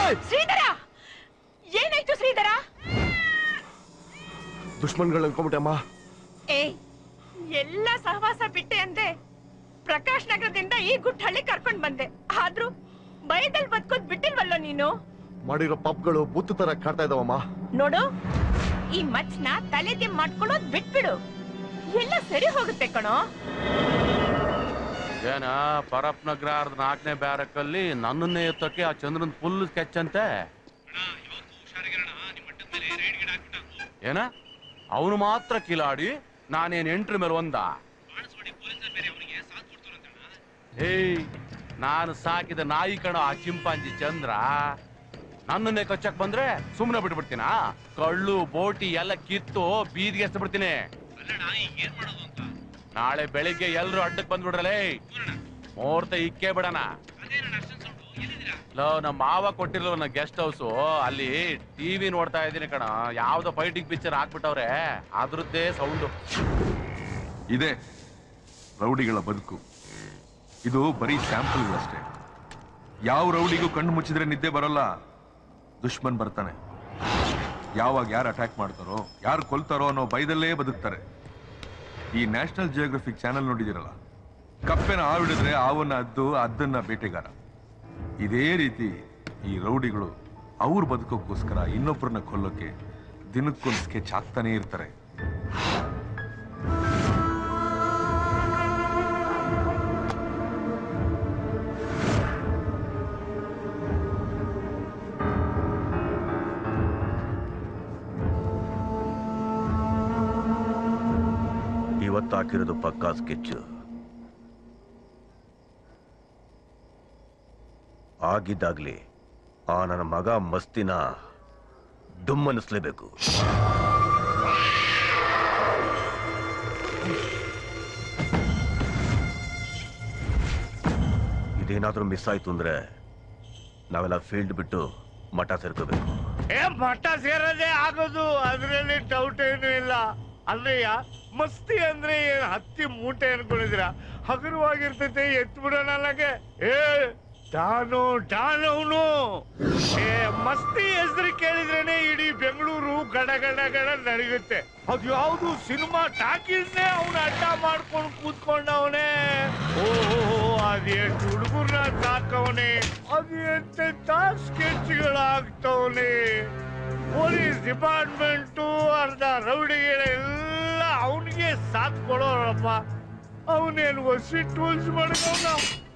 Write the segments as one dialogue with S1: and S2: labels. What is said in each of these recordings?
S1: ಶ್ರೀಧರ ಏನಾಯ್ತು ಶ್ರೀಧರ
S2: ದುಶ್ಮನ್ಗಳು ಅನ್ಕೊಂಬಿಟ್ಟೆ ಅಮ್ಮ
S1: ಏ ಎಲ್ಲ ಸಹವಾಸ ಬಿಟ್ಟೆ ಅಂದೆ ಪ್ರಕಾಶ್ ನಗರದಿಂದ ಈ ಗುಟ್ಟಹಳ್ಳಿ ಕರ್ಕೊಂಡ್ ಬಂದೆ ಆದ್ರೂ ಭಯದಲ್ಲಿ ಬದುಕೋದ್ ಬಿಟ್ಟಿಲ್ವಲ್ಲೋ ನೀನು
S2: ಮಾಡಿರೋ ಪಾಪ್ಗಳು ಬುತ್ತು ತರ ಕಾಡ್ತಾ ಇದಾವಮ್ಮ
S1: ನೋಡು ಈ ಮಚ್ನ ತಲೆಗೆ ಮಾಡ್ಕೊಳ್ಳೋದ್ ಬಿಟ್ಬಿಡು ಎಲ್ಲ ಸರಿ ಹೋಗುತ್ತೆ ಕಣೋ
S3: ಏನ ಪರಪ್ನಗ್ರಹದ ನಾಲ್ಕನೇ ಬ್ಯಾರಕ್ಕಲ್ಲಿ ನನ್ನನ್ನೇ ಎತ್ತಕ್ಕೆ ಆ ಚಂದ್ರನ್ ಫುಲ್ ಸ್ಕೆಚ್ ಅಂತೆ ಏನ ಅವನು ಮಾತ್ರ ಕಿಲಾಡಿ ನಾನೇನ್ ಎಂಟ್ರ ಮೇಲೆ ಒಂದ ಏಯ್ ನಾನು ಸಾಕಿದ ನಾಯಿ ಕಣ ಆ ಚಿಂಪಾಂಜಿ ಚಂದ್ರ ನನ್ನನ್ನೇ ಕಚ್ಚಕ್ ಬಂದ್ರೆ ಸುಮ್ಮನೆ ಬಿಟ್ಬಿಡ್ತೀನ ಕಳ್ಳು ಬೋಟಿ ಎಲ್ಲ ಕಿತ್ತು ಬೀದಿಗೆ ಎಸ್ದು ಬಿಡ್ತೀನಿ ನಾಳೆ ಬೆಳಿಗ್ಗೆ ಎಲ್ರು ಅಡ್ಡಕ್ ಬಂದ್ಬಿಡ್ರಲೇ ಮುಹೂರ್ತ ಇಕ್ಕೇ ಬಿಡಣ ಲೋ ನಮ್ಮ ಮಾವ ಕೊಟ್ಟಿರೋ ನನ್ನ ಗೆಸ್ಟ್ ಹೌಸ್ ಅಲ್ಲಿ ಟಿವಿ ನೋಡ್ತಾ ಇದ್ದೀನಿ ಕಣ ಯಾವ್ದೋ ಫೈಟಿಂಗ್ ಪಿಕ್ಚರ್ ಹಾಕ್ಬಿಟ್ಟವ್ರೆ ಅದ್ರದ್ದೇ ಸೌಂಡು
S4: ಇದೆ ರೌಡಿಗಳ ಬದುಕು ಇದು ಬರೀ ಸ್ಯಾಂಪಲ್ಗಳಷ್ಟೇ ಯಾವ ರೌಡಿಗೂ ಕಣ್ಣು ಮುಚ್ಚಿದ್ರೆ ನಿದ್ದೆ ಬರಲ್ಲ ದುಶ್ಮನ್ ಬರ್ತಾನೆ ಯಾವಾಗ ಯಾರು ಅಟ್ಯಾಕ್ ಮಾಡ್ತಾರೋ ಯಾರು ಕೊಲ್ತಾರೋ ಅನ್ನೋ ಭಯದಲ್ಲೇ ಬದುಕ್ತಾರೆ ಈ ನ್ಯಾಷನಲ್ ಜಿಯೋಗ್ರಫಿಕ್ ಚಾನೆಲ್ ನೋಡಿದಿರಲ್ಲ ಕಪ್ಪೆನ ಹಾವಿಡಿದ್ರೆ ಆವನ್ನ ಅದ್ದು ಅದ್ದನ್ನ ಬೇಟೆಗಾರ ಇದೇ ರೀತಿ ಈ ರೌಡಿಗಳು ಅವ್ರ ಬದುಕೋಕ್ಕೋಸ್ಕರ ಇನ್ನೊಬ್ಬರನ್ನ ಕೊಲ್ಲೋಕೆ ದಿನಕ್ಕೊಂದು ಸ್ಕೆಚ್ ಹಾಕ್ತಾನೆ ಇರ್ತಾರೆ
S5: ಇವತ್ತು ಹಾಕಿರೋದು ಪಕ್ಕಾ ಸ್ಕೆಚ್ ಆಗಿದ್ದಾಗ್ಲಿ ಆ ನನ್ನ ಮಗ ಮಸ್ತಿನ ಡುಮ್ಮನಿಸ್ಲೇಬೇಕು ಇದೇನಾದ್ರೂ ಮಿಸ್ ಆಯ್ತು ಅಂದ್ರೆ ನಾವೆಲ್ಲ ಫೀಲ್ಡ್ ಬಿಟ್ಟು ಮಠ ಸೇರ್ಕೋಬೇಕು
S6: ಏ ಮಠ ಸೇರೋದೇ ಆಗೋದು ಅದ್ರಲ್ಲಿ ಡೌಟ್ ಏನು ಇಲ್ಲ ಅಲ್ಲಯ್ಯ ಮಸ್ತಿ ಅಂದ್ರೆ ಏನ್ ಹತ್ತಿ ಮೂಟೆ ಅನ್ಕೊಂಡಿದ್ರ ಹಗುರವಾಗಿರ್ತೈತೆ ಎತ್ ಬಿಡೋಣ ಅಲ್ಲಗೆ ಏ ಟಾನು ಟಾನವನು ಏ ಮಸ್ತಿ ಹೆಸರು ಕೇಳಿದ್ರೇನೆ ಇಡೀ ಬೆಂಗಳೂರು ಗಡ ಗಡ ಗಡ ನಡಗುತ್ತೆ ಅದು ಯಾವ್ದು ಸಿನಿಮಾ ಟಾಕೀಸ್ನೇ ಅವನ ಅಡ್ಡ ಮಾಡ್ಕೊಂಡು ಕೂತ್ಕೊಂಡವನೇ ಓಹೋ ಅದೆಷ್ಟು ಹುಡುಗರ್ನ ಸಾಕವನೆ ಅದು ಎಂತೆಂತ ಸ್ಕೆಚ್ಗಳಾಗ್ತವನೆ ಪೊಲೀಸ್ ಡಿಪಾರ್ಟ್ಮೆಂಟು ಅರ್ಧ ರೌಡಿಗಳೆಲ್ಲ ಅವನಿಗೆ ಸಾಥ್ ಕೊಡೋರಪ್ಪ ಅವನೇನು ಹೊಸಿ ಟೂಲ್ಸ್ ಮಾಡ್ಕೊಂಡ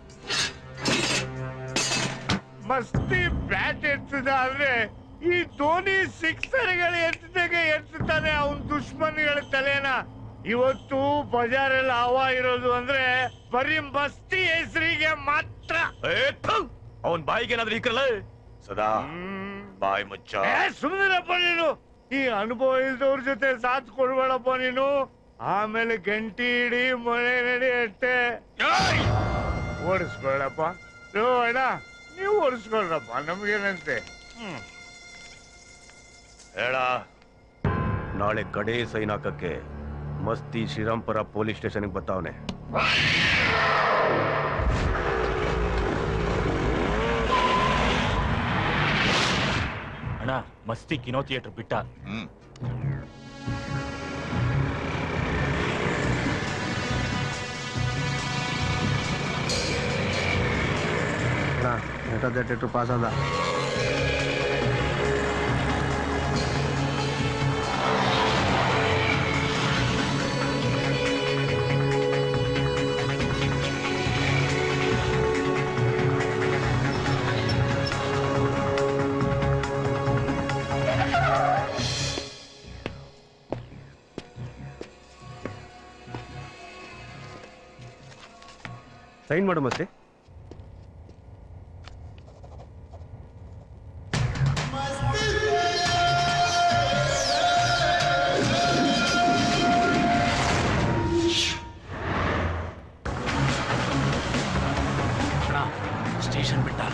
S6: ಮಸ್ತಿ ಬ್ಯಾಟ್ ಎತ್ತದ ಆದ್ರೆ ಈ ಧೋನಿ ಸಿಕ್ಸರ್ಗಳು ಎತ್ತಿದಾಗ ಎತ್ತುತ್ತಾನೆ ಅವನ್ ದುಶ್ಮನ್ಗಳ ತಲೆನ ಇವತ್ತು ಬಜಾರಲ್ಲಿ ಹವಾ ಇರೋದು ಅಂದ್ರೆ ಬರೀ ಮಸ್ತಿ ಹೆಸರಿಗೆ ಮಾತ್ರ
S5: ಅವನ್ ಬಾಯಿಗೆ ಏನಾದ್ರೂ ಇಕ್ಕರಲ್ಲ ಸದಾ ಬಾಯಿ ಮುಚ್ಚ
S6: ಏ, ಸುಮ್ನಿರಪ್ಪ ನೀನು ಈ ಅನುಭವ ಇಲ್ದವ್ರ ಜೊತೆ ಸಾಥ್ ಕೊಡ್ಬೇಡಪ್ಪ ನೀನು ಆಮೇಲೆ ಗಂಟಿ ಇಡಿ ಮಳೆ ನಡಿ ಅಷ್ಟೇ ಓಡಿಸ್ಕೊಳ್ಳಪ್ಪ ಯೋ ಅಣ್ಣ ನೀವು ಓಡಿಸ್ಕೊಳ್ರಪ್ಪ ನಮ್ಗೇನಂತೆ ಹ್ಮ್
S5: ಹೇಳ ನಾಳೆ ಕಡೆ ಸೈನ್ ಹಾಕಕ್ಕೆ ಮಸ್ತಿ ಶ್ರೀರಾಮ್ಪುರ ಪೊಲೀಸ್ ಸ್ಟೇಷನ್ಗೆ ಬರ್ತಾವನೆ
S7: ಅಣ್ಣ ಮಸ್ತಿ ಕಿನೋ ಥಿಯೇಟರ್ ಬಿಟ್ಟ
S8: ಥಿಯೇಟರ್ ಪಾಸ್ ಅದ
S5: ಸೈನ್ ಮಾಡು ಮಸ್ತಿ
S7: ಸ್ಟೇಷನ್ ಬಿಟ್ಟ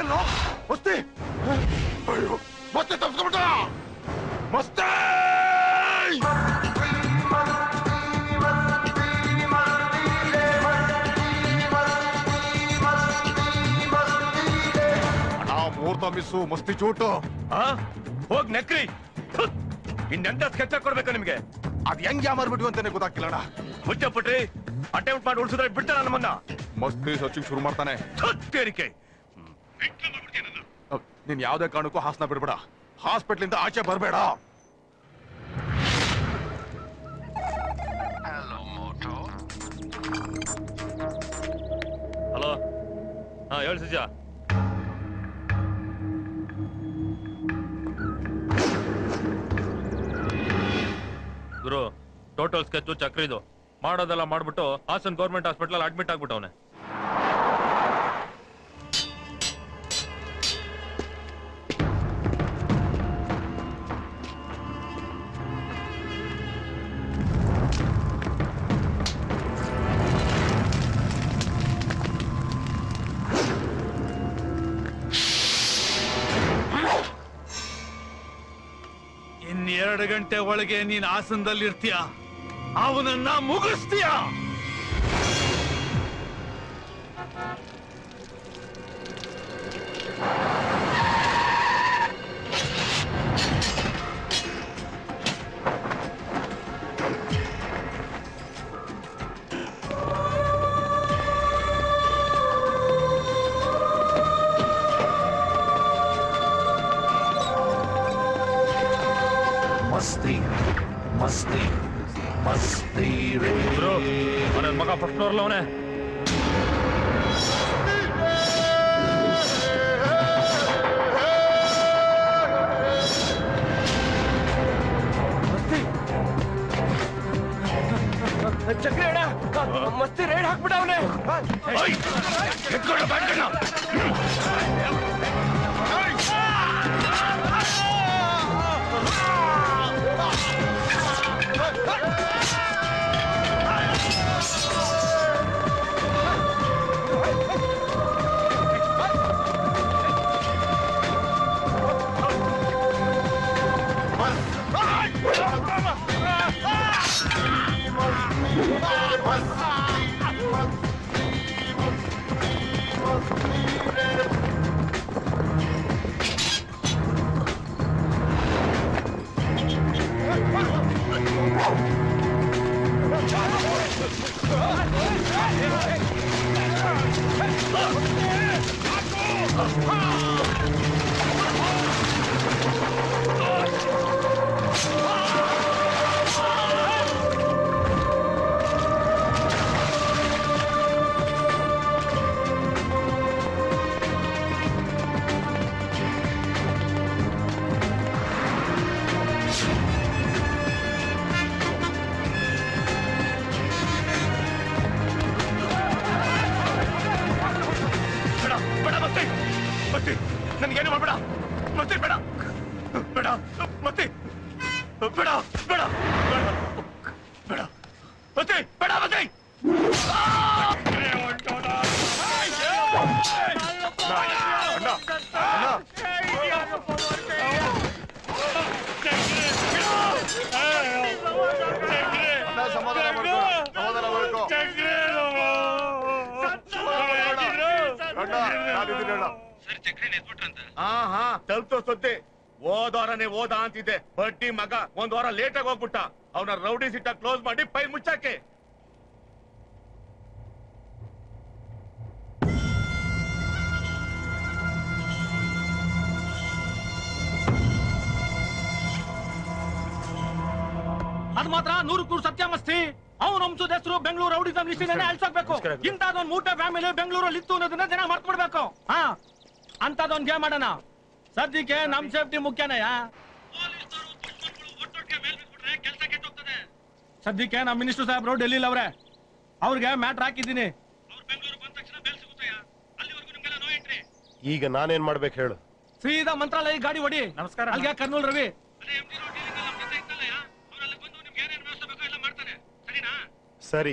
S2: ನಾನು ಮಸ್ತಿ ಅಯ್ಯೋ ಮತ್ತೆ ತಪ್ಪಿಸ್ಕೊಂಬಿಟ್ಟ ಮಸ್ತಿ ಅಣ್ಣ ಮುಹೂರ್ತ ಮಿಸ್ಸು ಮಸ್ತಿ ಚೂಟು
S5: ಆ ಹೋಗ್ ನೆಕ್ರಿ ಥುತ್. ಇನ್ನೆಂತ ಸ್ಕೆಚ್ ಕೊಡ್ಬೇಕು ನಿಮ್ಗೆ
S2: ಅದ್ ಹೆಂಗ್ ಯಾಮಾರ್ಬಿಟ್ವಿ ಅಂತಾನೆ ಗೊತ್ತಾಗ್ತಿಲ್ಲ ಅಣ್ಣ
S5: ಮುಚ್ಚಪಟ್ರಿ ಅಟೆಂಪ್ಟ್ ಮಾಡಿ ಉಳಿಸಿದ್ರೆ ಬಿಡ್ತಾರ ನಮ್ಮನ್ನ
S2: ಮಸ್ತಿ ಸರ್ಚಿಂಗ್ ಶುರು ಮಾಡ್ತಾನೆ
S5: ತೇರಿಕೆ
S2: ಅಹ್, ನೀನ್ ಯಾವ್ದೇ ಕಾರಣಕ್ಕೂ ಹಾಸನ ಬಿಡ್ಬೇಡ ಹಾಸ್ಪಿಟ್ಲಿಂದ ಆಚೆ ಬರಬೇಡ
S7: ಹಲೋ ಹಾ ಹೇಳಿ ಸಿಜ ಗುರು ಟೋಟಲ್ ಸ್ಕೆಚ್ ಚಕ್ರಿದು ಮಾಡೋದೆಲ್ಲ ಮಾಡ್ಬಿಟ್ಟು ಹಾಸನ್ ಗೌರ್ಮೆಂಟ್ ಹಾಸ್ಪಿಟಲ್ ಅಡ್ಮಿಟ್ ಆಗ್ಬಿಟ್ಟವನೆ
S6: ಇನ್ನೆರಡು ಗಂಟೆ ಒಳಗೆ ನೀನ್ ಆಸನದಲ್ಲಿ ಇರ್ತೀಯ ಅವನನ್ನ ಮುಗಿಸ್ತೀಯ
S8: मस्ती मस्ती मस्ती रे
S7: ಗುರು ನನ್ನ ಮಗ ಫಸ್ಟ್ ಫ್ಲೋರ್ ಅವನೇ
S5: ಚಕ್ರಿ ಅಣ್ಣ ಮಸ್ತಿ ರೇಡ್ ಹಾಕ್ಬಿಟ್ಟವನೆ ಬೇಡ ಬೇಡ ಮತ್ತೆ ಮತ್ತೆ ನನ್ಗೇನು ಮಾಡ್ಬೇಡ ಮತ್ತೆ ಬೇಡ ಬೇಡ ಮತ್ತೆ ಬೇಡ ಬೇಡ ಬೇಡ ಬೇಡ ಮತ್ತೆ ಬೇಡ ಮತ್ತೆ
S2: ಅಣ್ಣ, ಸಮಾಧಾನ ಮಾಡ್ಕೊ ಸಮಾಧಾನ ಮಾಡ್ಕೊ ಅಣ್ಣ ನಾನಿದ್ದೀನಿ ಅಣ್ಣ
S6: ಹಾ ಹಾ ತಲುಪ್ತೋ ಸುದ್ದಿ ಓದೋರನೆ ಓದ ಅಂತಿದ್ದೆ ಬಡ್ಡಿ ಮಗ ಒಂದ್ ವಾರ ಲೇಟ್ ಆಗಿ ಹೋಗ್ಬಿಟ್ಟ ಅವನ ರೌಡಿ ಸಿಟ್ಟ ಕ್ಲೋಸ್ ಮಾಡಿ ಫೈಲ್ ಮುಚ್ಚಾಕೆ
S9: ಅದ್ ಮಾತ್ರ ನೂರಕ್ಕೆ ನೂರು ಸತ್ಯ ಮಸ್ತಿ ಅವ್ನ ವಂಶದ ಹೆಸರು ಬೆಂಗಳೂರು ರೌಡಿಸಂ ಲಿಸ್ಟಿನೇ ಅಳ್ಸೋಗ್ಬೇಕು ಇಂಥದೊಂದ್ ಮೂಟ ಫ್ಯಾಮಿಲಿ ಬೆಂಗಳೂರಲ್ಲಿ ಇತ್ತು ಅನ್ನೋದನ್ನ ಜನ ಮರ್ತ್ಬಿಡ್ಬೇಕು ಹಾ ಅಂತದೊಂದ್ ಗೇಮ್ ಮಾಡೋಣ ಸದ್ಯಕ್ಕೆ ನಮ್ ಸೇಫ್ಟಿ ಮುಖ್ಯನಯ್ಯ ಸದ್ಯಕ್ಕೆ ನಮ್ ಮಿನಿಸ್ಟರ್ ಸಾಹೇಬ್ರು ಡೆಲ್ಲಿಲಿ ಅವ್ರೆ ಅವ್ರಿಗೆ ಮ್ಯಾಟ್ರ್ ಹಾಕಿದ್ದೀನಿ
S5: ಈಗ ನಾನೇನ್ ಮಾಡ್ಬೇಕು ಹೇಳು
S9: ಸೀದಾ ಮಂತ್ರಾಲಯ ಗಾಡಿ ಹೊಡಿ
S7: ನಮಸ್ಕಾರ.
S9: ಅಲ್ಲಿಗೆ ಕರ್ನೂಲ್ ರವಿ
S5: ಸರಿ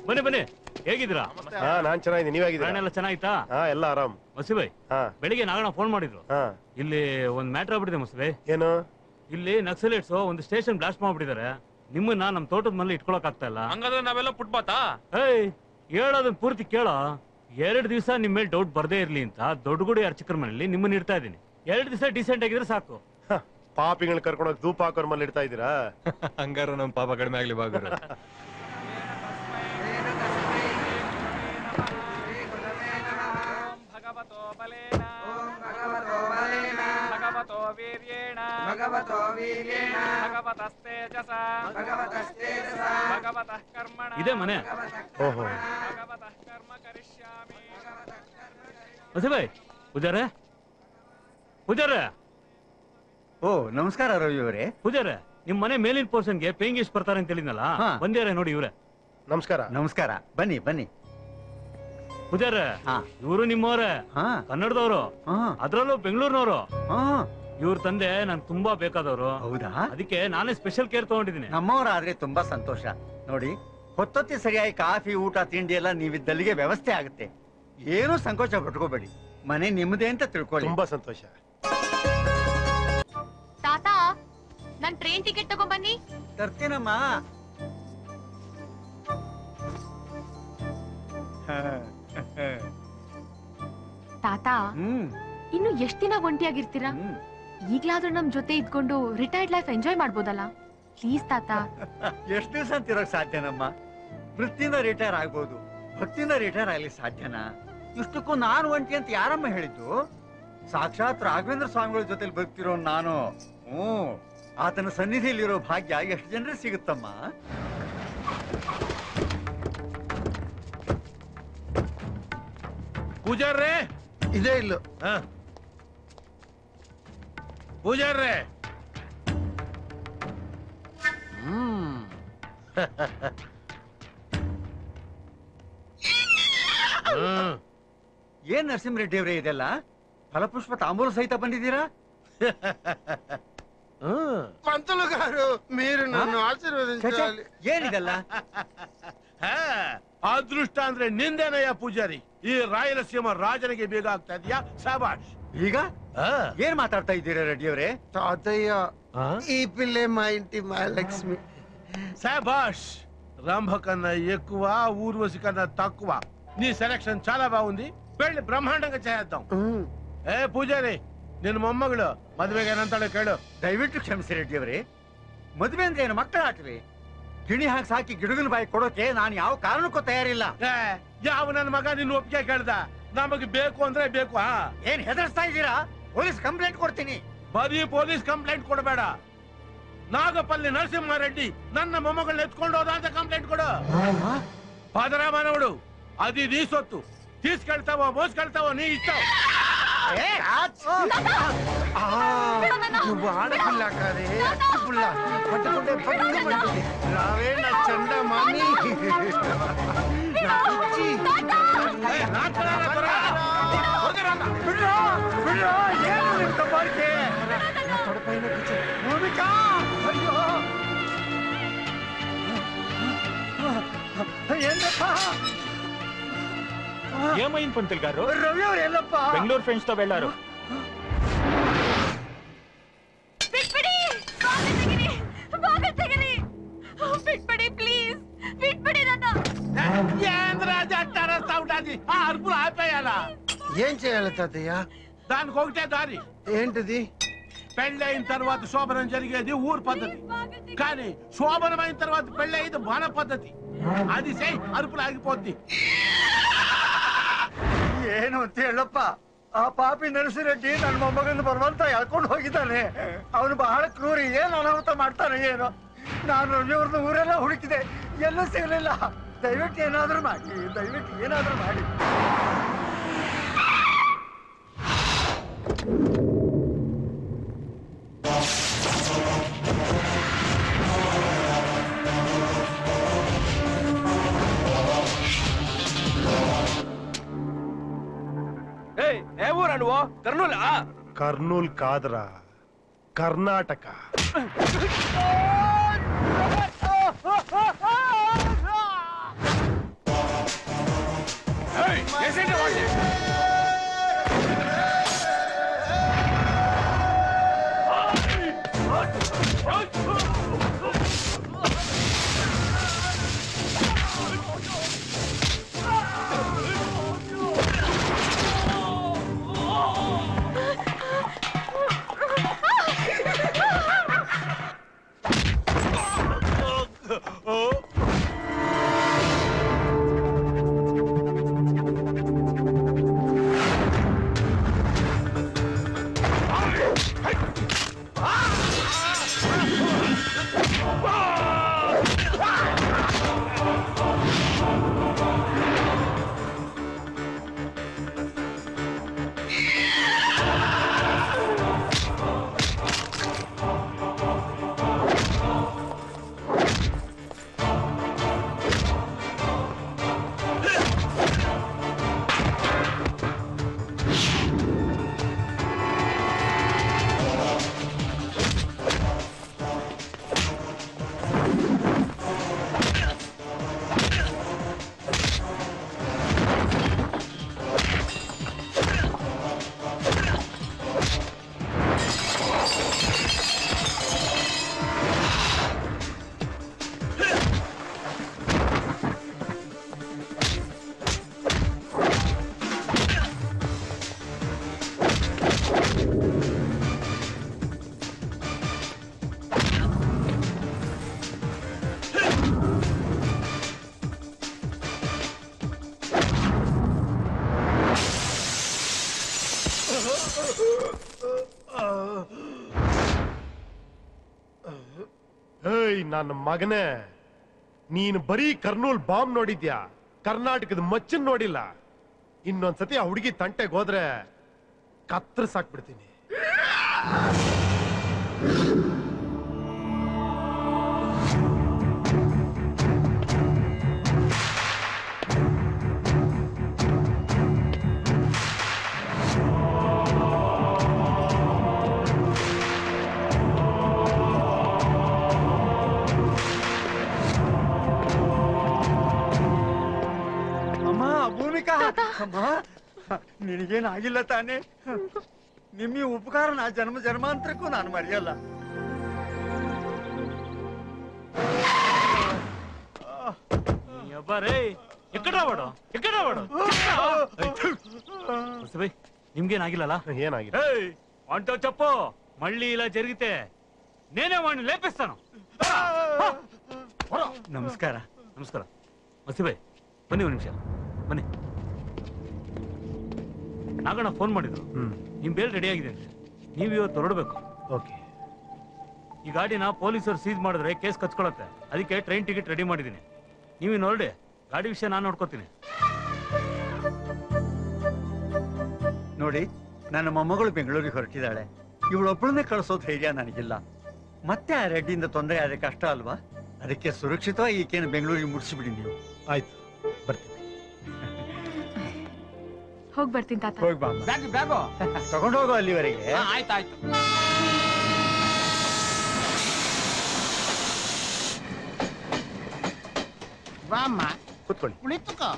S9: ಬನ್ನಿ ಬನ್ನಿ ಹೇಗಿದ್ದೀರಾ
S5: ಹಾ ನಾನ್ ಚೆನ್ನಾಗಿದ್ದೀನಿ
S9: ಪ್ರಯಾಣ
S5: ನೀವಾಗಿದ್ದೀರಾ
S9: ಎಲ್ಲ ಚೆನ್ನಾಗಿತ್ತಾ
S5: ಹಾ ಎಲ್ಲ ಆರಾಮ್
S9: ಮಸಿಬಾಯ್
S5: ಹಾ
S9: ಬೆಳಿಗ್ಗೆ ನಾಗಣ್ಣ ಫೋನ್ ಮಾಡಿದ್ರು
S5: ಹಾ
S9: ಇಲ್ಲಿ ಒಂದ್ ಮ್ಯಾಟ್ರ್ ಆಗ್ಬಿಟ್ಟಿದೆ ಮಸಿಬಾಯ್
S5: ಏನು
S9: ಇಲ್ಲಿ ನಕ್ಸಲೇಟ್ಸ್ ಒಂದು ಸ್ಟೇಷನ್ ಬ್ಲಾಸ್ಟ್ ಮಾಡ್ಬಿಟ್ಟಿದ್ದಾರೆ ನಿಮ್ಮನ್ನ ನಮ್ ತೋಟದ ಮನೇಲಿ ಇಟ್ಕೊಳಕ್ ಆಗ್ತಾ ಇಲ್ಲ
S7: ಹಂಗಾದ್ರೆ ನಾವೆಲ್ಲ ಫುಟ್ಪಾತಾ
S9: ಏಯ್ ಹೇಳೋದನ್ನ ಪೂರ್ತಿ ಕೇಳೋ ಎರಡ್ ದಿವಸ ನಿಮ್ ಮೇಲೆ ಡೌಟ್ ಬರ್ದೇ ಇರ್ಲಿ ಅಂತ ದೊಡ್ಡಗುಡಿ ಅರ್ಚಕರ ಮನೇಲಿ ನಿಮ್ಮನ್ನ ಇಡ್ತಾ ಇದೀನಿ ಎರಡ್ ದಿವಸ ಡಿಸೆಂಟ್ ಆಗಿದ್ರೆ ಸಾಕು
S5: ಪಾಪಿಗಳನ್ನ ಕರ್ಕೊಂಡೋಗಿ ಧೂಪ ಹಾಕೋರ್ ಮೇಲೆ ಇಡ್ತಾ ಇದ್ದೀರಾ
S10: ಹಂಗಾರ ನಮ್ ಪಾಪ ಕಡಿಮೆ ಆಗ್ಲಿ ಬಾಗುರು
S11: ಭಗವತೋ ಬಲೇನ ಭಗವತೋ ವೀರ್ಯೇಣ ಭಗವತೋ ವೀರ್ಯೇಣ ಭಗವತಸ್ತೇಜಸ ಭಗವತಸ್ತೇಜಸ ಭಗವತಃ ಕರ್ಮಣ
S9: ಇದೇ ಮನೆ
S5: ಓಹೋ
S11: ಭಗವತಃ ಕರ್ಮ ಕರಿಷ್ಯಾಮಿ
S9: ಮಸಿಬಾಯ್ ಪೂಜಾರೆ ಪೂಜಾರೆ
S12: ಓ ನಮಸ್ಕಾರ ರವಿ ಅವರೇ
S9: ಪೂಜಾರೆ ನಿಮ್ ಮನೆ ಮೇಲಿನ ಪೋರ್ಷನ್ಗೆ ಪೇಯಿಂಗ್ ಎಷ್ಟು ಬರ್ತಾರೆ ಅಂತ ಹೇಳಿದ್ನಲ್ಲ
S12: ಹಾ.
S9: ಬಂದ್ಯಾರೆ ನೋಡಿ ಇವ್ರೆ
S5: ನಮಸ್ಕಾರ
S12: ನಮಸ್ಕಾರ ಬನ್ನಿ ಬನ್ನಿ
S9: ಪೂಜಾರೆ
S12: ಹಾ.
S9: ಇವರು ನಿಮ್ಮವ್ರೆ
S12: ಹಾ
S9: ಕನ್ನಡದವರು
S12: ಹಾ
S9: ಅದ್ರಲ್ಲೂ ಬೆಂಗಳೂರಿನವರು
S12: ಹಾ
S9: ಇವ್ರ ತಂದೆ ನನ್ ತುಂಬಾ ಬೇಕಾದವರು
S12: ಹೌದಾ
S9: ಅದಕ್ಕೆ ನಾನೇ ಸ್ಪೆಷಲ್ ಕೇರ್ ತಗೊಂಡಿದ್ದೀನಿ
S12: ನಮ್ಮವರಾದ್ರೆ ತುಂಬಾ ಸಂತೋಷ ನೋಡಿ ಹೊತ್ತೊತ್ತಿ ಸರಿಯಾಗಿ ಕಾಫಿ ಊಟ ತಿಂಡಿ ಎಲ್ಲ ನೀವಿದ್ದಲ್ಲಿಗೆ ವ್ಯವಸ್ಥೆ ಆಗುತ್ತೆ ಏನೂ ಸಂಕೋಚ ಪಟ್ಕೋಬೇಡಿ ಮನೆ ನಿಮ್ಮದೇ ಅಂತ ತಿಳ್ಕೊಳ್ಳಿ
S5: ತುಂಬಾ ಸಂತೋಷ
S1: ತಾತ ನನ್ ಟ್ರೈನ್ ಟಿಕೆಟ್ ತಗೊಂಬನ್ನಿ
S12: ತರ್ತೀನಮ್ಮ
S1: ತಾತ
S12: ಹ್ಮ್
S1: ಇನ್ನು ಎಷ್ಟ್ ದಿನ ಒಂಟಿಯಾಗಿರ್ತೀರಾ
S12: ಹ್ಮ್
S1: ಈಗ್ಲಾದ್ರೂ ನಮ್ ಜೊತೆ ಇದ್ಕೊಂಡು ರಿಟೈರ್ಡ್ ಲೈಫ್ ಎಂಜಾಯ್ ಮಾಡ್ಬೋದಲ್ಲ ಪ್ಲೀಸ್ ತಾತ
S12: ಎಷ್ಟು ದಿವಸ ಅಂತಿರೋಕ್ ಸಾಧ್ಯನಮ್ಮ ವೃತ್ತಿಯಿಂದ ರಿಟೈರ್ ಆಗ್ಬೋದು ಭಕ್ತಿಯಿಂದ ರಿಟೈರ್ ಆಗ್ಲಿ ಸಾಧ್ಯನಾ ಇಷ್ಟಕ್ಕೂ ನಾನು ಒಂಟಿ ಅಂತ ಯಾರಮ್ಮ ಹೇಳಿದ್ದು ಸಾಕ್ಷಾತ್ ರಾಘವೇಂದ್ರ ಸ್ವಾಮಿಗಳ ಜೊತೆಲಿ ಬದುಕ್ತಿರೋ ನಾನು ಹ್ಮ್ ಆತನ ಸನ್ನಿಧಿಯಲ್ಲಿರೋ ಭಾಗ್ಯ ಎಷ್ಟು ಜನರಿಗೆ ಸಿಗುತ್ತಮ್ಮ
S6: ಪೂಜಾರ್ರೆ
S5: ಇದೇ ಇಲ್ಲ
S6: ಹಾ ಪೂಜಾರ್ರೆ ಹ್ಮ್ ಹ್ಮ್
S12: ಏನ್ ನರಸಿಂಹರೆಡ್ಡಿ ಅವರೇ ಇದೆಲ್ಲ ಫಲಪುಷ್ಪ ತಾಂಬೂಲ ಸಹಿತ ಬಂದಿದ್ದೀರಾ
S6: ಹ್ಮ್
S5: పంతులు గారు మీరు నన్ను
S12: ಛೆ, ಛೆ,
S5: ఆశీర్వదించాలి
S12: ಏನಿದೆಲ್ಲ
S6: ಹಾ, ಅದೃಷ್ಟ ಅಂದ್ರೆ ನಿಂದೇನಯ್ಯ ಪೂಜಾರಿ ಈ ರಾಯಲಸೀಮ ರಾಜನಿಗೆ ಬೇಗ ಆಗ್ತಾ ಇದೆಯಾ ಸಾಬಾಷ್
S12: ಈಗ
S6: ಹಾ.
S12: ಏನ್ ಮಾತಾಡ್ತಾ ಇದ್ದೀರಾ ರೆಡ್ಡಿ ಅವರೇ
S5: తాతయ్య
S6: ఆ?
S5: ఈ పిల్లే మా ఇంటి మహాలక్ష్మి
S6: శాబాష్ రంభ కన్నా ఎక్కువ ఊర్వశి కన్నా తక్కువ నీ సెలక్షన్ చాలా బాగుంది పెళ్లి బ్రహ్మాండంగా చేద్దాం
S5: ఉమ్.
S6: ఏ పూజారి ನಿನ್ನ ಮೊಮ್ಮಗಳು ಮದುವೆಗೆ ಏನಂತಾಳೆ ಕೇಳು
S12: ದಯವಿಟ್ಟು ಕ್ಷಮಿಸಿ ರೆಡ್ಡಿ ಅವರೇ ಮದುವೆ ಅಂದ್ರೆ ಏನು ಮಕ್ಕಳ ಆಟವೇ ಗಿಣಿ ಹಾಕಿ ಸಾಕಿ ಗಿಡುಗನ ಬಾಯಿ ಕೊಡೋಕೆ ನಾನು ಯಾವ ಕಾರಣಕ್ಕೂ ತಯಾರಿಲ್ಲ
S6: ಏ, ಯಾವ ನನ್ನ ಮಗ ನಿನ್ನ ಒಪ್ಪಿಗೆ ಕೇಳ್ದ ನಮಗೆ ಬೇಕು ಅಂದ್ರೆ ಬೇಕು ಹಾ
S12: ಏನ್ ಹೆದರ್ಸ್ತಾ ಇದ್ದೀರಾ ಪೊಲೀಸ್ ಕಂಪ್ಲೇಂಟ್ ಕೊಡ್ತೀನಿ
S6: ಬರೀ ಪೊಲೀಸ್ ಕಂಪ್ಲೇಂಟ್ ಕೊಡಬೇಡ ನಾಗಪಲ್ಲಿ ನರಸಿಂಹಾರೆಡ್ಡಿ ನನ್ನ ಮೊಮ್ಮಗಳನ್ನ ಎತ್ಕೊಂಡು ಹೋದ ಅಂತ ಕಂಪ್ಲೇಂಟ್ ಕೊಡು ಪದರ ಮನವಡು ಅದು ನೀ ಸೊತ್ತು తీసుకెళ్తావో మోసుకెళ్తావో నీ ఇష్టం
S5: ఆ, నువ్వు ఆడపిల్ల కాదే అట్టుపుల్ల పట్టుకుంటే పట్టుకోమంటుంది రావే నా చండ మామి నా పిచ్చి.
S12: ಬಿಡ್ರೋ ಬಿಡ್ರೋ ಏನು ನಿಮ್ ತಪ್ಪಾರಿಕೆ
S5: నా తొడపైన కూర్చో.
S12: ಭೂಮಿಕಾ ಅಯ್ಯೋ ఏంటప్ప
S9: ఏమైంది పంతులు గారు
S12: రవి ఎవరు ఎల్లప్ప
S9: బెంగళూరు ఫ్రెండ్స్ తో వెళ్ళారు
S1: ಬಿಟ್ಬಿಡಿ ಬಾಗಿಲ್ ತೆಗೀರಿ ಬಾಗಿಲ್ ತೆಗೀರಿ ಬಿಟ್ಬಿಡಿ ಪ್ಲೀಸ್ ಬಿಟ್ಬಿಡಿ ನನ್ನ
S6: ఏంద్రాజు అట్టారేస్తా ఉంటది ఆ అరుపులు ఆపేయాలా
S5: ఏం చేయాలి తాతయ్య
S6: దానికి ఒకటే దారి
S5: ఏంటిది
S6: పెళ్ళైన తర్వాత శోభనం జరిగేది ఊరు పద్ధతి కానీ శోభనమైన తర్వాత పెళ్ళయ్యేది మన పద్ధతి అది సై అరుపులు ఆగిపోద్ది
S12: ಏನು ಅಂತ ಹೇಳಪ್ಪ ಆ ಪಾಪಿ ನರಸಿರೆಡ್ಡಿ ನನ್ನ ಮೊಮ್ಮಗನ ಬರುವಂತ ಎಳ್ಕೊಂಡು ಹೋಗಿದ್ದಾನೆ ಅವನು ಬಹಳ ಕ್ರೂರಿ ಏನ್ ಅನಾಹುತ ಮಾಡ್ತಾನೆ ಏನು ನಾನು ರವಿಯವ್ರನ್ನ ಊರೆಲ್ಲ ಹುಡುಕಿದೆ ಎಲ್ಲೂ ಸಿಗಲಿಲ್ಲ ದಯವಿಟ್ಟು ಏನಾದ್ರೂ ಮಾಡಿ ದಯವಿಟ್ಟು ಏನಾದ್ರೂ ಮಾಡಿ
S10: ఏ ఊరా నువ్వు కర్నూలా
S5: కర్నూలు కాదురా కర్ణాటక
S13: ಏಯ್ ನನ್ನ ಮಗನೇ ನೀನು ಬರೀ ಕರ್ನೂಲ್ ಬಾಂಬ್ ನೋಡಿದ್ಯಾ ಕರ್ನಾಟಕದ ಮಚ್ಚನ್ ನೋಡಿಲ್ಲ ಇನ್ನೊಂದ್ಸತಿ ಆ ಹುಡುಗಿ ತಂಟೆಗೆ ಹೋದ್ರೆ ಕತ್ತರಿಸಾಕ್ಬಿಡ್ತೀನಿ
S12: ಅಮ್ಮ ಭೂಮಿಕಾ ಅಮ್ಮ ನಿನಗೇನಾಗಿಲ್ಲ ತಾನೇ ನಿಮ್ಮ ಈ ಉಪಕಾರ ನಾ ಜನ್ಮ ಜನ್ಮಾಂತರಕ್ಕೂ ನಾನು ಮರೆಯಲ್ಲ
S9: అబ్బారే ఎక్కడ వాడు ఎక్కడ వాడు నిమ్గేనాగిಲ್ಲ
S13: ఏనాగిಲ್ಲ
S9: అంటో చెప్పు మళ్ళీ ఇలా జరిగితే నేనే వాడిని లేపిస్తాను
S12: ನಮಸ್ಕಾರ
S9: ನಮಸ್ಕಾರ ಮಸಿಬಾಯ್ ಬನ್ನಿ ಒಂದು ನಿಮಿಷ ಬನ್ನಿ ನಾಗಣ್ಣ ಫೋನ್ ಮಾಡಿದ್ರು ನಿಮ್ ಬೇಲ್ ರೆಡಿ ಆಗಿದೆ ಅಂತೆ. ನೀವು ಇವತ್ತು ಹೊರಡಬೇಕು
S13: ಓಕೆ
S9: ಈ ಗಾಡಿನ ಪೊಲೀಸರು ಸೀಸ್ ಮಾಡಿದ್ರೆ ಕೇಸ್ ಕಚ್ಕೊಳತ್ತೆ ಅದಕ್ಕೆ ಟ್ರೈನ್ ಟಿಕೆಟ್ ರೆಡಿ ಮಾಡಿದ್ದೀನಿ ನೀವು ಇನ್ನು ಹೊರಡಿ ಗಾಡಿ ವಿಷಯ ನಾನು ನೋಡ್ಕೋತೀನಿ
S12: ನೋಡಿ ನನ್ನ ಮೊಮ್ಮಗಳು ಬೆಂಗಳೂರಿಗೆ ಹೊರಟಿದ್ದಾಳೆ ಇವಳೊಬ್ಬಳನ್ನೇ ಕಳಿಸೋ ಧೈರ್ಯ ನನಗಿಲ್ಲ ಮತ್ತೆ ಆ ರೆಡ್ಡಿಯಿಂದ ತೊಂದರೆ ಆದ್ರೆ ಕಷ್ಟ ಅಲ್ವಾ ಅದಕ್ಕೆ ಸುರಕ್ಷಿತವಾಗಿ ಈಕೆಯನ್ನು ಬೆಂಗಳೂರಿಗೆ ಮುಟ್ಟಿಸಿಬಿಡಿ ನೀವು
S13: ಆಯ್ತು ಬರ್ತೀನಿ
S1: ಹೋಗ್ ಬರ್ತೀನಿ ತಾತ
S12: ಹೋಗಿ ಬಾ ತಗೊಂಡು ಹೋಗೋ ಅಲ್ಲಿವರೆಗೆ
S9: ಆಯ್ತಾಯ್ತು
S14: ಬಾಮ್ಮ
S13: ಕೂತ್ಕೊಳ್ಳಿ
S14: ಕುಳಿತುಕೋ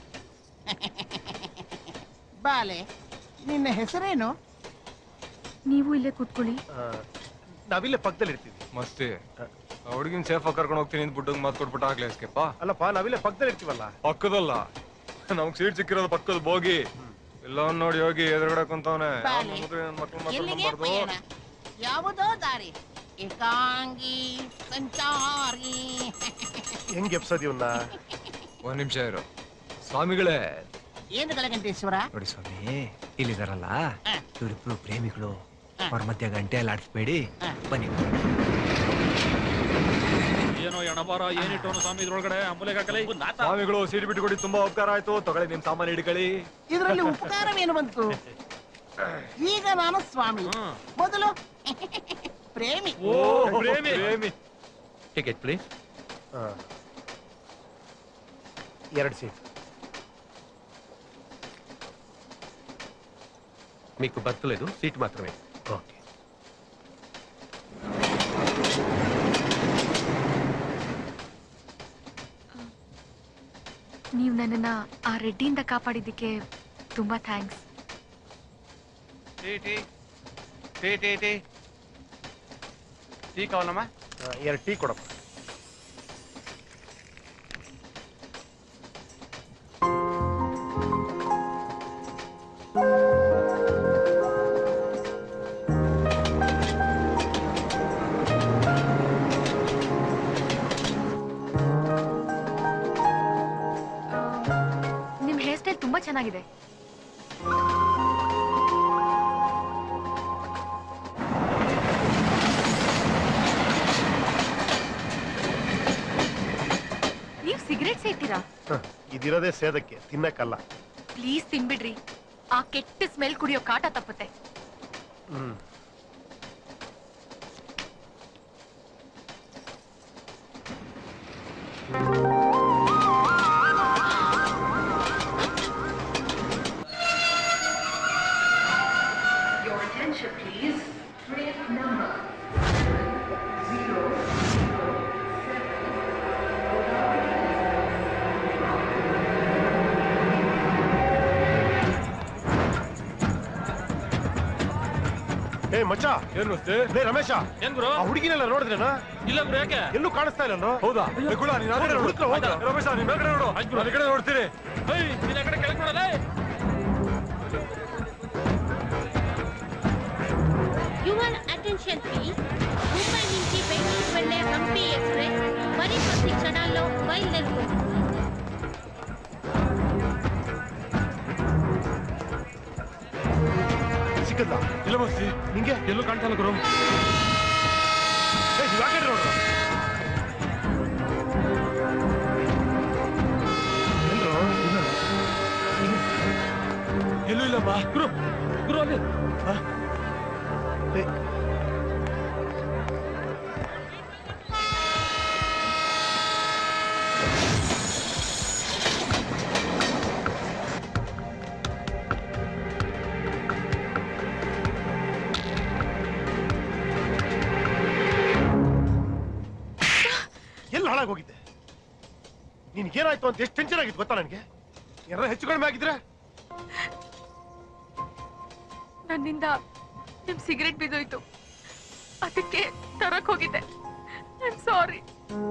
S14: ಬಾಲೆ ನಿನ್ನ ಹೆಸರೇನು
S1: ನೀವು ಇಲ್ಲೇ ಕೂತ್ಕೊಳ್ಳಿ
S13: ಆ, ನಾವಿಲ್ಲೇ ಪಕ್ಕದಲ್ಲಿ ಇರ್ತೀವಿ
S10: ಮಸ್ತಿ ಹುಡುಗಿನ ಸೇಫ್ ಆಗಿ ಕರ್ಕೊಂಡು ಹೋಗ್ತೀನಿ ಅಂತ ಬುಡ್ಡಂಗ್ ಮಾತು ಕೊಟ್ಬಿಟ್ಟು ಆಗ್ಲೇ ಎಸ್ಕೇಪ
S13: ಅಲ್ಲಪ್ಪ ನಾವಿಲ್ಲೇ ಪಕ್ಕದಲ್ಲಿ ಇರ್ತೀವಲ್ಲ
S10: ಪಕ್ಕದಲ್ಲ ನಮ್ಗ್ ಸೀಟ್ ಸಿಕ್ಕಿರೋದು ಪಕ್ಕದ ಬೋಗಿ ಎಲ್ಲ ನೋಡಿ ಹೋಗಿ ಎದುರುಗಡೆ ಕುಂತವನೆ
S14: ಬಾಲೆ
S10: ಮಕ್ಳು
S14: ಎಲ್ಲಿಗೆ
S10: ಮಾತಾಡ್ಬಾರ್ದು
S14: ಪಯಣ ಯಾವುದೋ ದಾರಿ ಏಕಾಂಗಿ ಸಂಚಾರಿ
S13: ಹೆಂಗ್ ಎಪ್ಸೋದ್ ಇವನ್ನ
S10: ಒಂದ್ ನಿಮಿಷ ಇರು ಸ್ವಾಮಿಗಳೇ
S14: ಏನು ಗಳಗಂಟೇಶ್ವರ
S15: ನೋಡಿ ಸ್ವಾಮಿ ಇಲ್ಲಿದಾರಲ್ಲ ಇವರಿಬ್ರು ಪ್ರೇಮಿಗಳು ಅವ್ರ ಮಧ್ಯ ಗಂಟೆ ಎಲ್ಲ ಆಡಿಸ್ಬೇಡಿ ಬನ್ನಿ
S7: ಏನೋ ಎಣಬಾರ ಏನಿಟ್ಟವನು ಸ್ವಾಮಿ ಇದ್ರೊಳಗಡೆ ಅಂಬುಲೆಗೆ ಹಾಕಲಿ
S10: ಸ್ವಾಮಿಗಳು ಸೀಟ್ ಬಿಟ್ಟು ಕೊಡಿ ತುಂಬಾ ಉಪಕಾರ ಆಯ್ತು ತಗೊಳ್ಳಿ ನಿಮ್ ಸಾಮಾನು ಹಿಡ್ಕೊಳ್ಳಿ
S14: ಇದರಲ್ಲಿ ಉಪಕಾರವೇನು ಬಂತು ಈಗ ನಾನು ಸ್ವಾಮಿ ಮೊದಲು ಪ್ರೇಮಿ
S10: ಓ ಪ್ರೇಮಿ ಪ್ರೇಮಿ
S15: ಟಿಕೆಟ್ ಪ್ಲೀಸ್
S13: ಎರಡು ಸೀಟ್
S15: మీకు బర్తలేదు సీట్ మాత్రమే
S13: ఓకే
S16: ನೀವು ನನ್ನನ್ನ ಆ ರೆಡ್ಡಿಯಿಂದ ಕಾಪಾಡಿದ್ದಕ್ಕೆ ತುಂಬಾ thanks
S3: tea tea tea tea tea tea ಕಾವಲಮ್ಮ
S13: ಎರಡು ಟೀ ಕೊಡಪ್ಪ
S16: ನಿಮ್ ಹೇರ್ ಸ್ಟೈಲ್ ತುಂಬಾ ಚೆನ್ನಾಗಿದೆ ನೀವು ಸಿಗರೇಟ್ ಸೇತೀರಾ
S13: ಹ, ಇದಿರೋದೇ ಸೇದಕ್ಕೆ ತಿನ್ನಕ್ಕಲ್ಲ
S16: ಪ್ಲೀಸ್ ತಿನ್ಬಿಡ್ರಿ ಆ ಕೆಟ್ಟ ಸ್ಮೆಲ್ ಕುಡಿಯೋ ಕಾಟ ತಪ್ಪುತ್ತೆ
S13: ಹ್ಮ್
S17: Your attention, please. Train number zero
S13: ಏ ಮಚ್ಚ
S10: ಏನು
S13: ಲೇ ರಮೇಶ
S7: ಏನ್ ಗುರು
S13: ಆ ಹುಡುಗಿನೆಲ್ಲ ನೋಡಿದ್ರೇನ
S7: ಇಲ್ಲ ಗುರು ಯಾಕೆ
S13: ಎಲ್ಲೂ ಕಾಣಿಸ್ತಾ ಇಲ್ಲ
S10: ಹೌದಾ ಏ, ಗುಳ, ನೀನ್ ಆ ಕಡೆ ನೋಡು.
S13: ಹುಡುಕ್ರ, ಹೋಗ್ರ.
S10: ಆಯ್ತಾ? ರಮೇಶ ನೀನ್ ಆ ಕಡೆ ನೋಡು ನಾನು ಈ ಕಡೆ ನೋಡ್ತೀನಿ
S7: ಏಯ್ ನೀನ್ ಆ ಕಡೆ ಕೆಳಗೆ ನೋಡಲೇ
S18: ಯುವರ್ ಅటెన్షన్ ప్లీజ్ ముంబై నుంచి బెంగళూరు వెళ్లే హంపి ఎక్స్ప్రెస్ మరి కొద్ది క్షణాల్లో బయలుదేరుతుంది
S13: ಸಿಕ್ಕದ್ಲ
S10: ಇಲ್ಲ ಮಸ್ತಿ
S13: ನಿಂಗೆ
S10: ಎಲ್ಲೂ ಕಾಣ್ತಲ್ಲ ಗುರು
S13: ಏ, ನೀವ್ ಆ ಕಡೆ ನೋಡ್ರ
S10: ಎಲ್ಲೂ ಇಲ್ಲಮ್ಮ ಗುರು ಗುರು ಅಲ್ಲಿ
S13: ಎಲ್ಲಿ ಹಾಳಾಗೋಗಿದ್ದೆ ನಿನ್ಗೇನಾಯ್ತು ಅಂತ ಎಷ್ಟು ಟೆನ್ಷನ್ ಆಗಿತ್ತು ಗೊತ್ತಾ ನನಗೆ ಯಾರ ಹೆಚ್ಚು ಕಡಿಮೆ ಆಗಿದ್ರೆ
S16: ನನ್ನಿಂದ ನಿಮ್ ಸಿಗರೇಟ್ ಬಿದ್ದೋಯ್ತು ಅದಕ್ಕೆ ತರಕ್ ಹೋಗಿದ್ದೆ ಐ ಸಾರಿ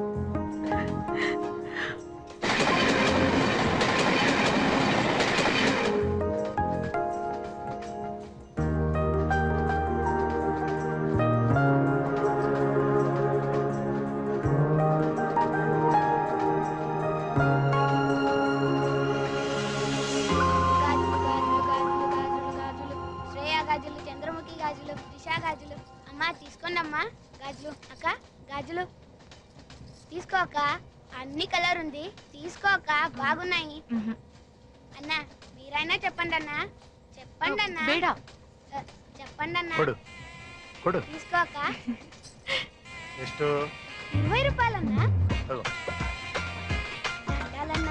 S19: గాజులు గాజులు గాజులు గాజులు గాజులు శ్రేయ గాజులు చంద్రముఖి గాజులు దిశా గాజులు అమ్మా తీసుకోండి అమ్మా గాజులు అక్క గాజులు తీసుకో అక్క అన్ని కలర్ ఉంది తీసుకో అక్క బాగున్నాయి అన్న మీరైనా చెప్పండి అన్న చెప్పండి అన్న
S16: ಬೇಡ
S19: అ, చెప్పండి అన్న
S13: కొడు కొడు
S19: తీసుకో అక్క
S13: ಎಷ್ಟು
S19: ఇరవై రూపాయలన్నా
S13: ತಗೋ
S19: దండాలన్నా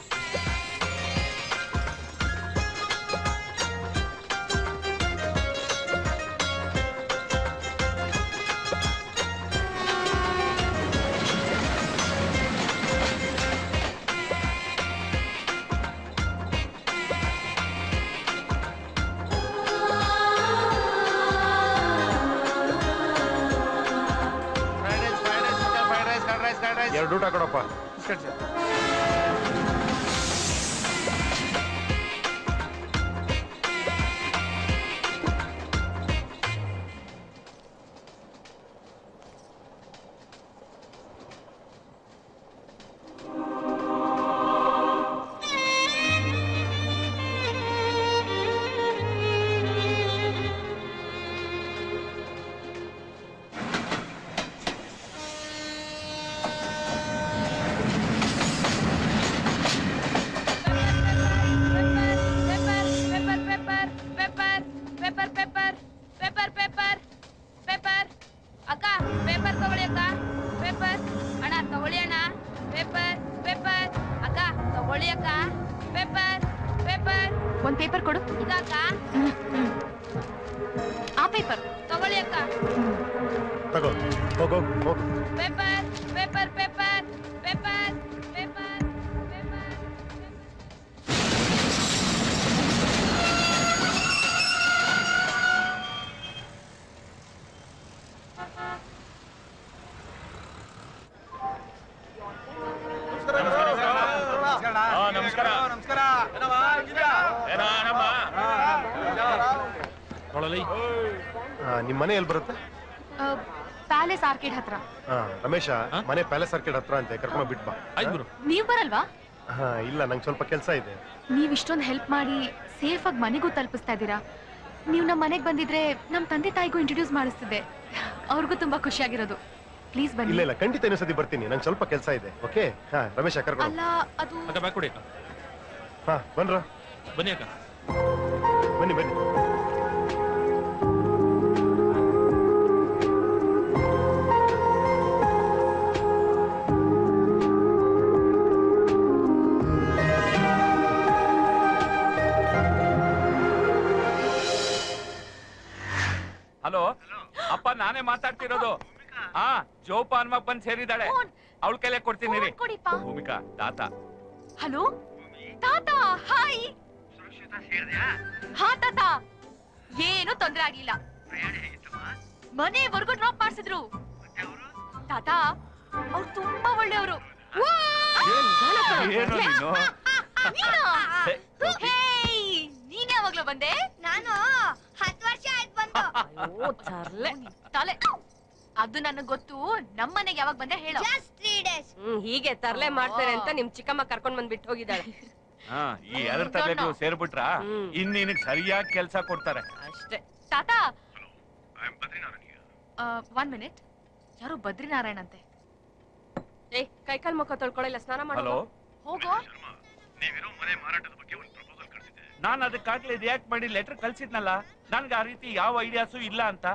S13: ಎರಡು ಊಟ ಕೊಡಪ್ಪ
S1: pepper pepper pepper pepper pepper pepper pepper pepper ಅಕ್ಕ ಪೇಪರ್ ತಗೊಳ್ಳಿ ಅಕ್ಕ ಪೇಪರ್ ಅಣ್ಣ ತಗೊಳ್ಳಿ ಅಣ್ಣ ಪೇಪರ್ ಪೇಪರ್ ಅಕ್ಕ ತಗೊಳ್ಳಿ ಅಕ್ಕ ಪೇಪರ್ ಪೇಪರ್
S16: ಒಂದ್ ಪೇಪರ್ ಕೊಡು
S1: ಇದಕ್ಕ
S16: ಆ ಪೇಪರ್
S1: ತಗೊಳ್ಳಿ ಅಕ್ಕ
S13: ತಗೋ ಹೋಗೋ ಹೋಗು
S1: paper paper paper paper paper paper
S7: ಕೊಡಲಿ
S13: ನಿಮ್ ಮನೆ ಎಲ್ಲಿ ಬರುತ್ತೆ
S16: ಪ್ಯಾಲೇಸ್ ಆರ್ಕಿಡ್ ಹತ್ರ
S13: ಹಾ ರಮೇಶ ಮನೆ ಪ್ಯಾಲೇಸ್ ಸರ್ಕಿಟ್ ಹತ್ರ ಅಂತೆ ಕರ್ಕೊಂಡ್ ಬಿಟ್ ಬಾ
S16: ನೀವ್ ಬರಲ್ವಾ
S13: ಹಾ ಇಲ್ಲ ನಂಗೆ ಸ್ವಲ್ಪ ಕೆಲಸ ಇದೆ
S16: ನೀವ್ ಇಷ್ಟೊಂದು ಹೆಲ್ಪ್ ಮಾಡಿ ಸೇಫ್ ಆಗಿ ಮನೆಗೂ ತಲುಪಿಸ್ತಾ ಇದ್ದೀರಾ ನೀವು ನಮ್ಮ ಮನೆಗೆ ಬಂದಿದ್ರೆ ನಮ್ಮ ತಂದೆ ತಾಯಿಗೂ ಇಂಟ್ರೊಡ್ಯೂಸ್ ಮಾಡಿಸ್ತಿದ್ದೆ ಅವ್ರಿಗೂ ತುಂಬಾ ಖುಷಿಯಾಗಿರೋದು ಪ್ಲೀಸ್
S13: ಇಲ್ಲ
S16: ಬನ್ನಿ
S13: ಇಲ್ಲ ಖಂಡಿತ ಇನ್ನೊಂದ್ಸತಿ ಬರ್ತೀನಿ ನಂಗೆ ಸ್ವಲ್ಪ ಕೆಲಸ ಇದೆ ಓಕೆ ಹಾ ರಮೇಶ ಕರ್ಕೊಂಡು
S16: ಅಲ್ಲ ಅದು
S7: ಅಕ್ಕ ಬ್ಯಾಗ್ ಕೊಡಿ ಅಕ್ಕ
S13: ಹಾ ಬನ್ರ
S7: ಬನ್ನಿ ಅಕ್ಕ
S13: ಬನ್ನಿ ಬನ್ನಿ
S3: ಹಲೋ ಅಪ್ಪ ನಾನೇ ಮಾತಾಡ್ತಿರೋದು ಹಾ ಜೋಪಾನ್ವಾಗ ಬಂದ್ ಸೇರಿದಾಳೆ ಅವಳ ಕೈಲೇ ಕೊಡ್ತೀನಿ ರೀ
S16: ಕೊಡಿಪ್ಪ
S3: ಭೂಮಿಕಾ ತಾತ
S16: ಹಲೋ ತಾತ ಹಾಯ್ ಹಾ ತಾತ ಏನು ತೊಂದ್ರೆ ಆಗ್ಲಿಲ್ಲ ಮನೆವರೆಗೂ ಡ್ರಾಪ್ ಮಾಡ್ಸಿದ್ರು ತಾತ ಅವ್ರು ತುಂಬಾ ಒಳ್ಳೆಯವರು
S3: ಏನು ನೀನು
S16: ನೀನ್ ಯಾವಾಗ್ಲೂ ಬಂದೆ
S19: ನಾನು ಹತ್ತು ವರ್ಷ ಆಯ್ತು ಬಂದು
S16: ಓ ತರ್ಲೆ ತಲೆ ಅದು ನನಗ್ ಗೊತ್ತು ನಮ್ಮನೆಗೆ ಯಾವಾಗ ಬಂದೆ ಹೇಳು
S19: ಜಸ್ಟ್ ತ್ರೀ ಡೇಸ್
S20: ಹ್ಮ್ ಹೀಗೆ ತರ್ಲೆ ಮಾಡ್ತಾರೆ ಅಂತ ನಿಮ್ ಚಿಕ್ಕಮ್ಮ ಕರ್ಕೊಂಡ್ ಬಂದ್ ಬಿಟ್ಟು ಹೋಗಿದ್ದಾಳೆ
S3: ಹಾ ಈ ಎರಡು ತಲೆಗೂ ಸೇರ್ಬಿಟ್ರ ಇನ್ ನಿನಗ್ ಸರಿಯಾಗಿ ಕೆಲ್ಸ ಕೊಡ್ತಾರೆ
S20: ಅಷ್ಟೇ
S16: ತಾತ ಒನ್ ಮಿನಿಟ್ ಯಾರು ಬದ್ರಿನಾರಾಯಣ್ ಅಂತೆ
S20: ಏ ಕೈಕಾಲ್ ಮುಖ ತೊಳ್ಕೊಳ್ಳಿಲ್ಲ ಸ್ನಾನ
S3: ಹಲೋ
S20: ಮಾಡೋ
S16: ಹೋಗೋ
S3: ನಾನ್ ಅದಕ್ಕಾಗ್ಲೇ ರಿಯಾಕ್ಟ್ ಮಾಡಿ ಲೆಟರ್ ಕಳ್ಸಿದ್ನಲ್ಲ ನನ್ಗೆ ಆ ರೀತಿ ಯಾವ ಐಡಿಯಾಸು ಇಲ್ಲ ಅಂತ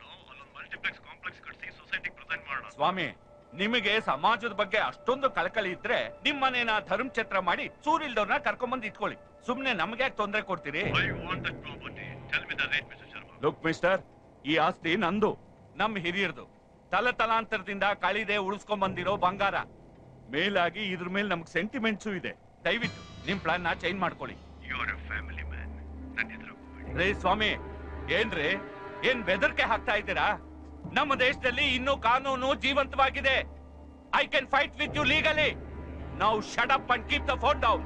S3: ಸ್ವಾಮಿ ನಿಮಗೆ ಸಮಾಜದ ಬಗ್ಗೆ ಅಷ್ಟೊಂದು ಕಳಕಳಿ ಇದ್ರೆ ನಿಮ್ಮನೇನ ಧರ್ಮಛತ್ರ ಮಾಡಿ ಸೂರಿಲ್ದವ್ರನ್ನ ಕರ್ಕೊಂಬಂದ್ ಇಟ್ಕೊಳ್ಳಿ ಸುಮ್ನೆ ನಮ್ಗೆ ಯಾಕೆ ತೊಂದ್ರೆ ಕೊಡ್ತೀರಿ ಲುಕ್ ಮಿಸ್ಟರ್ ಈ ಆಸ್ತಿ ನಂದು ನಮ್ ಹಿರಿಯರ್ದು ತಲ ತಲಾಂತರದಿಂದ ಕಳಿದೆ ಉಳಿಸ್ಕೊಂಡ್ ಬಂದಿರೋ ಬಂಗಾರ ಮೇಲಾಗಿ ಇದ್ರ ಮೇಲೆ ನಮ್ಗೆ ಸೆಂಟಿಮೆಂಟ್ಸು ಇದೆ ದಯವಿಟ್ಟು ನಿಮ್ ಪ್ಲಾನ್ ನ ಚೇಂಜ್ ಮಾಡ್ಕೊಳ್ಳಿ ರೇ ಸ್ವಾಮಿ ಏನ್ರಿ ಏನ್ ಬೆದರಿಕೆ ಹಾಕ್ತಾ ಇದ್ದೀರಾ ನಮ್ಮ ದೇಶದಲ್ಲಿ ಇನ್ನೂ ಕಾನೂನು ಜೀವಂತವಾಗಿದೆ I can fight with you legally ನಾವು shut up and keep the phone down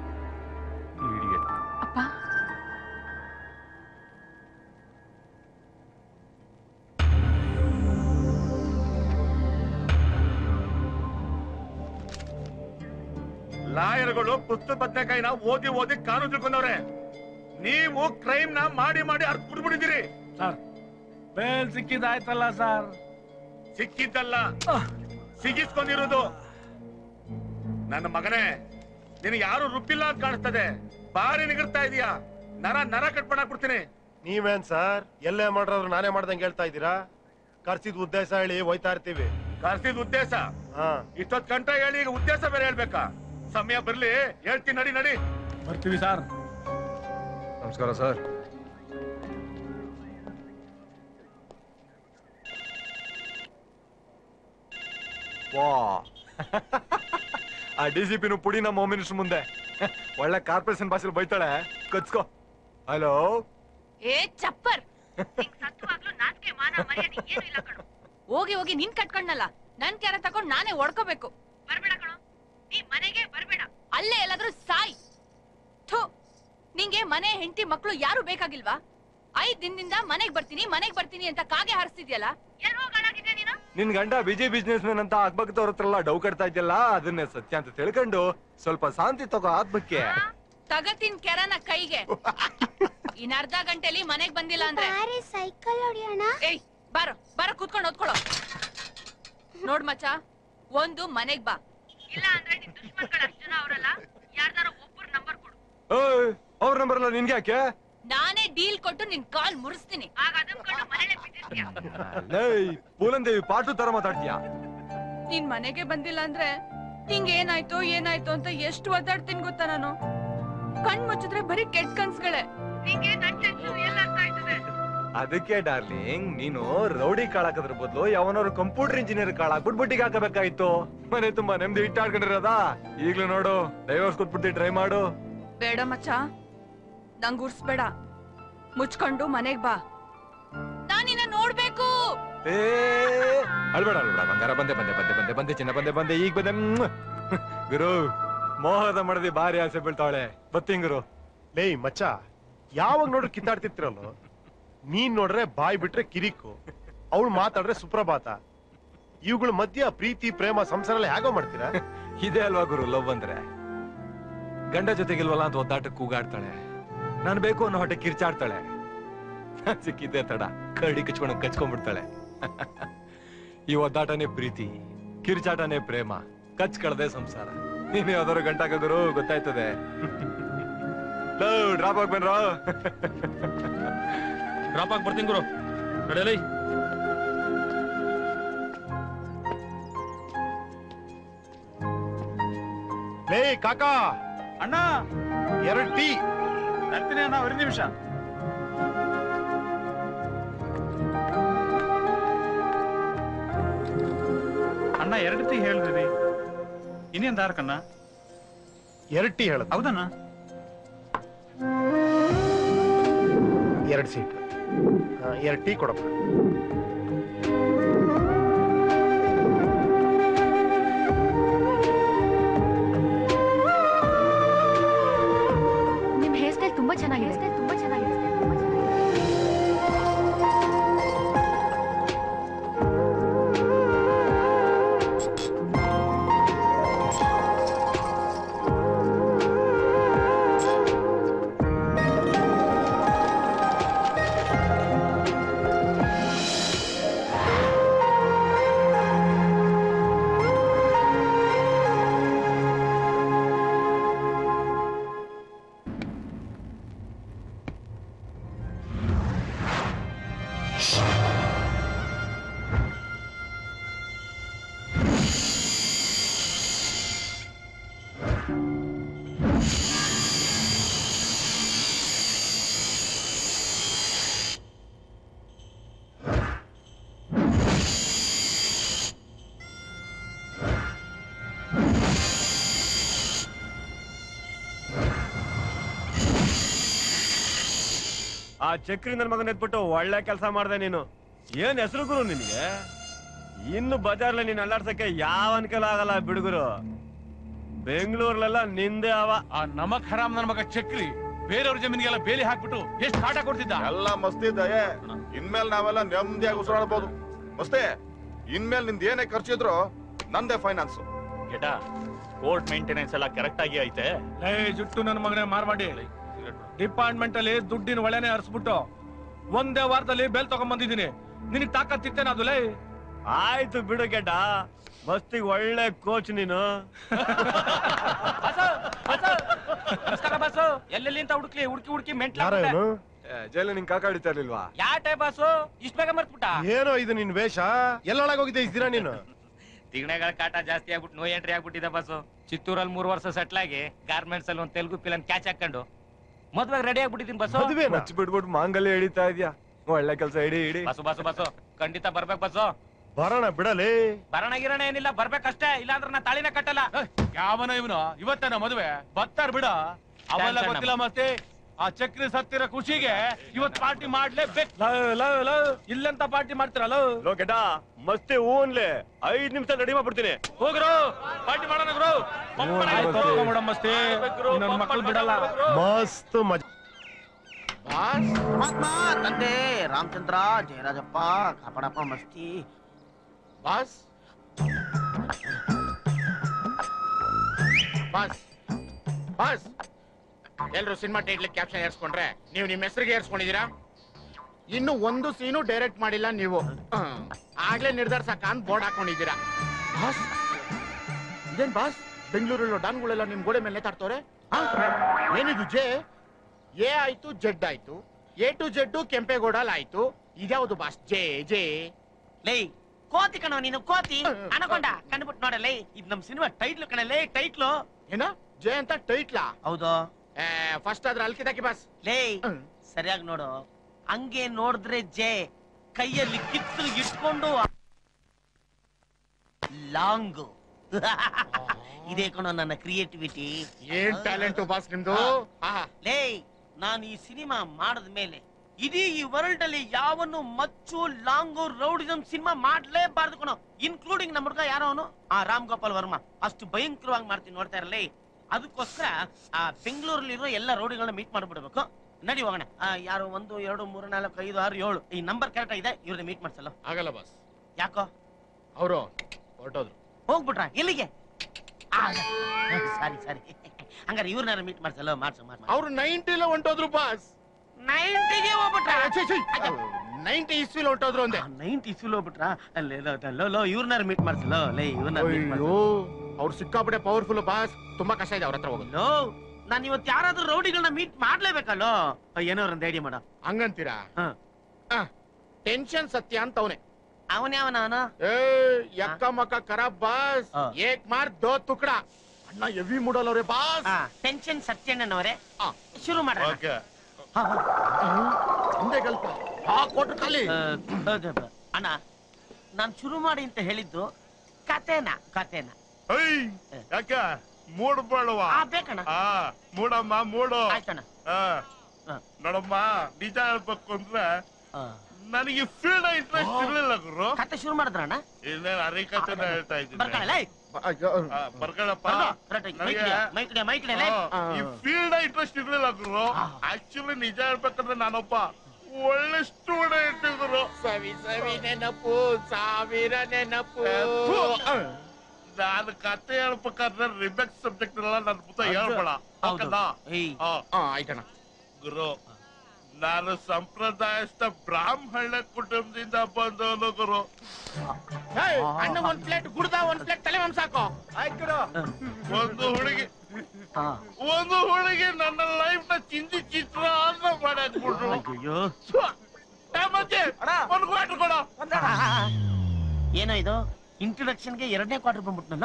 S3: ಲಾಯರ್ಗಳು ಪುಸ್ತಕ ಬದನೆಕಾಯಿನ ಓದಿ ಓದಿ ಕಾನೂನು ತಿಳ್ಕೊಂಡವ್ರೆ ನೀವು ಕ್ರೈಮ್ ನ ಮಾಡಿ ಮಾಡಿ ಅರ್ಥ ಬಿಡ್ಬಿಟ್ಟಿದ್ದೀರಿ
S9: ಸರ್ ಬೇಲ್ ಸಿಕ್ಕಿದಾಯ್ತಲ್ಲ ಸರ್
S3: ಸಿಕ್ಕಿದ್ದಲ್ಲ ಸಿಗಿಸ್ಕೊಂಡಿರೋದು ನನ್ನ ಮಗನೇ ನಿನ್ ಯಾರು ರುಪ್ಪಿಲ್ಲ ಅಂತ ಕಾಣಿಸ್ತದೆ ಬಾರಿ ನಿಗರ್ತಾ ಇದೀಯಾ ನರ ನರ ಕಟ್ ಮಾಡಾಕ್ಬಿಡ್ತೀನಿ
S13: ನೀವೇನ್ ಸರ್ ಎಲ್ಲೇ ಮಾಡ್ರಾದ್ರು ನಾನೇ ಮಾಡ್ದಂಗೆ ಹೇಳ್ತಾ ಇದ್ದೀರಾ ಕರ್ಸಿದ ಉದ್ದೇಶ ಹೇಳಿ ಹೋಯ್ತಾ ಇರ್ತೀವಿ
S3: ಕರ್ಸಿದ ಉದ್ದೇಶ
S13: ಹಾ
S3: ಇಷ್ಟೊತ್ ಗಂಟ ಹೇಳಿ ಈಗ ಉದ್ದೇಶ ಬೇರೆ ಹೇಳ್ಬೇಕಾ ಸಮಯ ಬರ್ಲಿ ಹೇಳ್ತೀನಿ ನಡಿ ನಡಿ
S9: ಬರ್ತೀವಿ ಸರ್
S10: ನಮಸ್ಕಾರ ಸರ್ ವಾ ಆ ಡಿ ಸಿ ಪಿನು ಪುಡಿ ನಮ್ಮ ಹೋಮ್ ಮಿನಿಸ್ಟರ್ ಮುಂದೆ ಒಳ್ಳೆ ಕಾರ್ಪೊರೇಷನ್ ಭಾಷೆಲಿ ಬೈತಾಳೆ ಕಚ್ಕೋ ಹಲೋ
S16: ಏ ಚಪ್ಪರ್ ನಿಂಗ್ ಸತ್ವಾಗ್ಲೂ ನಾಚಿಕೆ ಮಾನ ಮರ್ಯಾದೆ ಏನು ಇಲ್ಲ ಕಣೋ ಹೋಗಿ ಹೋಗಿ ನಿನ್ ಕಟ್ಕೊಂಡಲ್ಲ ನನ್ ಕ್ಯಾರ ತಕೊಂಡ್ ನಾನೇ ಒಡ್ಕೋಬೇಕು ಬರ್ಬೇಡ ಕಣೋ ನೀ ಮನೆಗೆ ಬರ್ಬೇಡ ಅಲ್ಲೇ ಎಲ್ಲಾದ್ರೂ ಸಾಯ್ ಥು ನಿಂಗೆ ಮನೆ ಹೆಂಡತಿ ಮಕ್ಳು ಯಾರು ಬೇಕಾಗಿಲ್ವಾ ಐದ್ ದಿನದಿಂದ ಮನೆಗ್ ಬರ್ತೀನಿ ಮನೆಗ್ ಬರ್ತೀನಿ ಅಂತ ಕಾಗೆ ಹಾರಿಸ್ತಿದ್ಯಲ್ಲ ಎಲ್ ಹೋಗಾಗಿದ್ಯಾ ನೀನು
S10: ನಿನ್ ಗಂಡ ಬಿಜಿ ಬಿಸ್ನೆಸ್ ಮ್ಯಾನ್ ಅಂತ ಆಗ್ಬಕ್ತವ್ರ ಹತ್ರ ಎಲ್ಲ ಡೌ ಕಟ್ತಾ ಇದೆಯಲ್ಲ ಅದನ್ನೇ ಸತ್ಯ ಅಂತ ತಿಳ್ಕೊಂಡು ಸ್ವಲ್ಪ ಶಾಂತಿ ತಗೋ ಆತ್ಮಕ್ಕೆ
S16: ತಗತಿನ್ ಕೆರನ ಕೈಗೆ ಇನ್ ಅರ್ಧ ಗಂಟೆಲಿ ಮನೆಗ್ ಬಂದಿಲ್ಲ ಅಂದ್ರೆ
S19: ಸೈಕಲ್ ಹೊಡಿಯೋಣ
S16: ಏಯ್ ಬಾರೋ ಬಾರೋ ಕೂತ್ಕೊಂಡು ಓದ್ಕೊಳ್ಳೋ ನೋಡ್ ಮಚ್ಚ ಒಂದು ಮನೆಗ್ ಬಾ ಇಲ್ಲ ಅಂದ್ರೆ ನಿನ್ ದುಶ್ಮನ್ಗಳು ಅಷ್ಟ್ ಜನ ಅವರಲ್ಲ ಯಾರ್ದಾರ ಒಬ್ಬರು ನಂಬರ್ ಕೊಡು
S10: ಅವ್ರ ನಂಬರ್ ಎಲ್ಲ ನಿನ್ಗೆ ಯಾಕೆ
S16: ನಾನೇ ಡೀಲ್ ಕೊಟ್ಟು ನಿನ್ ಕಾಲ್ ಮುರಿಸ್ತೀನಿ ಆಗ ಅದನ್ಕೊಂಡು ಮನೇಲೆ ಬಿದ್ದಿರ್ತೀಯ
S10: ಏಯ್ ಪೂಲಂದೇವಿ ಪಾಟು ತರ ಮಾತಾಡ್ತೀಯಾ
S16: ನೀನ್ ಮನೆಗೆ ಬಂದಿಲ್ಲ ಅಂದ್ರೆ ಹಿಂಗ್ ಏನಾಯ್ತು ಏನಾಯ್ತು ಅಂತ ಎಷ್ಟು ಒದ್ದಾಡ್ತೀನಿ ಗೊತ್ತಾ ನಾನು ಕಣ್ ಮುಚ್ಚಿದ್ರೆ ಬರೀ ಕೆಟ್ಟ ಕನ್ಸ್ಗಳೇ ನಿಂಗೆ ನನ್ ಟೆನ್ಷನ್ ಎಲ್ಲ ಅರ್ಥ ಆಯ್ತದೆ
S10: ಅದಕ್ಕೆ ಡಾರ್ಲಿಂಗ್ ನೀನು ರೌಡಿ ಕಾಳಾಕದ್ರ ಬದಲು ಯಾವನಾರು ಕಂಪ್ಯೂಟರ್ ಇಂಜಿನಿಯರ್ ಕಾಳಾಕ್ಬಿಟ್ಟು ಬುಟ್ಟಿಗೆ ಹಾಕಬೇಕಾಯ್ತು ಮನೆ ತುಂಬಾ ನೆಮ್ಮದಿ ಇಟ್ಟಾಡ್ಕೊಂಡಿರೋದಾ ಈಗ್ಲೂ ನೋಡು ಡೈವರ್ಸ್ ಕೊಟ್ಬಿಡ್ತಿ ಟ್ರೈ ಮಾಡು
S16: ಬೇಡ ಮಚ್ಚ ನಂಗ್ ಉರ್ಸ್ಬೇಡ ಮುಚ್ಕೊಂಡು ಮನೆಗ್ ಬಾ ನಾನಿನ್ನ ನೋಡ್ಬೇಕು
S10: ಏ ಅಳ್ಬೇಡ ಅಳ್ಬೇಡ ಬಂಗಾರ ಬಂದೆ ಬಂದೆ ಬಂದೆ ಬಂದೆ ಬಂದೆ ಚಿನ್ನ ಬಂದೆ ಬಂದೆ ಈಗ ಬಂದೆ ಮ್ಮ್. ಗುರು ಮೋಹದ ಮಾಡದಿ ಭಾರಿ ಆಸೆ ಬೀಳ್ತಾವಳೆ ಬತ್ತಿಂಗ್ ಗುರು
S13: ಲೇ ಮಚ್ಚ ಯಾವಾಗ ನೋಡ್ರಿ ಕಿತ್ತಾಡ್ತಿರ್ತಿರಲ್ಲ ನೀನ್ ನೋಡ್ರೆ ಬಾಯ್ ಬಿಟ್ರೆ ಕಿರಿಕು ಅವಳು ಮಾತಾಡ್ರೆ ಸುಪ್ರಭಾತ ಇವುಗಳ ಮಧ್ಯ ಪ್ರೀತಿ ಪ್ರೇಮ ಸಂಸಾರ ಎಲ್ಲ ಹೇಗೋ ಮಾಡ್ತೀರಾ
S10: ಇದೇ ಅಲ್ವಾ ಗುರು ಲವ್ ಅಂದ್ರೆ ಗಂಡ ಜೊತೆಗಿಲ್ವಲ್ಲ ಅಂತ ಒದ್ದಾಟ ಕೂಗಾಡ್ತಾಳೆ ನಾನು ಬೇಕು ಅನ್ನೋ ಹೊಟ್ಟೆ ಕಿರ್ಚಾಡ್ತಾಳೆ ನಾನ್ ಸಿಕ್ಕಿದ್ದೆ ತಡ ಕರಡಿ ಕಚ್ಕೊಂಡು ಕಚ್ಕೊಂಡ್ಬಿಡ್ತಾಳೆ ಈ ಒದ್ದಾಟನೇ ಪ್ರೀತಿ ಕಿರ್ಚಾಟನೇ ಪ್ರೇಮ ಕಚ್ ಕಳ್ದೆ ಸಂಸಾರ ನೀನ್ ಯಾವ್ದಾರು ಗಂಟಾಕ ಗುರು ಗೊತ್ತಾಯ್ತದೆ ಡ್ರಾಪ್ ಆಗ್ಬೇನ್ರೋ
S7: ಡ್ರಾಪ್ ಆಗಿ ಬರ್ತೀನಿ ಗುರು ನಡೆಯಲಿ
S13: ಲೇ ಕಾಕಾ
S11: ಅಣ್ಣ
S13: ಎರಡ್ ಟೀ
S11: ತರ್ತೀನಿ ಅಣ್ಣ ಒಂದು ನಿಮಿಷ ಅಣ್ಣ ಎರಡು ಟೀ ಹೇಳಿದ್ರಿ ಇನ್ನೇನ್ ದಾರಕಣ್ಣ
S13: ಎರಡ್ ಟೀ ಹೇಳ
S11: ಹೌದಣ್ಣ
S13: ಎರಡ್ ಸೀಟ್ ಎರಡ್ ಟೀ ಕೊಡಪ್ಪ
S16: ನಿಮ್ ಹೇರ್ ಸ್ಟೈಲ್ ತುಂಬಾ ಚೆನ್ನಾಗಿದೆ ತುಂಬಾ ಚೆನ್ನಾಗಿದೆ
S5: ಆ ಚಕ್ರಿ ನನ್ ಮಗನ ಎತ್ಬಿಟ್ಟು ಒಳ್ಳೆ ಕೆಲಸ ಮಾಡ್ದೆ ನೀನು ಏನ್ ಹೆಸರು ಗುರು ನಿನ್ಗೆ ಇನ್ನು ಬಜಾರ್ಲೆ ನೀನ್ ಅಲ್ಲಾಡ್ಸಕ್ಕೆ ಯಾವನ್ ಕೆಲ ಆಗಲ್ಲ ಬಿಡುಗರು ಬೆಂಗಳೂರ್ಲೆಲ್ಲ ನಿಂದೆ ಅವ
S3: ಆ ನಮಕ್ ಹರಾಮ್ ನನ್ ಮಗ ಚಕ್ರಿ ಬೇರೆಯವ್ರ ಜಮೀನಿಗೆಲ್ಲ ಬೇಲಿ ಹಾಕ್ಬಿಟ್ಟು ಎಷ್ಟು ಕಾಟ ಕೊಡ್ತಿದ್ದ
S2: ಎಲ್ಲ ಮಸ್ತಿ ದಯೆ ಇನ್ಮೇಲೆ ನಾವೆಲ್ಲ ನೆಮ್ಮದಿಯಾಗಿ ಉಸಿರಾಡ್ಬೋದು ಮಸ್ತೆ ಇನ್ಮೇಲೆ ನಿಂದ ಏನೇ ಖರ್ಚಿದ್ರು ನಂದೇ ಫೈನಾನ್ಸ್
S7: ಗೆಟ ಕೋರ್ಟ್ ಮೇಂಟೆನೆನ್ಸ್ ಎಲ್ಲ ಕರೆಕ್ಟ್ ಆಗಿ ಐತೆ
S9: ಲೇ ಜುಟ್ಟು ನನ್ನ ಮಗನೇ ಮಾರ್ಮಾಡಿ ಡಿಪಾರ್ಟ್ಮೆಂಟ್ ಅಲ್ಲಿ ದುಡ್ಡಿನ ಒಳೆನೆ ಹರಿಸ್ಬಿಟ್ಟು ಒಂದೇ ವಾರದಲ್ಲಿ ಬೇಲ್ ತಗೊಂಡ್ ಬಂದಿದ್ದೀನಿ ನಿನಗ್ ತಾಕತ್ತಿತ್ತೇನ ಅದು ಲೇ
S5: ಆಯ್ತು ಬಿಡು ಗೆಡ್ಡ ಮಸ್ತಿಗ್ ಒಳ್ಳೆ ಕೋಚ್ ನೀನು
S11: ನಮಸ್ಕಾರ ಬಾಸು ಎಲ್ಲೆಲ್ಲಿ ಅಂತ ಹುಡುಕ್ಲಿ ಹುಡುಕಿ ಹುಡುಕಿ ಮೆಂಟ್ಲ
S13: ಯಾರ ಇವನು
S10: ಜೈಲು ನಿಂಗ್ ಕಾಕ ಹಿಡಿತಾ ಇರ್ಲಿಲ್ವಾ
S11: ಯಾ ಟೈಪ್ ಬಾಸು ಇಷ್ಟ ಬೇಗ ಮರ್ತ್ಬಿಟ್ಟ
S13: ಏನೋ ಇದು ನಿನ್ ವೇಷ ಎಲ್ಲೊಳಗೋಗಿದ್ದೆ ಇಸ್ ದಿನ ನೀನು
S11: ತಿಗಣೆಗಳ ಕಾಟ ಜಾಸ್ತಿ ಆಗ್ಬಿಟ್ಟು ನೋ ಎಂಟ್ರಿ ಆಗ್ಬಿಟ್ಟಿದೆ ಬಾಸು ಚಿತ್ತೂರಲ್ಲಿ ಮೂರು ವರ್ಷ ಸೆಟ್ಲ್ ಆಗಿ ಗಾರ್ಮೆಂಟ್ಸ್ ಅಲ್ಲಿ ಒಂದು ತೆಲುಗು ಫಿಲಂ ಕ್ಯಾಚ್ ಹಾಕೊಂಡು ಮದ್ವೆಗೆ ರೆಡಿ ಆಗ್ಬಿಟ್ಟಿದ್ದೀನಿ ಬಸ್ಸು
S10: ಮಚ್ಚ ಬಿಡ್ಬಿಟ್ಟು ಮಾಂಗಲ್ಯ ಹಿಡಿತಾ ಇದ್ಯಾ ಒಳ್ಳೆ ಕೆಲಸ ಹಿಡಿ ಹಿಡಿ
S11: ಬಸ್ಸು ಬಸ್ಸು ಬಸ್ಸು ಖಂಡಿತ ಬರ್ಬೇಕು ಬಸ್ಸು
S13: ಬರೋಣ ಬಿಡಲೇ
S11: ಬರಣ ಗಿರಣ ಏನಿಲ್ಲ ಬರ್ಬೇಕಷ್ಟೇ ಇಲ್ಲಾಂದ್ರೆ ನಾ ತಾಳಿನ ಕಟ್ಟಲ್ಲ
S3: ಯಾವನ ಇವನು ಇವತ್ತೇನ ಮದುವೆ ಬತ್ತಾರ್ ಬಿಡ ಅವೆಲ್ಲ
S11: Thanks ಅಣ್ಣ.
S3: ಗೊತ್ತಿಲ್ಲ ಮತ್ತೆ ಆ ಚಕ್ರಿ ಸತ್ತಿರೋ ಖುಷಿಗೆ ಇವತ್ ಪಾರ್ಟಿ ಮಾಡ್ಲೇಬೇಕು
S9: ಇಲ್ಲೆಂತ ಪಾರ್ಟಿ ಮಾಡ್ತೀರಲ್ಲ
S5: ಲೋ ಗೆಡ್ಡ ಮಸ್ತಿ ಹೂನ್ಲೆ ಐದ್ ನಿಮಿಷ ರೆಡಿ ಮಾಡ್ಬಿಡ್ತೀನಿ
S11: ಹೋಗ್ರು ಪಾರ್ಟಿ ಮಾಡೋಣ ಗುರು
S9: ಮಸ್ತಿ ನನ್ನ ಮಕ್ಕಳು ಬಿಡಲ್ಲ
S13: ಮಸ್ತ್ ಮಜಾ
S14: ಪರಮಾತ್ಮ ತಂದೆ ರಾಮಚಂದ್ರ ಜಯರಾಜಪ್ಪ ಕಾಪಾಡಪ್ಪ ಮಸ್ತಿ
S21: ಬಾಸ್ ಬಾಸ್ ಬಾಸ್ ಎಲ್ರು ಸಿನಿಮಾ ಟೈಟ್ಲ್ ಕ್ಯಾಪ್ಷನ್ ಏರ್ಸ್ಕೊಂಡ್ರೆ ನೀವು ನಿಮ್ಮ ಹೆಸರಿಗೆ ಏರ್ಸ್ಕೊಂಡಿದೀರಾ ಇನ್ನು ಒಂದು ಸೀನು ಡೈರೆಕ್ಟ್ ಮಾಡಿಲ್ಲ ನೀವು ಹ್ಮ್. ಆಗ್ಲೇ ನಿರ್ಧರಿಸಕ್ಕ ಅಂತ ಬೋರ್ಡ್ ಹಾಕೊಂಡಿದ್ದೀರಾ ಬಾಸ್ ಇದೇನ್ ಬಾಸ್ ಬೆಂಗಳೂರಲ್ಲೋ ಡಾನ್ಗಳೆಲ್ಲ ನಿಮ್ ಗೋಡೆ ಮೇಲೆ ನೇತಾಡ್ತವ್ರೆ ಆ? ಏನಿದು ಜೆ ಎ ಆಯ್ತು ಜೆಡ್ ಆಯ್ತು ಎ ಟು ಜೆಡ್ ಕೆಂಪೇಗೌಡಲ್ ಆಯ್ತು ಇದ್ಯಾವುದು ಬಾಸ್ ಜೆ ಜೆ
S14: ಲೇ ಕೋತಿ ಕಣೋ ನೀನು ಕೋತಿ ಅನಕೊಂಡ ಕಂಡ್ಬಿಟ್ಟು ನೋಡಲೇ ಇದು ನಮ್ ಸಿನಿಮಾ ಟೈಟ್ಲು ಕಣಲೇ ಟೈಟ್ಲು
S21: ಏನ ಜೆ ಅಂತ ಟೈಟ್ಲಾ
S14: ಹೌದು
S21: ಫಸ್ಟ್ ಆದ್ರೆ ಅಲ್ಕಿದಾಕಿ ಬಾಸ್
S14: ಲೇ ಸರಿಯಾಗಿ ನೋಡು ಹಂಗೆ ನೋಡಿದ್ರೆ ಜೆ ಕೈಯಲ್ಲಿ ಕಿತ್ತು ಇಟ್ಕೊಂಡು ಲಾಂಗು ಇದೇ ಕಣೋ ನನ್ನ ಕ್ರಿಯೇಟಿವಿಟಿ
S21: ಏನ್ ಟ್ಯಾಲೆಂಟ್ ಬಾಸ್ ನಿಮ್ದು ಆಹಾ.
S14: ಲೇ ನಾನು ಈ ಸಿನಿಮಾ ಮಾಡದ ಮೇಲೆ ಇಡೀ ಈ ವರ್ಲ್ಡ್ ಅಲ್ಲಿ ಯಾವನು ಮಚ್ಚು ಲಾಂಗು ರೌಡಿಸಮ್ ಸಿನಿಮಾ ಮಾಡ್ಲೇಬಾರ್ದು ಕಣೋ ಇನ್ಕ್ಲೂಡಿಂಗ್ ನಮ್ಮ ಹುಡುಗ ಯಾರೋ ಅವನು ಆ ರಾಮ್ ಗೋಪಾಲ್ ವರ್ಮಾ ಅಷ್ಟು ಭಯಂಕರವಾಗಿ ಮಾಡ್ತೀನಿ ನೋಡ್ತಾ ಇರಲಿ ಅದಕ್ಕೋಸ್ಕರ ಆ ಬೆಂಗಳೂರಲ್ಲಿರೋ ಎಲ್ಲ ರೌಡಿಗಳನ್ನ ಮೀಟ್ ಮಾಡ್ಬಿಡ್ಬೇಕು ನಡಿ ಹೋಗೋಣ ಆ, ಯಾರು ಒಂದು ಎರಡು ಮೂರು ನಾಲ್ಕು ಐದು ಆರು ಏಳು ಈ ನಂಬರ್ ಕರೆಕ್ಟ್ ಇದೆ ಇವ್ರನ್ನ ಮೀಟ್ ಮಾಡ್ಸಲ್ಲ
S21: ಆಗಲ್ಲ ಬಾಸ್
S14: ಯಾಕೋ
S21: ಅವರು ಹೊರಟೋದ್ರು
S14: ಹೋಗ್ಬಿಟ್ರ ಎಲ್ಲಿಗೆ ಸಾರಿ ಸಾರಿ ಹಂಗಾರೆ ಇವ್ರನ್ನಾರ ಮೀಟ್ ಮಾಡ್ಸಲ್ಲ ಮಾಡ್ಸು ಮಾಡ್ಸು
S21: ಅವ್ರು ನೈಂಟಿಲ ಹೊಂಟೋದ್ರು ಬಾಸ್
S14: ನೈಂಟಿಗೆ ಹೋಗ್ಬಿಟ್ರ
S21: ನೈಂಟಿ ಇಸ್ವಿಲ್ ಹೊಂಟೋದ್ರು ಅಂದೆ
S14: ನೈಂಟಿ ಇಸ್ವಿಲ್ ಹೋಗ್ಬಿಟ್ರ ಅಲ್ಲೇ ಲೋ ಲೋ ಇವ್ರನ್ನಾರ ಮೀಟ್ ಮಾಡ್ಸಲ್ಲ ಲೇ ಇವ್ರನ್ನಾರ ಮೀಟ್ ಮಾಡ್ಸಲ್ಲ
S21: ಅಯ್ಯೋ ಅವ್ರು ಸಿಕ್ಕಾಪಟ್ಟೆ ಪವರ್ಫುಲ್ ಬಾಸ್ ತುಂಬಾ ಕಷ್ಟ ಇದೆ ಅವ್ರ ಹತ್ರ ಹೋಗೋದು
S14: ಲೋ ನಾನು ಇವತ್ತು ಯಾರಾದ್ರೂ ರೌಡಿಗಳನ್ನ ಮೀಟ್ ಮಾಡ್ಲೇಬೇಕಲ್ಲೋ ಏನೋ ಒಂದು ಐಡಿಯಾ ಮಾಡ
S21: ಹಂಗಂತೀರಾ ಟೆನ್ಷನ್ ಸತ್ಯ ಅಂತ ಅವನೇ
S14: ಅವನ್ ಯಾವನ ಅವನು
S21: ಏ ಯಕ್ಕ ಮಕ್ಕ ಖರಾಬ್ ಬಾಸ್ ಏಕ್ ಮಾರ್ ದೋ ತುಕಡ ಅಣ್ಣ ಎವಿ ಮೂಡಲ್ಲವ್ರೆ ಬಾಸ್
S14: ಟೆನ್ಷನ್ ಸತ್ಯಣ್ಣನವರೇ ಶುರು ಮಾಡ
S21: ಹಿಂದೆ ಗಲ್ಪ ಆ ಕೊಟ್ರು ಖಾಲಿ
S14: ಅಣ್ಣ ನಾನ್ ಶುರು ಮಾಡಿ ಅಂತ ಹೇಳಿದ್ದು ಕತೆನ ಕತೆನ
S2: ಯಾಕ ಮೂಡ್ಬೇಡವ
S14: ಆ, ಬೇಕಣ್ಣ.
S2: ಆ ಮೂಡಮ್ಮ ಮೂಡು
S14: ಆಯ್ತಣ್ಣ
S2: ಆ, ನೋಡಮ್ಮ ನಿಜ ಹೇಳ್ಬೇಕು ಅಂದ್ರೆ ನನಗೆ ಫೀಲ್ಡ್ ಇಂಟ್ರೆಸ್ಟ್ ಇರ್ಲಿಲ್ಲ ಗುರು
S14: ಕತೆ ಶುರು ಮಾಡಿದ್ರಣ್ಣ
S2: ಇನ್ನೇನು ಅರಿಕತೆನ ಹೇಳ್ತಾ ಇದ್ದೀನಿ
S14: ಬರ್ಕೊಳ್ಳ
S2: ಆ, ಬರ್ಕೊಳಪ್ಪ ನನಗೆ ಆ, ಈ ಫೀಲ್ಡ್ ಇಂಟ್ರೆಸ್ಟ್ ಇರ್ಲಿಲ್ಲ ಗುರು ಆಕ್ಚುಲಿ ನಿಜ ಹೇಳ್ಬೇಕಂದ್ರೆ ನಾನೊಬ್ಬ ಒಳ್ಳೆ ಸ್ಟೂಡೆಂಟ್ ಗುರು
S21: ಸವಿ ಸವಿ ನೆನಪು ಸಾವಿರ ನೆನಪು
S2: ನಾನು ಕತೆ ಹೇಳ್ಬೇಕಾದ್ರೆ ರಿಬೆಕ್ಟ್ ಸಬ್ಜೆಕ್ಟ್ ಎಲ್ಲ ನನ್ ಮುತ್ತ ಹೇಳ್ಬೇಡ
S21: ಹೌದು.
S2: ಓಕೆನಾ? ಆ.
S21: ಆಯ್ತಣ್ಣ
S2: ಗುರು ನಾನು ಸಂಪ್ರದಾಯಸ್ಥ ಬ್ರಾಹ್ಮಣ ಕುಟುಂಬದಿಂದ ಬಂದವನು ಗುರು
S21: ಅಣ್ಣ ಒಂದ್ ಪ್ಲೇಟ್ ಗುಡ್ದ ಒಂದ್ ಪ್ಲೇಟ್ ತಲೆ ಮಾಂಸ ಹಾಕೋ
S2: ಆಯ್ತು ಒಂದು ಹುಡುಗಿ ಒಂದು ಹುಡುಗಿ ನನ್ನ ಲೈಫ್ ನ ಚಿಂದಿ ಚಿತ್ರಾನ್ನ ಮಾಡಾಕ್ಬಿಟ್ರು
S14: ಅಯ್ಯೋ
S2: ಏ ಮತ್ತೆ ಒಂದು ಕ್ವಾರ್ಟರ್ ಕೊಡ
S14: ಏನೋ ಇದು ಇಂಟ್ರೊಡಕ್ಷನ್ಗೆ ಎರಡನೇ ಕ್ವಾರ್ಟರ್ ಬಂದ್ಬಿಟ್ನಲ್ಲ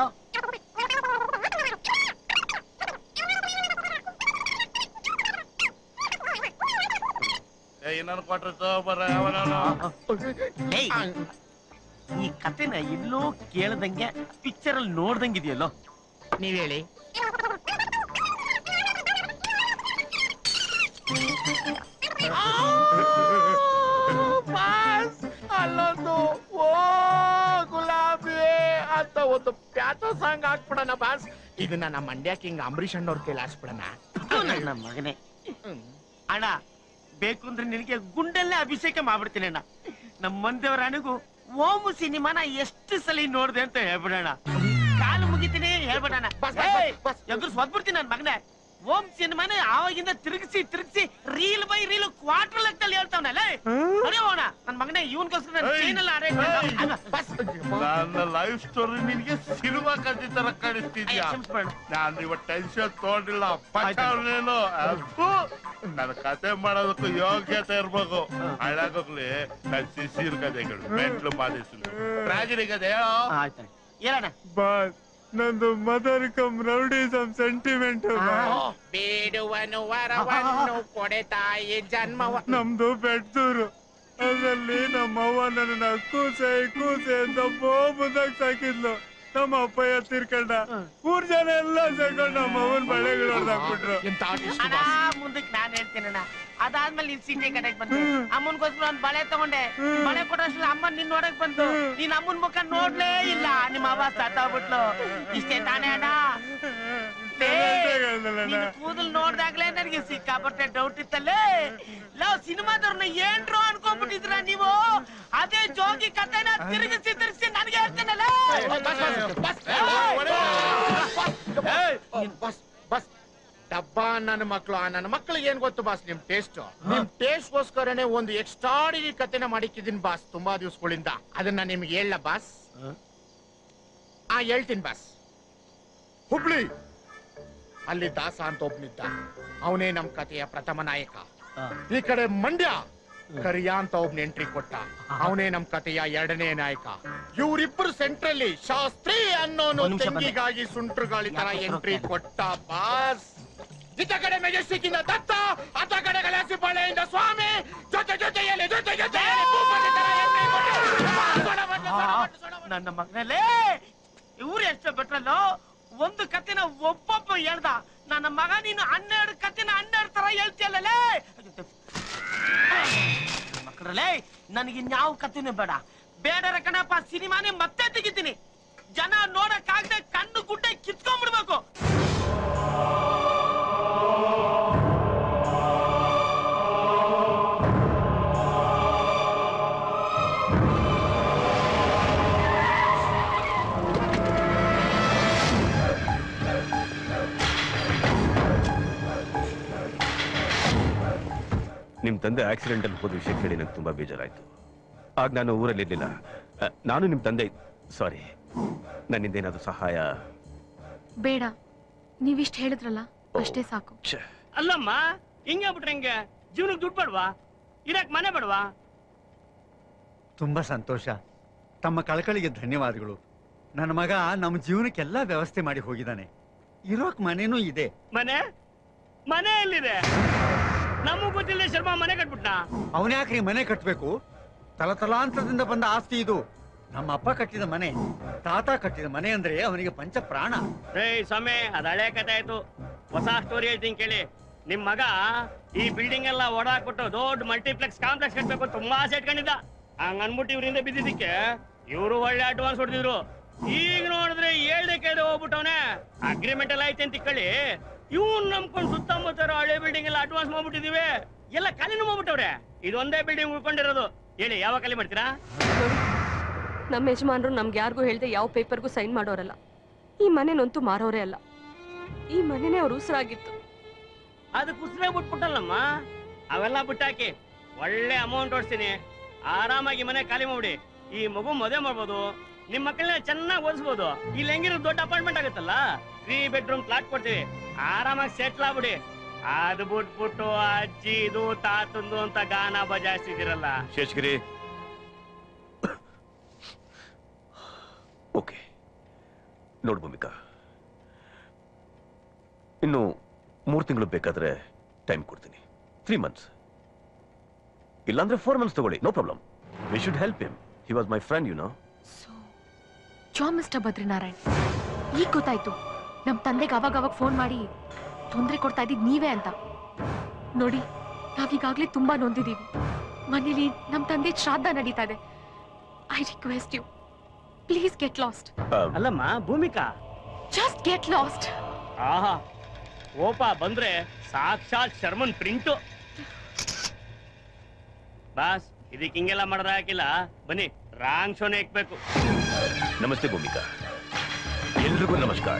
S2: ಏ ಇನ್ನೊಂದು ಕ್ವಾರ್ಟರ್ ತಗೋಬರ ಅವನವನು
S14: ಏಯ್, ಈ ಕತೆನ ಎಲ್ಲೋ ಕೇಳ್ದಂಗೆ ಪಿಕ್ಚರ್ ಅಲ್ಲಿ ನೋಡ್ದಂಗಿದೆಯಲ್ಲೋ
S21: ನೀವ್ ಹೇಳಿ ಬಾಸ್ ಅಲ್ಲೊಂದು ಓ ಗುಲಾಬಿ ಅಂತ ಒಂದು ಪ್ಯಾಟೋ ಸಾಂಗ್ ಹಾಕ್ಬಿಡಣ ಬಾಸ್ ಇದನ್ನ ನಮ್ಮ ಮಂಡ್ಯ ಕಿಂಗ್ ಅಂಬರೀಷ್ ಅಣ್ಣವ್ರ ಕೈಲಿ ಹಾಕ್ಸ್ಬಿಡಣ
S14: ನನ್ನ ಮಗನೇ ಅಣ್ಣ ಬೇಕು ಅಂದ್ರೆ ನಿನಗೆ ಗುಂಡಲ್ಲೇ ಅಭಿಷೇಕ ಮಾಡ್ಬಿಡ್ತೀನಿ ಅಣ್ಣ ನಮ್ಮ ಮಂದಿಯವರ ಅಣಗು ಓಮು ಸಿನಿಮಾನ ಎಷ್ಟು ಸಲ ನೋಡ್ದೆ ಅಂತ ಹೇಳ್ಬಿಡೋಣ ಕಾಲು ಮುಗಿತೀನಿ ಹೇಳ್ಬಿಡಣ ಎದುರು ಸ್ವದ್ಬಿಡ್ತೀನಿ ನನ್ನ ಮಗನೇ ಓಂ ಸಿನಿಮಾನ ಆವಾಗಿಂದ ತಿರುಗಿಸಿ ತಿರುಗಿಸಿ ರೀಲ್ ಬೈ ರೀಲ್ ಕ್ವಾರ್ಟರ್ ಲೆಕ್ಕದಲ್ಲಿ ಹೇಳ್ತಾವನಲ್ಲ ಅದೇವಣ ನನ್ನ ಮಗನೇ ಇವನ್ಗೋಸ್ಕರ ನನ್ನ ಚೈನ್ ಎಲ್ಲ ಅರೇಂಜ್
S2: ನನ್ನ ಲೈಫ್ ಸ್ಟೋರಿ ನಿನ್ಗೆ ಸಿನಿಮಾ ಕಥೆ ತರ ಕಾಣಿಸ್ತಿದ್ಯಾ ನಾನು ಇವತ್ತು ಟೆನ್ಷನ್ ತಗೊಂಡಿಲ್ಲ ಪಚಾವನೇನು ನನ್ನ ಕತೆ ಮಾಡೋದಕ್ಕೂ ಯೋಗ್ಯತೆ ಇರ್ಬೇಕು ಹಾಳಾಗೋಗ್ಲಿ ನನ್ನ ಶಿಶಿರ್ ಕಥೆಗಳು ಮೆಂಟ್ಲು ಮಾದೇಶಲು ಟ್ರಾಜಿಡಿ ಕತೆ ಹೇಳೋ
S14: ಹೇಳಣ
S5: ಬಾಸ್ ನಂದು ಮದರ್ ಕಮ್ ರೌಡಿಸಮ್ ಸೆಂಟಿಮೆಂಟ್
S21: ಬೇಡುವನು ವರವನ್ನು ಕೊಡೆ ತಾಯಿ ಜನ್ಮವ
S5: ನಮ್ದು ಬೆಡ್ದೂರು ಅದ್ರಲ್ಲಿ ನಮ್ಮ ಅವ್ವ ನನ್ನ ಕೂಸೆ ಕೂಸೆ ಅಂತ ಬೋಬುದಾಗ ಸಾಕಿದ್ಲು ನಮ್ಮ ಅಪ್ಪಯ್ಯ ತೀರ್ಕೊಂಡ ಮೂರ್ ಜನ ಎಲ್ಲ ಸೇರ್ಕೊಂಡು ನಮ್ಮ ಅವನ್ ಬಳೆಗಳು ಹೊಡೆದಾಕ್ಬಿಟ್ರು
S14: ಅಣ್ಣ ಮುಂದಕ್ಕೆ ನಾನ್ ಹೇಳ್ತೀನಣ್ಣ ಅದಾದ್ಮೇಲೆ ನೀನ್ ಸಿಟಿ ಕಡೆಗೆ ಬಂದೆ ಅಮ್ಮನ್ಗೋಸ್ಕರ ಒಂದ್ ಬಳೆ ತಗೊಂಡೆ ಬಳೆ ಕೊಡೋಷ್ಟ್ರಲ್ಲಿ ಅಮ್ಮ ನಿನ್ ನೋಡಕ್ ಬಂತು ನೀನ್ ಅಮ್ಮನ್ ಮುಖ ನೋಡ್ಲೇ ಇಲ್ಲ ನಿಮ್ಮ ಅವ್ವ ಸತ್ತೋಗ್ಬಿಟ್ಲು ಇಷ್ಟೇ ತಾನೇ ಅಣ್ಣ ಲೇ, ನಿನ್ ಕೂದಲ್ ನೋಡ್ದಾಗ್ಲೇ ನನಗೆ ಸಿಕ್ಕಾಪಟ್ಟೆ ಡೌಟ್ ಇತ್ತಲ್ಲೇ ಲವ್ ಸಿನಿಮಾದವ್ರನ್ನ ಏನ್ರು ಅನ್ಕೊಂಡ್ಬಿಟ್ಟಿದ್ರ ನೀವು ಅದೇ ಜೋಗಿ ಕಥೆನ ತಿರುಗಿಸಿ ತಿರುಗಿಸಿ ನನಗೆ ಹೇಳ್ತೇನಲ್ಲ
S21: ಬಸ್ ಬಸ್ ಡಬ್ಬ ನನ್ನ ಮಕ್ಳು ಆ ನನ್ನ ಮಕ್ಳಿಗೆ ಏನ್ ಗೊತ್ತು ಬಾಸ್ ನಿಮ್ ಟೇಸ್ಟ್ ನಿಮ್ ಟೇಸ್ಟ್ ಗೋಸ್ಕರನೇ ಒಂದು ಎಕ್ಸ್ಟ್ರಾಡಿನರಿ ಕತೆನ ಮಾಡಿಕ್ಕಿದೀನಿ ಬಾಸ್ ತುಂಬಾ ದಿವಸಗಳಿಂದ ಅದನ್ನ ನಿಮ್ಗೆ ಹೇಳ ಬಾಸ್ ಆ ಹೇಳ್ತೀನಿ ಬಾಸ್ ಹುಬ್ಳಿ ಅಲ್ಲಿ ದಾಸ ಅಂತ ಒಬ್ನಿದ್ದ ಅವನೇ ನಮ್ ಕಥೆಯ ಪ್ರಥಮ ನಾಯಕ ಈ ಕಡೆ ಮಂಡ್ಯ ಕರಿಯ ಅಂತ ಒಬ್ನ ಎಂಟ್ರಿ ಕೊಟ್ಟ ಅವನೇ ನಮ್ ಕಥೆಯ ಎರಡನೇ ನಾಯಕ ಇವರಿಬ್ಬರು ಸೆಂಟ್ರಲ್ಲಿ ಶಾಸ್ತ್ರಿ ಅನ್ನೋನು
S14: ಒಂದ್ ನಿಮಿಷ ಬಂದೆ.
S21: ತೆಂಗಿಗಾಗಿ ಸುಂಟ್ರು ಗಾಳಿ ತರ ಎಂಟ್ರಿ ಕೊಟ್ಟ ಬಾಸ್ ಇತ್ತ ಕಡೆ ಮೆಜೆಸ್ಟಿಕ್ ಇಂದ ದತ್ತ ಅತ್ತ ಕಡೆ ಗಲಾಸಿ ಪಾಳ್ಯದಿಂದ ಸ್ವಾಮಿ ಜೊತೆ ಜೊತೆಯಲ್ಲಿ ಜೊತೆ ಜೊತೆಯಲ್ಲಿ ಭೂಪತಿ ತರ entry ಕೊಟ್ಟು.
S14: ನನ್ನ ಮಗನಲ್ಲೇ ಇವ್ರು ಎಷ್ಟು ಬಿಟ್ರಲ್ಲೋ ಒಂದು ಕತೆನ ಒಬ್ಬೊಬ್ಬ ಹೇಳ್ದ ನನ್ನ ಮಗ ನೀನು ಹನ್ನೆರಡು ಕತೆನ ಹನ್ನೆರಡು ತರ ಹೇಳ್ತಿಯಲ್ಲೇ ಮಕ್ಕಳಲ್ಲೇ ನನಗೆ ಇನ್ಯಾವ ಕತೆನೂ ಬೇಡ ಬೇಡ ಕಣಪ್ಪ ಸಿನಿಮಾನೇ ಮತ್ತೆ ತೆಗಿತೀನಿ ಜನ ನೋಡಕ್ಕಾಗದೆ ಕಣ್ಣು ಗುಡ್ಡೆ ಕಿತ್ಕೊಂಡ್ಬಿಡ್ಬೇಕು
S4: ನಿಮ್ ತಂದೆ ಆಕ್ಸಿಡೆಂಟ್ ಅಲ್ಲಿ ಹೋದ ವಿಷಯ ಕೇಳಿ ನಂಗೆ ತುಂಬಾ ಬೇಜಾರಾಯ್ತು ಆಗ ನಾನು ಊರಲ್ಲಿ ಇರ್ಲಿಲ್ಲ ಅ, ನಾನು ನಿಮ್ ತಂದೆ ಸಾರಿ ನನ್ನಿಂದ ಏನಾದ್ರು ಸಹಾಯ
S22: ಬೇಡ ನೀವಿಷ್ಟು ಹೇಳಿದ್ರಲ್ಲ ಅಷ್ಟೇ ಸಾಕು
S9: ಅಲ್ಲಮ್ಮ ಹಿಂಗೆ ಬಿಟ್ರೆ ಹೆಂಗೆ ಜೀವನಕ್ಕೆ ದುಡ್ಡು ಬೇಡವಾ ಇರಕ್ ಮನೆ ಬೇಡವಾ
S12: ತುಂಬಾ ಸಂತೋಷ ತಮ್ಮ ಕಳಕಳಿಗೆ ಧನ್ಯವಾದಗಳು ನನ್ನ ಮಗ ನಮ್ಮ ಜೀವನಕ್ಕೆಲ್ಲ ವ್ಯವಸ್ಥೆ ಮಾಡಿ ಹೋಗಿದ್ದಾನೆ ಇರೋಕ್ ಮನೇನೂ ಇದೆ
S9: ಮನೆ ಮನೆ ಎಲ್ಲಿದೆ ನಮಗ್ ಗೊತ್ತಿಲ್ಲ ಶರ್ಮಾ ಮನೆ ಕಟ್ಬಿಟ್ನಾ
S12: ಅವನ್ಯಾಕ್ರಿ ಮನೆ ಕಟ್ಟಬೇಕು ತಲತಲಾಂತರದಿಂದ ಬಂದ ಆಸ್ತಿ ಇದು ನಮ್ಮ ಅಪ್ಪ ಕಟ್ಟಿದ ಮನೆ ತಾತ ಕಟ್ಟಿದ ಮನೆ ಅಂದ್ರೆ ಅವನಿಗೆ ಪಂಚ ಪ್ರಾಣ
S9: ಏಯ್ ಸ್ವಾಮಿ ಅದ್ ಹಳೆ ಕಥೆ ಆಯ್ತು ಹೊಸ ಸ್ಟೋರಿ ಹೇಳ್ತೀನಿ ಕೇಳಿ ನಿಮ್ ಮಗ ಈ ಬಿಲ್ಡಿಂಗ್ ಎಲ್ಲ ಓಡಾಕ್ಬಿಟ್ಟು ದೊಡ್ಡ ಮಲ್ಟಿಪ್ಲೆಕ್ಸ್ ಕಾಂಪ್ಲೆಕ್ಸ್ ಕಟ್ಬೇಕು ಅಂತ ತುಂಬಾ ಆಸೆ ಇಟ್ಕೊಂಡಿದ್ದ ಹಂಗ ಅನ್ಬಿಟ್ಟು ಇವ್ರಿಂದ ಬಿದ್ದಿದ್ದಕ್ಕೆ ಇವರು ಒಳ್ಳೆ ಅಡ್ವಾನ್ಸ್ ಹೊಡೆದಿದ್ರು ಈಗ ನೋಡಿದ್ರೆ ಏಳ್ದೆ ಕೇಳಿ ಹೋಗ್ಬಿಟ್ಟವನೆ ಅಗ್ರಿಮೆಂಟ್ ಎಲ್ಲ ಐತೆ ಅಂತ ಇಕ್ಕಳಿ ಇವ್ನ್ ನಂಬ್ಕೊಂಡು ಸುತ್ತಮುತ್ತ ಇರೋ ಹಳೆ ಬಿಲ್ಡಿಂಗ್ ಎಲ್ಲ ಅಡ್ವಾನ್ಸ್ ಮಾಡ್ಬಿಟ್ಟಿದೀವಿ ಎಲ್ಲ ಖಾಲಿನೂ ಮಾಡ್ಬಿಟ್ಟವ್ರೆ ಇದೊಂದೇ ಬಿಲ್ಡಿಂಗ್ ಉಳ್ಕೊಂಡಿರೋದು ಹೇಳಿ ಯಾವಾಗ ಖಾಲಿ ಮಾಡ್ತೀರಾ
S20: ನಮ್ಮ ಯಜಮಾನ್ರು ನಮ್ಗೆ ಯಾರಿಗೂ ಹೇಳ್ದೆ ಯಾವ ಪೇಪರ್ಗೂ ಸೈನ್ ಮಾಡೋರಲ್ಲ ಈ ಮನೆನಂತೂ ಮಾರೋರೇ ಅಲ್ಲ ಈ ಮನೆನೇ ಅವ್ರ ಉಸಿರಾಗಿತ್ತು
S9: ಅದಕ್ಕೆ ಉಸಿರೇ ಬಿಟ್ಬಿಟ್ಟಲ್ಲಮ್ಮ ಅವೆಲ್ಲ ಬಿಟ್ಟಾಕಿ ಒಳ್ಳೆ ಅಮೌಂಟ್ ಓಡಿಸ್ತೀನಿ ಆರಾಮಾಗಿ ಮನೆ ಖಾಲಿ ಮಾಡ್ಬಿಡಿ ಈ ಮಗು ಮದುವೆ ಮಾಡ್ಬೋದು ನಿಮ್ ಮಕ್ಕಳನ್ನ ಚೆನ್ನಾಗಿ ಓದಿಸ್ಬೋದು ಇಲ್ಲಿ ಹೆಂಗಿರೋ ದೊಡ್ಡ ಅಪಾರ್ಟ್ಮೆಂಟ್ ಆಗುತ್ತಲ್ಲ ತ್ರೀ ಬೆಡ್ರೂಮ್ ಫ್ಲಾಟ್ ಕೊಡ್ತೀವಿ ಆರಾಮಾಗಿ ಸೆಟ್ಲ್ ಆಗ್ಬಿಡಿ ಅದು ಬಿಟ್ಬಿಟ್ಟು ಅಜ್ಜಿ ಇದು ತಾತಂದು ಅಂತ ಗಾನ ಬಜಾಯಿಸ್ತಿದಿರಲ್ಲ
S4: ಶೇಷಗಿರಿ ಓಕೆ ನೋಡ್ ಭೂಮಿಕಾ ಇನ್ನು ಮೂರು ತಿಂಗಳು ಬೇಕಾದ್ರೆ ಟೈಮ್ ಕೊಡ್ತೀನಿ ತ್ರೀ ಮಂತ್ಸ್ ಇಲ್ಲಾಂದ್ರೆ ಫೋರ್ ಮಂತ್ಸ್ ತಗೊಳ್ಳಿ no problem we should help him he was my friend you know
S22: ಜೋ ಮಿಸ್ಟರ್ ಬದ್ರಿನಾರಾಯಣ್ ಈಗ ಗೊತ್ತಾಯ್ತು ನಮ್ ತಂದೆಗೆ ಅವಾಗ ಅವಾಗ ಫೋನ್ ಮಾಡಿ ತೊಂದರೆ ಕೊಡ್ತಾ ಇದ್ದಿದ್ ನೀವೇ ಅಂತ ನೋಡಿ ನಾವೀಗಾಗ್ಲೇ ತುಂಬಾ ನೊಂದಿದೀವಿ ಮನೇಲಿ ನಮ್ ತಂದೆ ಶ್ರಾದ್ದ ನಡೀತಾ ಇದೆ I request you please get lost
S9: ಅಲ್ಲಮ್ಮ ಭೂಮಿಕಾ
S22: ಜಸ್ಟ್ ಗೆಟ್ ಲಾಸ್ಟ್
S9: ಆಹಾ ಓಪ ಬಂದ್ರೆ ಸಾಕ್ಷಾತ್ ಶರ್ಮನ್ ಪ್ರಿಂಟು ಬಾಸ್ ಇದಕ್ಕೆ ಹಿಂಗೆಲ್ಲ ಮಾಡಿದ್ರೆ ಹಾಕಿಲ್ಲ ಬನ್ನಿ ರಾಂಗ್ ಶೋನೆ ಇಕ್ಬೇಕು
S4: ನಮಸ್ತೆ ಭೂಮಿಕಾ ಎಲ್ರಿಗೂ ನಮಸ್ಕಾರ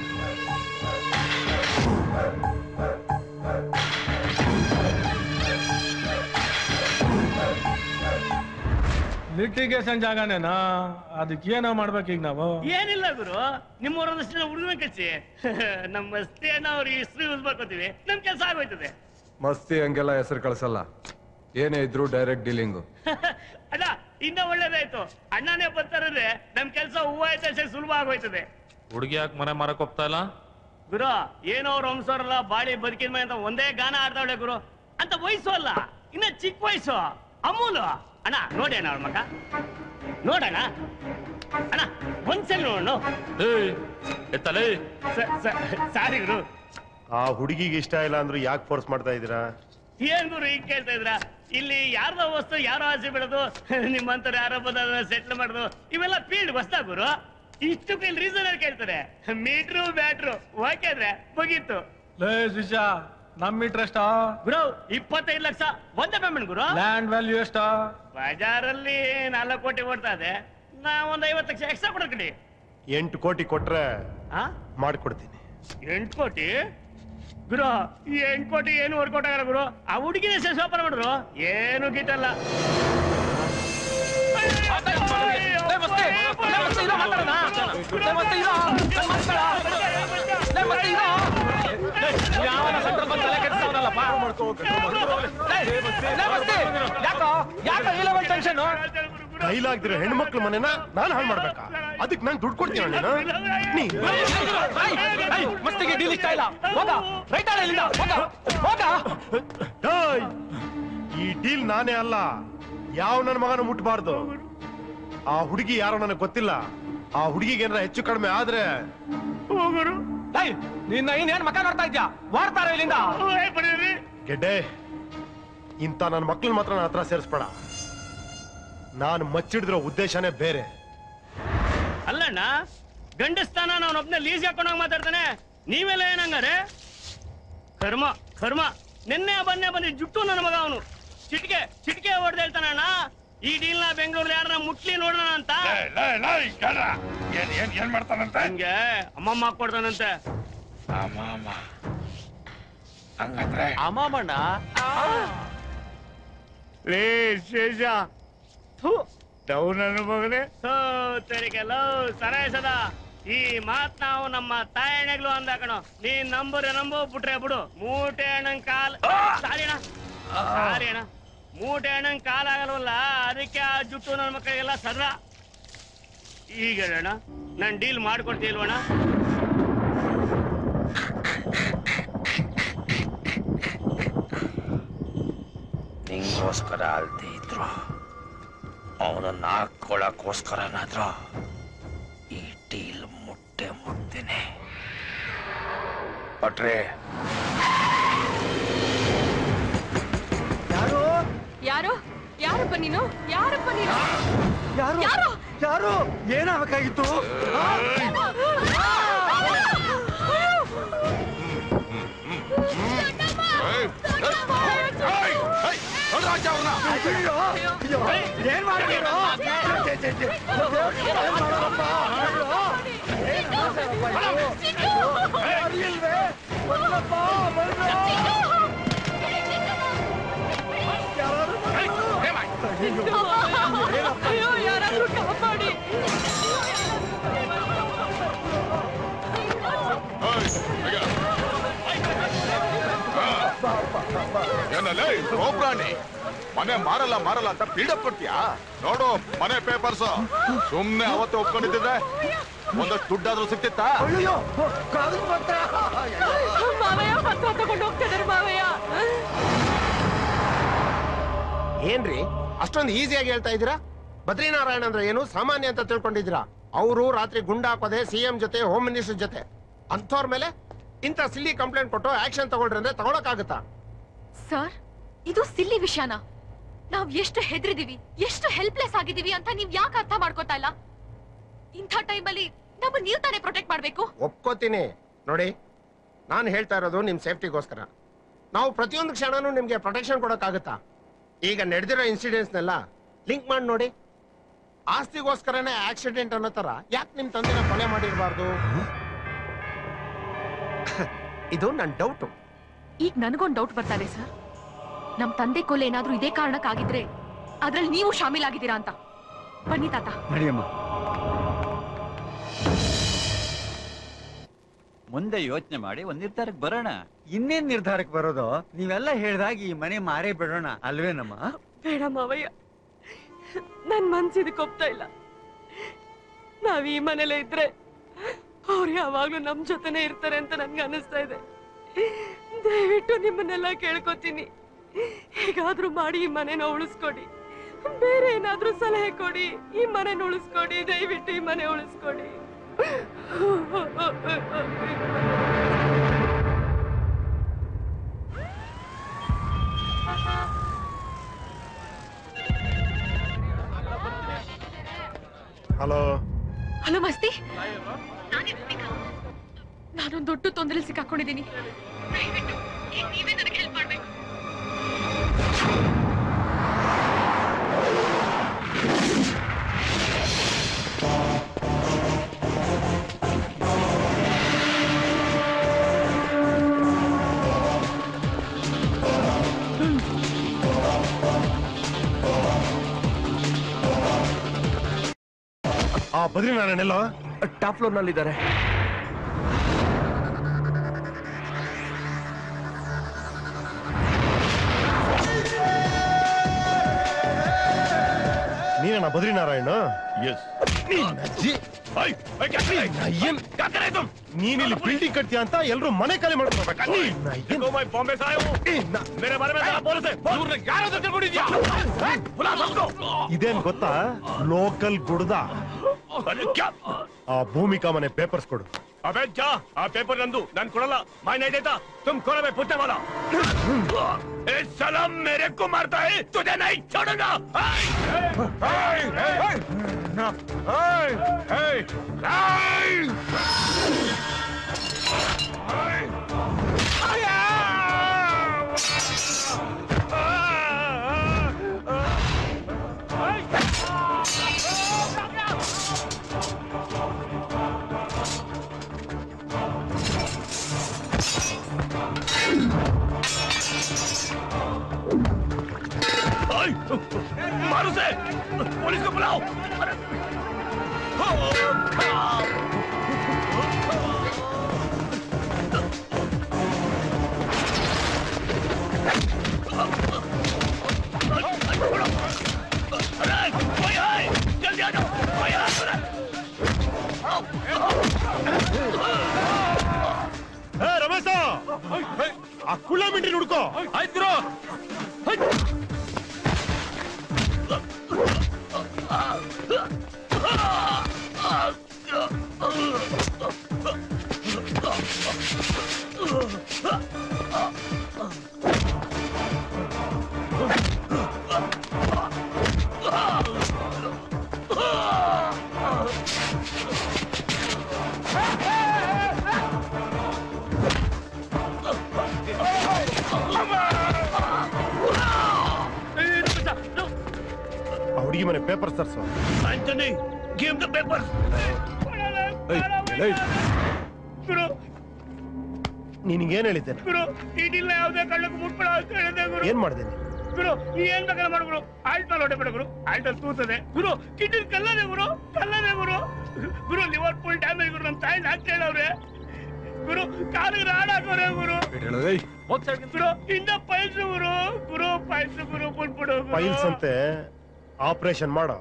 S9: ಲಿಟಿಗೇಷನ್ ಜಾಗನೇನಾ ಅದಕ್ಕೆ ಏನೋ ಮಾಡ್ಬೇಕು ಈಗ ನಾವು
S23: ಏನಿಲ್ಲ ಗುರು ನಿಮ್ಮೂರೊಂದಷ್ಟು ಜನ ಹುಡುಗನ ಕಳ್ಸಿ ನಮ್ಮ ಮಸ್ತಿ ಅಣ್ಣ ಅವ್ರಿಗೆ ಹೆಸರು ಯೂಸ್ ಮಾಡ್ಕೋತೀವಿ ನಮ್ ಕೆಲಸ ಆಗೋಯ್ತದೆ
S10: ಮಸ್ತಿ ಹಂಗೆಲ್ಲ ಹೆಸರು ಕಳ್ಸಲ್ಲ ಏನೇ ಇದ್ರು ಡೈರೆಕ್ಟ್ ಡೀಲಿಂಗು
S23: ಅಣ್ಣ ಇನ್ನ ಒಳ್ಳೇದಾಯ್ತು ಅಣ್ಣನೇ ಬರ್ತಾರಂದ್ರೆ ನಮ್ ಕೆಲಸ ಹೂವ ಆಯ್ತು ಸುಲಭ ಆಗೋಯ್ತದೆ
S7: ಹುಡುಗಿ ಯಾಕೆ ಮನೆ ಮಾರಕ್ ಹೋಗ್ತಾ ಇಲ್ಲ
S23: ಗುರು ಏನೋ ಅವ್ರ ವಂಶವರಲ್ಲ ಬಾಳಿ ಬದುಕಿದ ಮೇಲೆ ಅಂತ ಒಂದೇ ಗಾನ ಆಡ್ತಾವಳೆ ಗುರು ಅಂತ ವಯಸ್ಸು ಅಲ್ಲ ಇನ್ನ ಚಿಕ್ಕ ವಯಸ್ಸು ಅಮೂಲು ಅಣ್ಣ ನೋಡಿ ಅಣ್ಣ ಅವ್ರ ಮಗ ನೋಡಣ್ಣ ಅಣ್ಣ ಒಂದ್ಸಲ ನೋಡು
S7: ಎತ್ತಲೇ
S23: ಸಾರಿ ಗುರು
S13: ಆ ಹುಡುಗಿಗೆ ಇಷ್ಟ ಇಲ್ಲ ಅಂದ್ರು ಯಾಕೆ ಫೋರ್ಸ್ ಮಾಡ್ತಾ ಇದ್ದೀರಾ
S23: ಏನ್ ಗುರು ಈಗ ಕೇಳ್ತಾ ಇದ್ರ ಇಲ್ಲಿ ಯಾರ್ದೋ ವಸ್ತು ಯಾರೋ ಆಸೆ ಬಿಡೋದು ನಿಮ್ಮಂತವ್ರು ಯಾರೋ ಬಂದ ಸೆಟ್ಲ್ ಮಾಡೋದು ಇವೆಲ್ಲ ಫೀಲ್ಡ್ ಹೊಸ್ತಾ ಗುರು ಇಷ್ಟಕ್ಕೂ ಇಲ್ಲಿ ರೀಸನ್ ಕೇಳ್ತಾರೆ ಮೀಟ್ರು ಬ್ಯಾಟ್ರು ಓಕೆ ಅಂದ್ರೆ ಮುಗೀತು
S9: ಲೇ ಶಿಷ್ಯ ನಮ್ ಮೀಟರ್ ಎಷ್ಟ
S23: ಗುರು ಇಪ್ಪತ್ತೈದು ಲಕ್ಷ ಒಂದೇ ಪೇಮೆಂಟ್ ಗುರು
S9: ಲ್ಯಾಂಡ್ ವ್ಯಾಲ್ಯೂ ಎಷ್ಟ
S23: ಬಜಾರಲ್ಲಿ ನಾಲ್ಕು ಕೋಟಿ ಓಡ್ತಾ ಇದೆ ನಾ ಒಂದ್ ಐವತ್ತು ಲಕ್ಷ ಎಕ್ಸ್ಟ್ರಾ ಕೊಡ್ಕಡಿ
S13: ಎಂಟು ಕೋಟಿ ಕೊಟ್ರೆ
S23: ಆ?
S13: ಮಾಡ್ಕೊಡ್ತೀನಿ
S23: ಎಂಟು ಕೋಟಿ ಗುರು ಈ ಎಂಟು ಕೋಟಿ ಏನು ವರ್ಕೌಟ್ ಆಗಲ್ಲ ಗುರು ಆ ಹುಡುಗಿನ ವ್ಯಾಪಾರ ಮಾಡ್ರು ಏನು ಗಿಟ್ಟಲ್ಲ
S13: ಕೈಲಾಗ್ದಿರೋ ಹೆಣ್ಮಕ್ಳು ಮನೆನ ನಾನು ಹಾಳು ಮಾಡ್ಬೇಕಾ ಅದಕ್ಕೆ ನಾನು ದುಡ್ಡು ಕೊಡ್ತೀನ ನೀನು ನೀ
S9: ಮಸ್ತಿಗೆ ಡೀಲ್ ಇಷ್ಟ ಇಲ್ಲ ಹೋಗ ರೈಟ್ ಆಡ ಇಲ್ಲಿಂದ ಹೋಗ ಹೋಗ
S13: ಡೇಯ್, ಈ ಡೀಲ್ ನಾನೇ ಅಲ್ಲ ಯಾವ ನನ್ನ ಮಗನ ಮುಟ್ಬಾರ್ದು ಆ ಹುಡುಗಿ ಯಾರೋ ನನಗೆ ಗೊತ್ತಿಲ್ಲ ಆ ಹುಡುಗಿಗೆ ಏನಾರ ಹೆಚ್ಚು ಕಡಿಮೆ ಆದ್ರೆ
S9: ಏಯ್, ನಿನ್ನ ಇನ್ನೇನ್ ಮಕ್ಕ ನೋಡ್ತಾ ಇದ್ಯಾ ವಾಡ್ತಾರ ಇಲ್ಲಿಂದ
S13: ಗೆಡ್ಡೆ ಇಂಥ ನನ್ನ ಮಕ್ಳನ್ನ ಮಾತ್ರ ನನ್ನ ಹತ್ರ ಸೇರಿಸ್ಬೇಡ ನಾನು ಮಚ್ಚಿಡಿದಿರೋ ಉದ್ದೇಶನೇ ಬೇರೆ
S23: ಅಲ್ಲಣ್ಣ ಗಂಡಸ್ತಾನ ಅವನೊಬ್ನೇ ಲೀಸ್ ಹಾಕೊಂಡೋಗಿ ಮಾತಾಡ್ತಾನೆ ನೀವೆಲ್ಲ ಏನಂಗಾರೆ ಕರ್ಮ ಕರ್ಮ ನಿನ್ನೆ ಬನ್ನೆ ಬಂದಿ ಜುಟ್ಟು ನನ್ನ ಮಗ ಅವನು ಚಿಟಿಕೆ ಚಿಟಿಕೆ ಹೊಡೆದ ಹೇಳ್ತಾನಣ್ಣ ಈ ಡೀಲ್ ನ ಬೆಂಗಳೂರಲ್ಲಿ ಯಾರ ಮುಟ್ಲಿ ನೋಡೋಣ ಅಂತ
S2: ಏನ್ ಏನ್ ಏನ್ ಮಾಡ್ತಾನಂತೆ
S23: ಹಂಗೆ ಅಮ್ಮಮ್ಮ ಕೊಡ್ತಾನಂತೆ
S2: ಅಮ್ಮಮ್ಮ ಹಂಗಂದ್ರೆ
S3: ಅಮ್ಮಮ್ಮಣ್ಣ
S2: ಲೇ ಶೇಷ ಡೌ ನನ್ನ ಮಗನೇ
S23: ಥೋ, ತೆರಿಗೆ ಲವ್ ಸರಾಯಿಸದ ಈ ಮಾತ್ ನಾವು ನಮ್ಮ ತಾಯಣ್ಣಗಳು ಅಂದ ಕಣೋ ನೀನ್ ನಂಬರ್ ನಂಬೋ ಬಿಟ್ರೆ ಬಿಡು ಮೂಟೆ ಅಣ್ಣನ್ ಕಾಲ್ ಸಾರಿ ಅಣ್ಣ ಸಾರಿ ಅಣ್ಣ ಮೂಟೆ ಅಣ್ಣನ್ ಕಾಲ್ ಆಗಲ್ವಲ್ಲ ಅದಕ್ಕೆ ಆ ಜುಟ್ಟು ನನ್ನ ಮಕ್ಕಳಿಗೆಲ್ಲ ಸದ್ರ ಈಗ ಅಣ್ಣ ನಾನ್ ಡೀಲ್ ಮಾಡ್ಕೊಡ್ತೀಲ್ವಣ್ಣ
S6: ನಿಂಗೋಸ್ಕರ ಅಲ್ದೇ ಇದ್ರು ಅವನನ್ನ ಹಾಕೊಳಕ್ಕೋಸ್ಕರನಾದ್ರು ಈ ಡೀಲ್ ಮುಟ್ಟೆ ಮುಟ್ತೀನಿ ಭಟ್ರೆ
S12: ಯಾರು
S20: ಯಾರು ಯಾರಪ್ಪ ನೀನು ಯಾರಪ್ಪ ನೀನು
S12: ಯಾರು
S20: ಯಾರು
S12: ಯಾರು ಏನಾಗಬೇಕಾಗಿತ್ತು ಏನ್ ಮಾಡಿದ್ರು
S20: ಅಯ್ಯೋ ಯಾರಾದ್ರೂ ಕಾಪಾಡಿ
S8: ಏನಲ್ಲೇ ಗೋಪ್ರಾಣಿ ಮನೆ ಮಾರಲ್ಲ ಮಾರಲ್ಲ ಅಂತ ಬಿಲ್ಡಪ್ ಕೊಡ್ತೀಯಾ ನೋಡು ಮನೆ ಪೇಪರ್ಸ್ ಸುಮ್ನೆ ಅವತ್ತು ಒಪ್ಕೊಂಡಿದ್ದೆ ಒಂದಷ್ಟು ದುಡ್ಡಾದ್ರೂ ಸಿಕ್ತಿತ್ತಾ
S12: ಅಯ್ಯೋ ಕಾಗದ ಪತ್ರ
S20: ಮಾವಯ್ಯ ಪತ್ರ ತಗೊಂಡು ಹೋಗ್ತಿದ್ದಾರೆ ಮಾವಯ್ಯ
S15: ಏನ್ರಿ ಅಷ್ಟೊಂದು ಈಸಿಯಾಗಿ ಹೇಳ್ತಾ ಇದ್ದೀರಾ ಬದ್ರಿನಾರಾಯಣ ಅಂದ್ರೆ ಏನು ಸಾಮಾನ್ಯ ಅಂತ ತಿಳ್ಕೊಂಡಿದ್ದೀರಾ ಅವರು ರಾತ್ರಿ ಗುಂಡ ಹಾಕೋದೆ ಸಿಎಂ ಜೊತೆ ಹೋಮ್ ಮಿನಿಸ್ಟರ್ ಜೊತೆ ಅಂಥವ್ರ ಮೇಲೆ ಇಂಥ ಸಿಲ್ಲಿ ಕಂಪ್ಲೇಂಟ್ ಕೊಟ್ಟು ಆಕ್ಷನ್ ತಗೊಳ್ರಿ ಅಂದ್ರೆ ತಗೊಳಕ್ಕಾಗತ್ತಾ
S22: ಸರ್ ಇದು ಸಿಲ್ಲಿ ವಿಷಯನ ನಾವ್ ಎಷ್ಟು ಹೆದರಿದೀವಿ ಎಷ್ಟು ಹೆಲ್ಪ್ಲೆಸ್ ಆಗಿದೀವಿ ಅಂತ ನೀವ್ ಯಾಕೆ ಅರ್ಥ ಮಾಡ್ಕೋತಾ ಇಲ್ಲ ಇಂಥ ಟೈಮಲ್ಲಿ ನಮ್ಮ ನೀವ್ ತಾನೇ ಪ್ರೊಟೆಕ್ಟ್ ಮಾಡ್ಬೇಕು
S15: ಒಪ್ಕೋತೀನಿ ನೋಡಿ ನಾನು ಹೇಳ್ತಾ ಇರೋದು ನಿಮ್ ಸೇಫ್ಟಿಗೋಸ್ಕರ ನಾವು ಪ್ರತಿಯೊಂದು ಕ್ಷಣನೂ ನಿಮ್ಗೆ ಪ್ರೊಟೆಕ್ಷನ್ ಕೊಡೋಕ್ಕಾಗತ್ತಾ ಈಗ ನಡೆದಿರೋ ಇನ್ಸಿಡೆಂಟ್ಸ್ನೆಲ್ಲ ಲಿಂಕ್ ಮಾಡಿ ನೋಡಿ ಆಸ್ತಿಗೋಸ್ಕರನೇ ಆಕ್ಸಿಡೆಂಟ್ ಅನ್ನೋ ತರ ಯಾಕೆ ನಿಮ್ ತಂದೆನ ಕೊಲೆ ಮಾಡಿರಬಾರ್ದು ಇದು ನನ್ನ ಡೌಟು
S22: ಈಗ ನನಗೊಂದು ಡೌಟ್ ಬರ್ತಾ ಇದೆ ಸರ್ ನಮ್ ತಂದೆ ಕೊಲೆ ಏನಾದ್ರೂ ಇದೇ ಕಾರಣಕ್ಕಾಗಿದ್ರೆ ಅದ್ರಲ್ಲಿ ನೀವು ಶಾಮೀಲಾಗಿದ್ದೀರಾ ಅಂತ ಬನ್ನಿ ತಾತ
S12: ನಡಿಯಮ್ಮ ಮುಂದೆ ಯೋಚನೆ ಮಾಡಿ ಒಂದ್ ನಿರ್ಧಾರಕ್ಕೆ ಬರೋಣ ಇನ್ನೇನ್ ನಿರ್ಧಾರಕ್ಕೆ ಬರೋದು ನೀವೆಲ್ಲ ಹೇಳ್ದಾಗ ಈ ಮನೆ ಮಾರೇ ಬಿಡೋಣ ಅಲ್ವೇನಮ್ಮ
S20: ಬೇಡ ಮಾವಯ್ಯ ನನ್ ಮನ್ಸು ಇದಕ್ಕೆ ಒಪ್ತಾ ಇಲ್ಲ ನಾವ್ ಈ ಮನೇಲೆ ಇದ್ರೆ ಅವ್ರು ಯಾವಾಗ್ಲೂ ನಮ್ ಜೊತೆನೆ ಇರ್ತಾರೆ ಅಂತ ನನ್ಗೆ ಅನಿಸ್ತಾ ಇದೆ ದಯವಿಟ್ಟು ನಿಮ್ಮನ್ನೆಲ್ಲ ಕೇಳ್ಕೊತೀನಿ ಹೇಗಾದ್ರೂ ಮಾಡಿ ಈ ಮನೆನ ಉಳಿಸ್ಕೊಡಿ ಬೇರೆ ಏನಾದ್ರೂ ಸಲಹೆ ಕೊಡಿ ಈ ಮನೆನ ಉಳಿಸ್ಕೊಡಿ ದಯವಿಟ್ಟು ಈ ಮನೆ ಉಳಿಸ್ಕೊಡಿ
S13: ಹಲೋ
S22: ಹಲೋ ಮಸ್ತಿ ನಾನೊಂದು ದೊಡ್ಡ ತೊಂದರೆ ಸಿಕ್ಕಾಕೊಂಡಿದ್ದೀನಿ ದಯವಿಟ್ಟು ಈಗ ನೀವೇ ನನಗೆ ಹೆಲ್ಪ್ ಮಾಡ್ಬೇಕು
S13: ಆ ಬದ್ರಿನಾರಾಯಣ ಎಲ್ಲೋ
S6: ಟಾಪ್ ಫ್ಲೋರ್ ನಲ್ಲಿ ಇದ್ದಾರೆ
S13: ನೀನೇನ ಬದ್ರಿನಾರಾಯಣ
S8: ಎಸ್
S13: ನೀನಿಲ್ಲಿ ಬಿಲ್ಡಿಂಗ್ ಕಟ್ತೀಯ ಅಂತ ಎಲ್ರು ಮನೆ ಖಾಲಿ ಮಾಡ್ಕೊಳ್ಬೇಕು
S5: ಬಾಂಬೆ ಮೇರೆ ಬಾರೆ ಮೇ ಸಾಲ ಬೋಲತೆ ಇವ್ರನ್ನ ಯಾರಾದ್ರೂ ತಿಳ್ಕೊಂಡಿದ್ಯಾ
S13: ಇದೇನ್ ಗೊತ್ತಾ ಲೋಕಲ್ ಗುಡ್ದ ಆ ಭೂಮಿಕಾ ಮನೆ ಪೇಪರ್ಸ್ ಕೊಡು
S5: ಅಬೇ ಜಾ ಆ ಪೇಪರ್ ನಂದು ನಾನ್ ಕೊಡಲ್ಲ ಮೈ ನೈ ದೇತಾ ತುಮ್ ಕೊರೋ ಬೇ ಪುಟ್ಟೆ ವಾಲ ए सलाम मेरे को मारता है तुझे नहीं छोड़ूंगा
S6: पुलिस को बुलाओ अरे अरे कोई है जल्दी आ जाओ कोई है अरे
S13: ಏ ರಮೇಶ ಆ ಕುಳ್ಳ ಮಿಂಟ್ರಿ ಹುಡ್ಕೋ
S7: ಆಯ್ತು
S13: ಆ ಹುಡುಗಿ ಮನೆ ಪೇಪರ್ಸ್ ತರ್ಸು
S6: Anthony, give him the papers.
S9: ಗುರು
S13: ನಿನಗೇನ್ ಹೇಳಿದ್ದೆ ನಾನು?
S9: ಗುರು ಇದಿಲ್ಲ ಯಾವ್ದೇ ಕಳ್ಳಕ್ಕೆ ಮುಟ್ಬೇಡ ಅಂತ ಹೇಳಿದೆ ಗುರು
S13: ಏನ್ ಮಾಡಿದೆ ನೀನು?
S9: ಗುರು ನೀ ಏನ್ ಬೇಕಾದ್ರೆ ಮಾಡು ಗುರು ಆಲ್ಟ್ ಮೇಲೆ ಹೊಡೆಬೇಡ ಗುರು ಆಲ್ಟ್ ಅಲ್ಲಿ ತೂತದೆ ಗುರು ಕಿಡ್ನಿ ಕಲ್ಲದೆ ಗುರು ಕಲ್ಲದೆ ಗುರು ಗುರು ಲಿವರ್ ಫುಲ್ ಡ್ಯಾಮೇಜ್ ಗುರು ನಮ್ಮ ತಾಯಿ ಹಾಕಿ ಹೇಳವ್ರೆ ಗುರು ಕಾಲಿಗೆ ರಾಡ್ ಹಾಕೋರೆ ಗುರು ಗುರು ಇಂದ ಪೈಲ್ಸು ಗುರು ಗುರು ಪೈಲ್ಸು ಗುರು ಬಿಟ್ಬಿಡು
S13: ಫೈಲ್ಸ್ ಅಂತೆ ಆಪರೇಷನ್ ಮಾಡೋ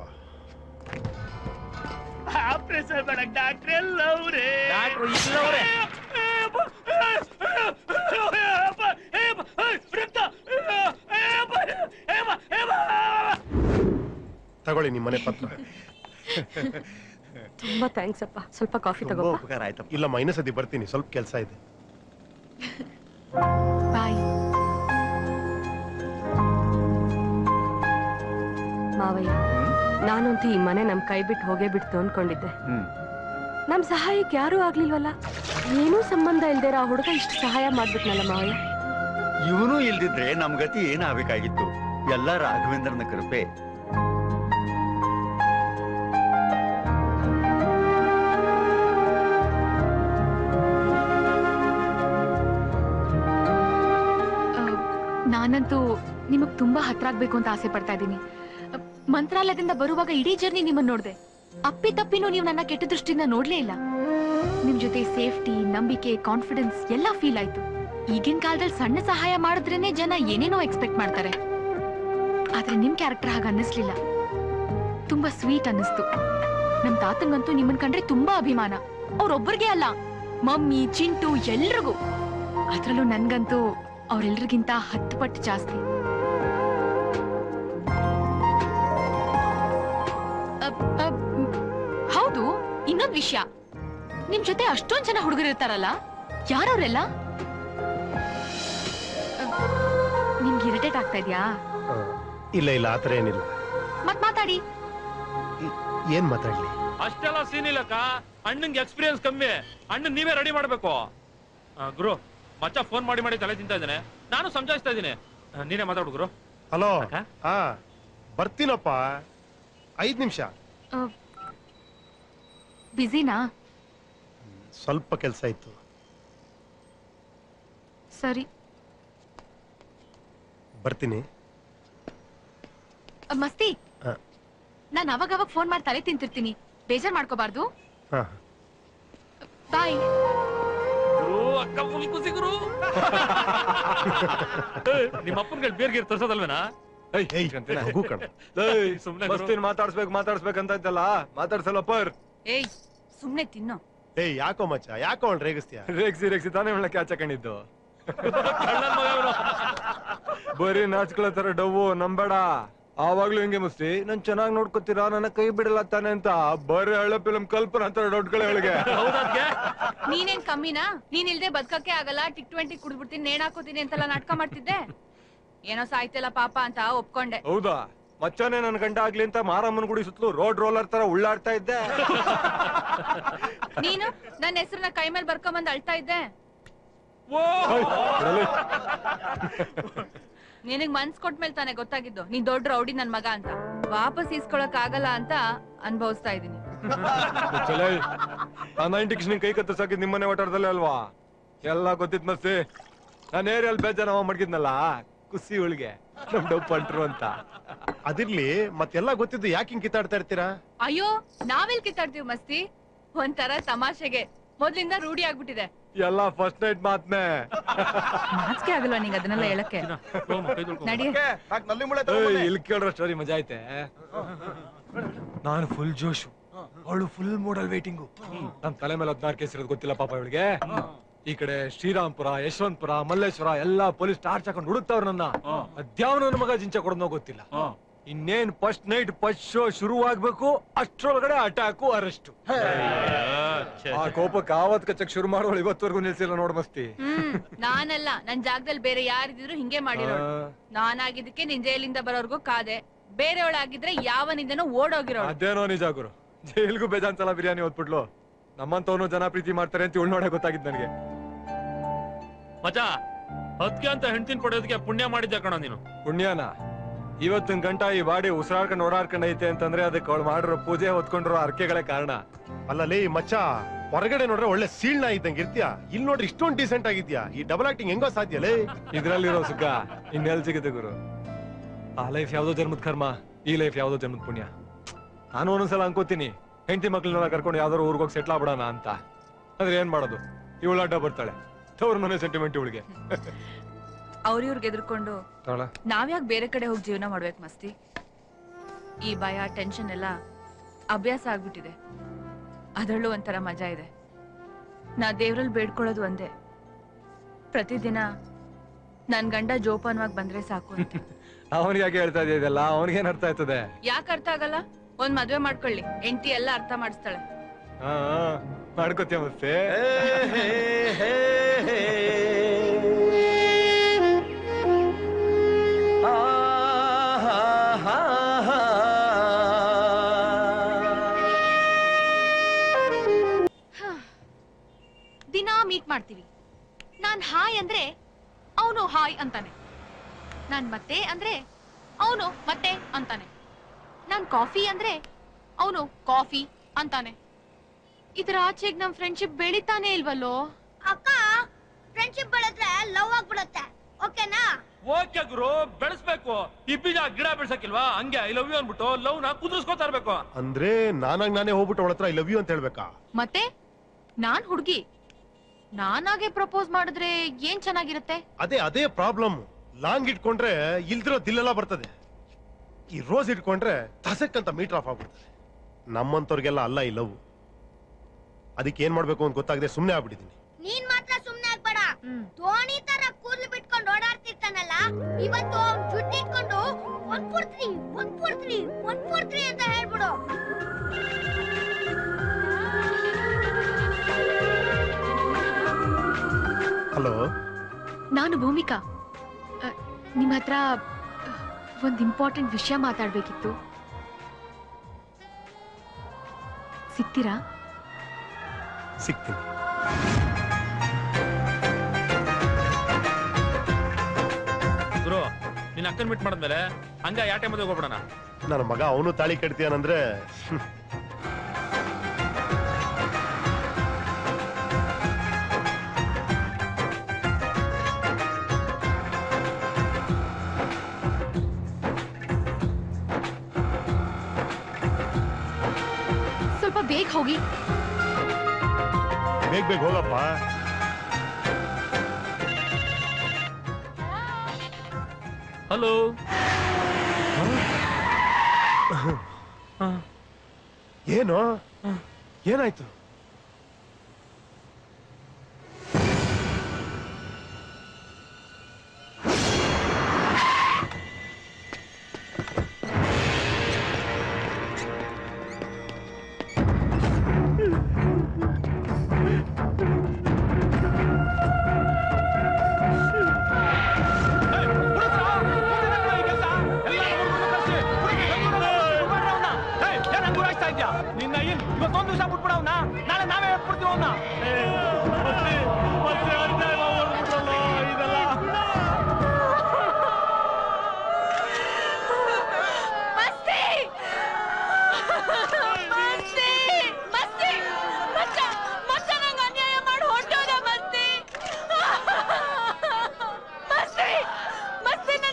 S9: ಆಪರೇಷನ್ ಬೇಡ ಡಾಕ್ಟ್ರ್ ಎಲ್ಲ ಅವ್ರೆ
S11: ಡಾಕ್ಟ್ರು ಇಲ್ಲವ್ರೆ.
S9: ರಕ್ತ
S13: ತಗೊಳ್ಳಿ ನಿಮ್ಮ ಮನೆ ಪತ್ರ
S20: ತುಂಬಾ ಥ್ಯಾಂಕ್ಸ್ ಅಪ್ಪ ಸ್ವಲ್ಪ ಕಾಫಿ
S13: ತುಂಬಾ
S20: ತಗೋ
S13: ಉಪಕಾರ ಆಯ್ತಪ್ಪ ಇಲ್ಲಮ್ಮ ಇನ್ನೂ ಸತಿ ಬರ್ತೀನಿ ಸ್ವಲ್ಪ ಕೆಲಸ ಇದೆ
S22: ಬಾಯ್
S20: ಮಾವಯ್ಯ ನಾನಂತೂ ಈ ಮನೆ ನಮ್ ಕೈ ಬಿಟ್ಟು ಹೋಗೇ ಬಿಡ್ತು ಅನ್ಕೊಂಡಿದ್ದೆ ನಮ್ ಸಹಾಯಕ್ಕೆ ಯಾರೂ ಆಗ್ಲಿಲ್ವಲ್ಲ ಏನೂ ಸಂಬಂಧ ಇಲ್ದೇರ ಆ ಹುಡುಗ ಇಷ್ಟು ಸಹಾಯ ಮಾಡ್ಬಿಟ್ನಲ್ಲ ಮಾವಯ್ಯ
S12: ಇವನು ಇಲ್ದಿದ್ರೆ ನಮ್ ಗತಿ ಏನಾಗಬೇಕಾಗಿತ್ತು ಎಲ್ಲ ರಾಘವೇಂದ್ರನ ಕೃಪೆ
S22: ಆ, ನಾನಂತೂ ನಿಮಗ್ ತುಂಬಾ ಹತ್ರ ಆಗ್ಬೇಕು ಅಂತ ಆಸೆ ಪಡ್ತಾ ಇದ್ದೀನಿ ಅ, ಮಂತ್ರಾಲಯದಿಂದ ಬರುವಾಗ ಇಡೀ ಜರ್ನಿ ನಿಮ್ಮನ್ನ ನೋಡ್ದೆ ಅಪ್ಪಿ ತಪ್ಪಿನೂ ನೀವು ನನ್ನ ಕೆಟ್ಟ ದೃಷ್ಟಿಯಿಂದ ನೋಡ್ಲೇ ಇಲ್ಲ ನಿಮ್ ಜೊತೆ ಸೇಫ್ಟಿ ನಂಬಿಕೆ ಕಾನ್ಫಿಡೆನ್ಸ್ ಎಲ್ಲ ಫೀಲ್ ಆಯ್ತು ಈಗಿನ ಕಾಲದಲ್ಲಿ ಸಣ್ಣ ಸಹಾಯ ಮಾಡಿದ್ರೇನೆ ಜನ ಏನೇನೋ ಎಕ್ಸ್ಪೆಕ್ಟ್ ಮಾಡ್ತಾರೆ ಆದ್ರೆ ನಿಮ್ ಕ್ಯಾರೆಕ್ಟರ್ ಹಾಗೆ ಅನ್ನಿಸ್ಲಿಲ್ಲ ತುಂಬಾ ಸ್ವೀಟ್ ಅನ್ನಿಸ್ತು ನಮ್ ತಾತಂಗಂತೂ ನಿಮ್ಮನ್ ಕಂಡ್ರೆ ತುಂಬಾ ಅಭಿಮಾನ ಅವ್ರೊಬ್ಬರಿಗೆ ಅಲ್ಲ ಮಮ್ಮಿ ಚಿಂಟು ಎಲ್ರಿಗೂ ಅದ್ರಲ್ಲೂ ನನ್ಗಂತೂ ಅವ್ರೆಲ್ರಿಗಿಂತ ಹತ್ತು ಪಟ್ಟು ಜಾಸ್ತಿ ಅಬ್- ಅಬ್- ಮ್, ಹೌದು ಇನ್ನೊಂದ್ ವಿಷಯ ನಿಮ್ ಜೊತೆ ಅಷ್ಟೊಂದ್ ಜನ ಹುಡುಗರು ಇರ್ತಾರಲ್ಲ ಯಾರವ್ರೆಲ್ಲ ಅಬ್, ನಿಮ್ಗೆ ಇರಿಟೇಟ್ ಆಗ್ತಾ ಇದ್ಯಾ
S13: ಇಲ್ಲ ಇಲ್ಲ ಆತರ ಏನಿಲ್ಲ
S22: ಮತ್ ಮಾತಾಡಿ
S13: ಏನ್ ಮಾತಾಡ್ಲಿ
S7: ಅಷ್ಟೆಲ್ಲ ಸೀನ್ ಇಲ್ಲಕ್ಕ ಅಣ್ಣಂಗೆ ಎಕ್ಸ್ಪೀರಿಯನ್ಸ್ ಕಮ್ಮಿ ಅಣ್ಣನ್ ನೀವೇ ರೆಡಿ ಮಾಡ್ಬೇಕು ಆ, ಗುರು ಮಚ್ಚ ಫೋನ್ ಮಾಡಿ ಮಾಡಿ ತಲೆ ತಿಂತಾ ಇದ್ದಾನೆ ನಾನು ಸಮಜಾಯಿಸ್ತಾ ಇದ್ದೀನಿ ಆ, ನೀನೇ ಮಾತಾಡು ಗುರು
S13: ಹಲೋ ಹಾ ಬರ್ತೀನಪ್ಪ ಐದ್ ನಿಮಿಷ
S22: ಬಿಸಿನಾ
S13: ಸ್ವಲ್ಪ ಕೆಲಸ ಇತ್ತು
S22: ಸರಿ
S13: ಬರ್ತೀನಿ
S22: ಅ, ಮಸ್ತಿ
S13: ಹಾ.
S22: ನಾನ್ ಅವಾಗ ಅವಾಗ ಫೋನ್ ಮಾಡಿ ತಲೆ ತಿಂತಿರ್ತೀನಿ ಬೇಜಾರ್ ಮಾಡ್ಕೋಬಾರ್ದು
S13: ಹಾ
S22: ಬಾಯ್
S7: ಗುರು ಅಕ್ಕ ಫುಲ್ ಖುಷಿ ಗುರು ನಿಮ್ಮ ಅಪ್ಪನ್ಗಳು ಬೇರ್ಗೀರ್ ತರ್ಸೋದಲ್ವೇನಾ
S13: ಮಗು ಕಣ
S7: ಸುಮ್ನೆ ಗುರು.
S10: ಮಸ್ತಿನ್ ಮಾತಾಡ್ಸ್ಬೇಕು ಮಾತಾಡ್ಸ್ಬೇಕಂತ ಇದ್ದಲ್ಲ ಮಾತಾಡ್ಸಲ್ಲ ಪರ್
S16: ಏಯ್ ಸುಮ್ನೆ ತಿನ್ನು
S13: ಏಯ್ ಯಾಕೋ ಮಚ್ಚ ಯಾಕೋ ಅವ್ಳು ರೇಗಿಸ್ತೀಯ
S10: ರೇಗ್ಸಿ ರೇಗ್ಸಿ ತಾನೇ ಅವಳ ಕ್ಯಾಚ್ ಹಾಕೊಂಡಿದ್ದು ಬರೀ ನಾಚ್ಕೊಳ್ಳೋ ತರ ಡವ್ವು ನಂಬೇಡ ಆವಾಗ್ಲೂ ಹಿಂಗೆ ಮುಸ್ತಿ ನನ್ ಚೆನ್ನಾಗ್ ನೋಡ್ಕೊತೀರಾ ನನ್ನ ಕೈ ಬಿಡಲ್ಲ ತಾನೆ ಅಂತ ಬರೀ ಹಳ್ಳ ಫಿಲಂ ಕಲ್ಪನಾ ಅಂತಾರೆ ದೊಡ್ಡ ಅವಳಿಗೆ
S16: ನೀನೇನ್ ಕಮ್ಮಿನಾ ನೀನ್ ಇಲ್ದೆ ಬದ್ಕಕ್ಕೆ ಆಗಲ್ಲ ಟಿಕ್ ಟ್ವೆಂಟಿ ಕುಡ್ಬಿಡ್ತೀನಿ ನೇಣ್ ಹಾಕೋತೀನಿ ಅಂತೆಲ್ಲ ನಾಟಕ ಮಾಡ್ತಿದ್ದೆ ಏನೋ ಸಾಯ್ತಿಲ್ಲ ಪಾಪ ಅಂತ ಒಪ್ಕೊಂಡೆ
S10: ಹೌದಾ ಮಚ್ಚನೇ ನನ್ ಗಂಡ ಆಗ್ಲಿ ಅಂತ ಮಾರಮ್ಮನ ಗುಡಿ ಸುತ್ತಲೂ ರೋಡ್ ರೋಲರ್ ತರ ಉಳ್ಳಾಡ್ತಾ ಇದ್ದೆ
S16: ನೀನು ನನ್ನ ಹೆಸರನ್ನ ಕೈ ಮೇಲೆ ಬರ್ಕೊಂಬಂದ್ ಅಳ್ತಾ ಇದ್ದೆ ನಿನಗ್ ಮನ್ಸ್ ಕೊಟ್ಮೇಲೆ ತಾನೇ ಗೊತ್ತಾಗಿದ್ದು ನೀನ್ ದೊಡ್ಡ ರೌಡಿ ನನ್ ಮಗ ಅಂತ ವಾಪಸ್ ಇಸ್ಕೊಳಕ್ ಆಗಲ್ಲ ಅಂತ ಅನ್ಭವಿಸ್ತಾ ಇದೀನಿ
S10: ಚಲೈ ಆ ನೈಂಟಿ ಕಿಶನ್ ಕೈ ಕತ್ತರ್ಸಾಕಿದ್ ನಿಮ್ಮನೆ ಒಟ್ಟಾರದಲ್ಲೇ ಅಲ್ವಾ ಎಲ್ಲ ಗೊತ್ತಿತ್ ಮಸ್ತಿ ನಾನು ಏರಿಯಲ್ಲಿ ಬೇಜಾರ ಮಡ್ಗಿದ್ನಲ್ಲ ಕುಸಿ ಒಳಗೆ ನಮ್ ಡಬ್ಬು ಅಂಟ್ರು ಅಂತ
S13: ಅದಿರ್ಲಿ ಮತ್ತೆಲ್ಲ ಗೊತ್ತಿದ್ದು ಯಾಕೆ ಹಿಂಗ್ ಕಿತ್ತಾಡ್ತಾ ಇರ್ತೀರಾ
S16: ಅಯ್ಯೋ ನಾವೆಲ್ ಕಿತ್ತಾಡ್ತೀವಿ ಮಸ್ತಿ ಒಂಥರ ತಮಾಷೆಗೆ ಮೊದ್ಲಿಂದ ರೂಢಿ ಆಗ್ಬಿಟ್ಟಿದೆ
S10: ಎಲ್ಲ ಫಸ್ಟ್ ನೈಟ್ ಮಾತ್ನೆ
S16: ನಾಚಿಕೆ ಆಗಲ್ವಾ ನಿಂಗೆ ಅದನ್ನೆಲ್ಲ ಹೇಳಕ್ಕೆ ನಡಿ
S10: ಇಲ್ಲಿ ಕೇಳ್ರ ಸ್ಟೋರಿ ಮಜಾ ಐತೆ ನಾನು ಫುಲ್ ಜೋಶು ಅವಳು ಫುಲ್ ಮೂಡಲ್ ವೇಟಿಂಗು ನಮ್ ತಲೆ ಮೇಲೆ ಹದಿನಾರು ಕೇಸ್ ಇರೋದು ಗೊತ್ತಿಲ್ಲ ಪಾಪ ಇವಳಿಗೆ ಈ ಕಡೆ ಶ್ರೀರಾಮ್ಪುರ ಯಶವಂತಪುರ ಮಲ್ಲೇಶ್ವರ ಎಲ್ಲಾ ಪೊಲೀಸ್ ಟಾರ್ಚ್ ಹಾಕೊಂಡು ಹುಡುಕ್ತಾವ್ರ ನನ್ನ ಅದ್ಯಾವ ನನ್ನ ಮಗ ಜಿಂಚ ಕೊಡೋದೋ ಗೊತ್ತಿಲ್ಲ ಇನ್ನೇನ್ ಫಸ್ಟ್ ನೈಟ್ ಫಸ್ಟ್ ಶೋ ಶುರು ಆಗ್ಬೇಕು ಅಷ್ಟ್ರೊಳಗಡೆ ಅಟ್ಯಾಕು ಅರೆಸ್ಟ್ ಆ ಕೋಪಕ್ಕೆ ಆವತ್ ಕಚ್ಚಕ್ ಶುರು ಮಾಡೋಳು ಇವತ್ತವರೆಗೂ ನಿಲ್ಸಿಲ್ಲ ನೋಡ್ ಮಸ್ತಿ
S16: ಹ್ಮ್ ನಾನಲ್ಲ ನನ್ ಜಾಗದಲ್ಲಿ ಬೇರೆ ಯಾರಿದ್ರು ಹಿಂಗೆ ಮಾಡಿರೋಳು
S10: ಆ.
S16: ನಾನಾಗಿದ್ದಕ್ಕೆ ನಿನ್ ಜೈಲಿಂದ ಬರೋರ್ಗು ಕಾದೆ ಬೇರೆಯವಳಾಗಿದ್ರೆ ಯಾವನಿಂದನೋ ಓಡೋಗಿರೋಳು
S10: ಅದೇನೋ ನಿಜ ಗುರು ಜೈಲ್ಗೂ ಬೇಜಾನ್ ಸಲ ಬಿರಿಯಾನಿ ಓದ್ಬಿಟ್ಲು ನಮ್ಮಂತವನು ಜನ ಪ್ರೀತಿ ಮಾಡ್ತಾರೆ ಅಂತ ಇವಳು ನೋಡಕ್ ಗೊತ್ತಾಗಿದ್ ನನಗೆ
S7: ಮಚ ಅದಕ್ಕೆ ಅಂತ ಹೆಂಡ್ತಿನ ಪಡೆಯೋದಕ್ಕೆ ಪುಣ್ಯ ಮಾಡಿದ್ದೆ ಕಣ ನೀನು
S10: ಪುಣ್ಯನ ಇವತ್ತಿನ ಗಂಟ ಈ ಬಾಡಿ ಉಸಿರಾಡ್ಕೊಂಡು ಓಡಾಡ್ಕೊಂಡು ಐತೆ ಅಂತಂದ್ರೆ ಅದಕ್ಕೆ ಅವಳು ಮಾಡಿರೋ ಪೂಜೆ ಹೊತ್ಕೊಂಡಿರೋ ಅರ್ಕೆಗಳೇ ಕಾರಣ
S13: ಅಲ್ಲಲ್ಲಿ ಮಚ್ಚ ಹೊರಗಡೆ ನೋಡ್ರೆ ಒಳ್ಳೆ ಸೀಳ್ನ ಇದ್ದಂಗೆ ಇರ್ತೀಯ ಇಲ್ಲಿ ನೋಡ್ರಿ ಇಷ್ಟೊಂದು ಡೀಸೆಂಟ್ ಆಗಿದ್ಯಾ ಈ ಡಬಲ್ ಆಕ್ಟಿಂಗ್ ಹೆಂಗೋ ಸಾಧ್ಯ ಲೇ
S10: ಇದ್ರಲ್ಲಿರೋ ಸುಖ ಇನ್ನೆಲ್ ಸಿಗುತ್ತೆ ಗುರು ಆ ಲೈಫ್ ಯಾವ್ದೋ ಜನ್ಮದ ಕರ್ಮ ಈ ಲೈಫ್ ಯಾವ್ದೋ ಜನ್ಮದ ಪುಣ್ಯ ನಾನು ಒಂದೊಂದ್ಸಲ ಅನ್ಕೋತೀನಿ ಹೆಂಡತಿ ಮಕ್ಳನ್ನ ಕರ್ಕೊಂಡು ಯಾವ್ದಾರು ಊರ್ಗ್ ಹೋಗಿ ಸೆಟ್ಲ್ ಆಗ್ಬಿಡೋಣ ಅಂತ ಆದ್ರೆ ಏನ್ ಮಾಡೋದು ಇವಳು ಅಡ್ಡ ಬರ್ತಾಳೆ ತವ್ರ ಮನೆ ಸೆಂಟಿಮೆಂಟ್ ಇವಳಿಗೆ
S16: ಅವ್ರಿವ್ರಿಗೆ ಎದ್ರುಕೊಂಡು
S10: ತಾಳ
S16: ನಾವ್ಯಾಕ್ ಬೇರೆ ಕಡೆ ಹೋಗಿ ಜೀವನ ಮಾಡ್ಬೇಕು ಮಸ್ತಿ ಈ ಭಯ ಟೆನ್ಷನ್ ಎಲ್ಲ ಅಭ್ಯಾಸ ಆಗ್ಬಿಟ್ಟಿದೆ ಅದರಲ್ಲೂ ಒಂಥರ ಮಜಾ ಇದೆ ನಾ ದೇವ್ರಲ್ಲಿ ಬೇಡ್ಕೊಳ್ಳೋದು ಒಂದೇ ಪ್ರತಿದಿನ ನನ್ ಗಂಡ ಜೋಪಾನವಾಗಿ ಬಂದ್ರೆ ಸಾಕು ಅಂತ
S10: ಅವನಿಗೆ ಯಾಕೆ ಹೇಳ್ತಾ ಇದೆಯಾ ಇದೆಲ್ಲ ಅವನಿಗೇನ್ ಅರ್ಥ ಆಯ್ತದೆ
S16: ಯಾಕೆ ಅರ್ಥ ಆಗಲ್ಲ ಒಂದ್ ಮದ್ವೆ ಮಾಡ್ಕೊಳ್ಳಿ ಎಂಟಿ ಎಲ್ಲ ಅರ್ಥ ಮಾಡಿಸ್ತಾಳೆ
S10: ಹಾ ಮಾಡ್ಕೋತೀಯ ಮತ್ತೆ
S22: ದಿನಾ ಮೀಟ್ ಮಾಡ್ತೀವಿ ನಾನ್ ಹಾಯ್ ಅಂದ್ರೆ ಅವನು ಹಾಯ್ ಅಂತಾನೆ ನಾನ್ ಮತ್ತೆ ಅಂದ್ರೆ ಅವನು ಮತ್ತೆ ಅಂತಾನೆ ನಾನ್ ಕಾಫಿ ಅಂದ್ರೆ ಅವನು ಕಾಫಿ ಅಂತಾನೆ ಇದ್ರ ಆಚೆಗ್ ನಮ್ ಫ್ರೆಂಡ್ಶಿಪ್ ಬೆಳಿತಾನೆ ಇಲ್ವಲ್ಲೋ
S19: ಅಕ್ಕ ಫ್ರೆಂಡ್ಶಿಪ್ ಬೆಳೆದ್ರೆ ಲವ್ ಆಗ್ಬಿಡತ್ತೆ ಓಕೆನಾ
S7: ಓಕೆ ಗುರು ಬೆಳೆಸ್ಬೇಕು ಈ ಬೀಜ ಗಿಡ ಬೆಳ್ಸಕ್ಕಿಲ್ವಾ ಹಂಗೆ ಐ ಲವ್ ಯು ಅನ್ಬಿಟ್ಟು ಲವ್ ನ ಕುದುರಿಸ್ಕೊತಾ ಇರ್ಬೇಕು
S13: ಅಂದ್ರೆ ನಾನಾಗ್ ನಾನೇ ಹೋಗ್ಬಿಟ್ಟು ಅವಳ ಹತ್ರ ಐ ಲವ್ ಯು ಅಂತ ಹೇಳ್ಬೇಕಾ
S22: ಮತ್ತೆ ನಾನ್ ಹುಡ್ಗಿ ನಾನಾಗೆ ಪ್ರಪೋಸ್ ಮಾಡಿದ್ರೆ ಏನ್ ಚೆನ್ನಾಗಿರುತ್ತೆ
S13: ಅದೇ ಅದೇ ಪ್ರಾಬ್ಲಮ್ ಲಾಂಗ್ ಇಟ್ಕೊಂಡ್ರೆ ಇಲ್ದಿರೋ ದಿಲ್ಲೆಲ್ಲ ಬರ್ತದೆ ಈ ರೋಸ್ ಇಟ್ಕೊಂಡ್ರೆ ತಸಕ್ ಅಂತ ಮೀಟರ್ ಆಫ್ ಆಗ್ಬಿಡ್ತದೆ ನಮ್ಮಂತವ್ರಿಗೆಲ್ಲ ಅಲ್ಲ ಈ ಲವ್ ಅದಕ್ಕೆ ಏನ್ ಮಾಡ್ಬೇಕು ಅಂತ ಗೊತ್ತಾಗದೆ ಸುಮ್ನೆ ಆಗ್ಬಿಟ್ಟಿದೀನಿ
S19: ನೀನ್ ಮಾತ್ರ ಸುಮ್ನೆ ಆಗ್ಬೇಡ ಧೋನಿ ತರ ಕೂದ್ಲು ಬಿಟ್ಕೊಂಡು ಓಡಾಡ್ತಿರ್ತಾನಲ್ಲ ಇವತ್ತು ಅವ್ನ್ ಜುಟ್ಟು ಇಟ್ಕೊಂಡು one four three one four three one four three ಅಂತ ಹೇಳ್ಬಿಡು
S13: ಹಲೋ
S22: ನಾನು ಭೂಮಿಕಾ ಅ, ನಿಮ್ ಹತ್ರ ಅ, ಒಂದ್ ಇಂಪಾರ್ಟೆಂಟ್ ವಿಷಯ ಮಾತಾಡ್ಬೇಕಿತ್ತು ಸಿಗ್ತೀರಾ
S13: ಸಿಗ್ತೀನಿ
S7: ಗುರು ನಿನ್ನ ಅಕ್ಕನ್ ಬಿಟ್ ಮಾಡಿದ್ಮೇಲೆ ಹಂಗ ಯಾಟೆ ಮದುವೆ ಹೋಗ್ಬಿಡೋಣ
S13: ನನ್ನ ಮಗ ಅವನು ತಾಳಿ ಕಟ್ತೀಯಾನಂದ್ರೆ ಹ್ಮ್.
S22: ಸ್ವಲ್ಪ ಬೇಗ ಹೋಗಿ
S13: ಬೇಗ ಬೇಗ ಹೋಗಪ್ಪ
S7: ಹಲೋ
S13: ಏನು ಏನಾಯ್ತು
S9: ನಿನ್ನ ಏನ್ ಇವತ್ತೊಂದು ದಿವಸ ಬಿಟ್ಬಿಡವನ ನಾಳೆ ನಾವೇ ಹೇಳ್ಬಿಡ್ತೀವಿ ಅವನ್ನ
S16: ಮಸ್ತಿ ಮಸ್ತಿ ಮಸ್ತಿ ಮಚ್ಚ ಮಚ್ಚ ನಂಗೆ ಅನ್ಯಾಯ ಮಾಡಿ ಹೊಂಟೋದ ಮಸ್ತಿ ಮಸ್ತಿ ಮಸ್ತಿ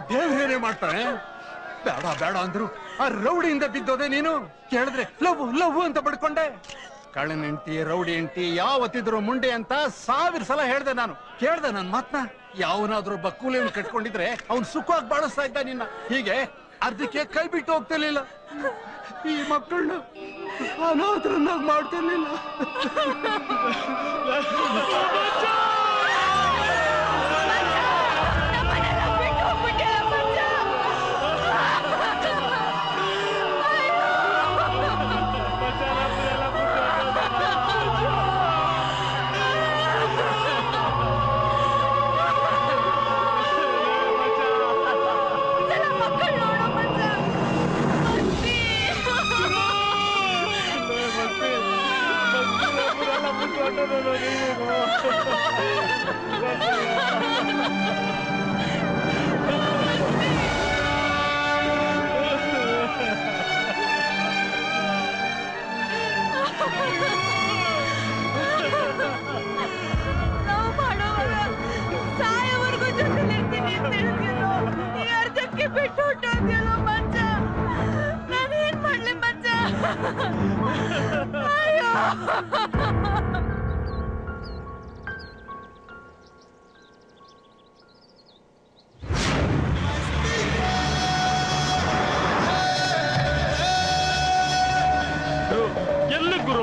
S1: ದೇವ್ರೇನೇ ಮಾಡ್ತಾನೆ ಬೇಡ ಬೇಡ ಅಂದ್ರು ಆ ರೌಡಿಯಿಂದ ಬಿದ್ದೋದೆ ನೀನು ಕೇಳಿದ್ರೆ ಲವ್ ಲವ್ ಅಂತ ಪಡ್ಕೊಂಡೆ ಕಳ್ಳನ ಹೆಂಡತಿ ರೌಡಿ ಹೆಂಡತಿ ಯಾವತ್ತಿದ್ರು ಮುಂಡೆ ಅಂತ ಸಾವಿರ ಸಲ ಹೇಳ್ದೆ ನಾನು ಕೇಳ್ದೆ ನನ್ ಮಾತ್ನ ಯಾವನಾದ್ರೂ ಬಕ್ಕೂಲಿಯನ್ನು ಕಟ್ಕೊಂಡಿದ್ರೆ ಅವ್ನ್ ಸುಖವಾಗಿ ಬಾಳಿಸ್ತಾ ಇದ್ದ ನಿನ್ನ ಹೀಗೆ ಅರ್ಧಕ್ಕೆ ಕೈ ಬಿಟ್ಟು ಹೋಗ್ತಿರ್ಲಿಲ್ಲ ಈ ಮಕ್ಕಳನ್ನ ಅನಾಥರನ್ನಾಗಿ ಮಾಡ್ತಿರ್ಲಿಲ್ಲ
S20: ನಾವು ಮಾಡೋವಾಗ ಸಾಯೋವರೆಗೂ ಜೊತೆಲಿರ್ತೀನಿ ಅಂತ ಹೇಳ್ತಿದ್ರು ಈ ಅರ್ಧಕ್ಕೆ ಬಿಟ್ಟು ಹೊಟ್ಟೋದ್ಯಲ್ಲ ಮಂಚ ನಾನೇನ್ ಮಾಡ್ಲಿ ಮಂಚ ಅಯ್ಯೋ
S7: ಎಲ್ಲಿ ಗುರು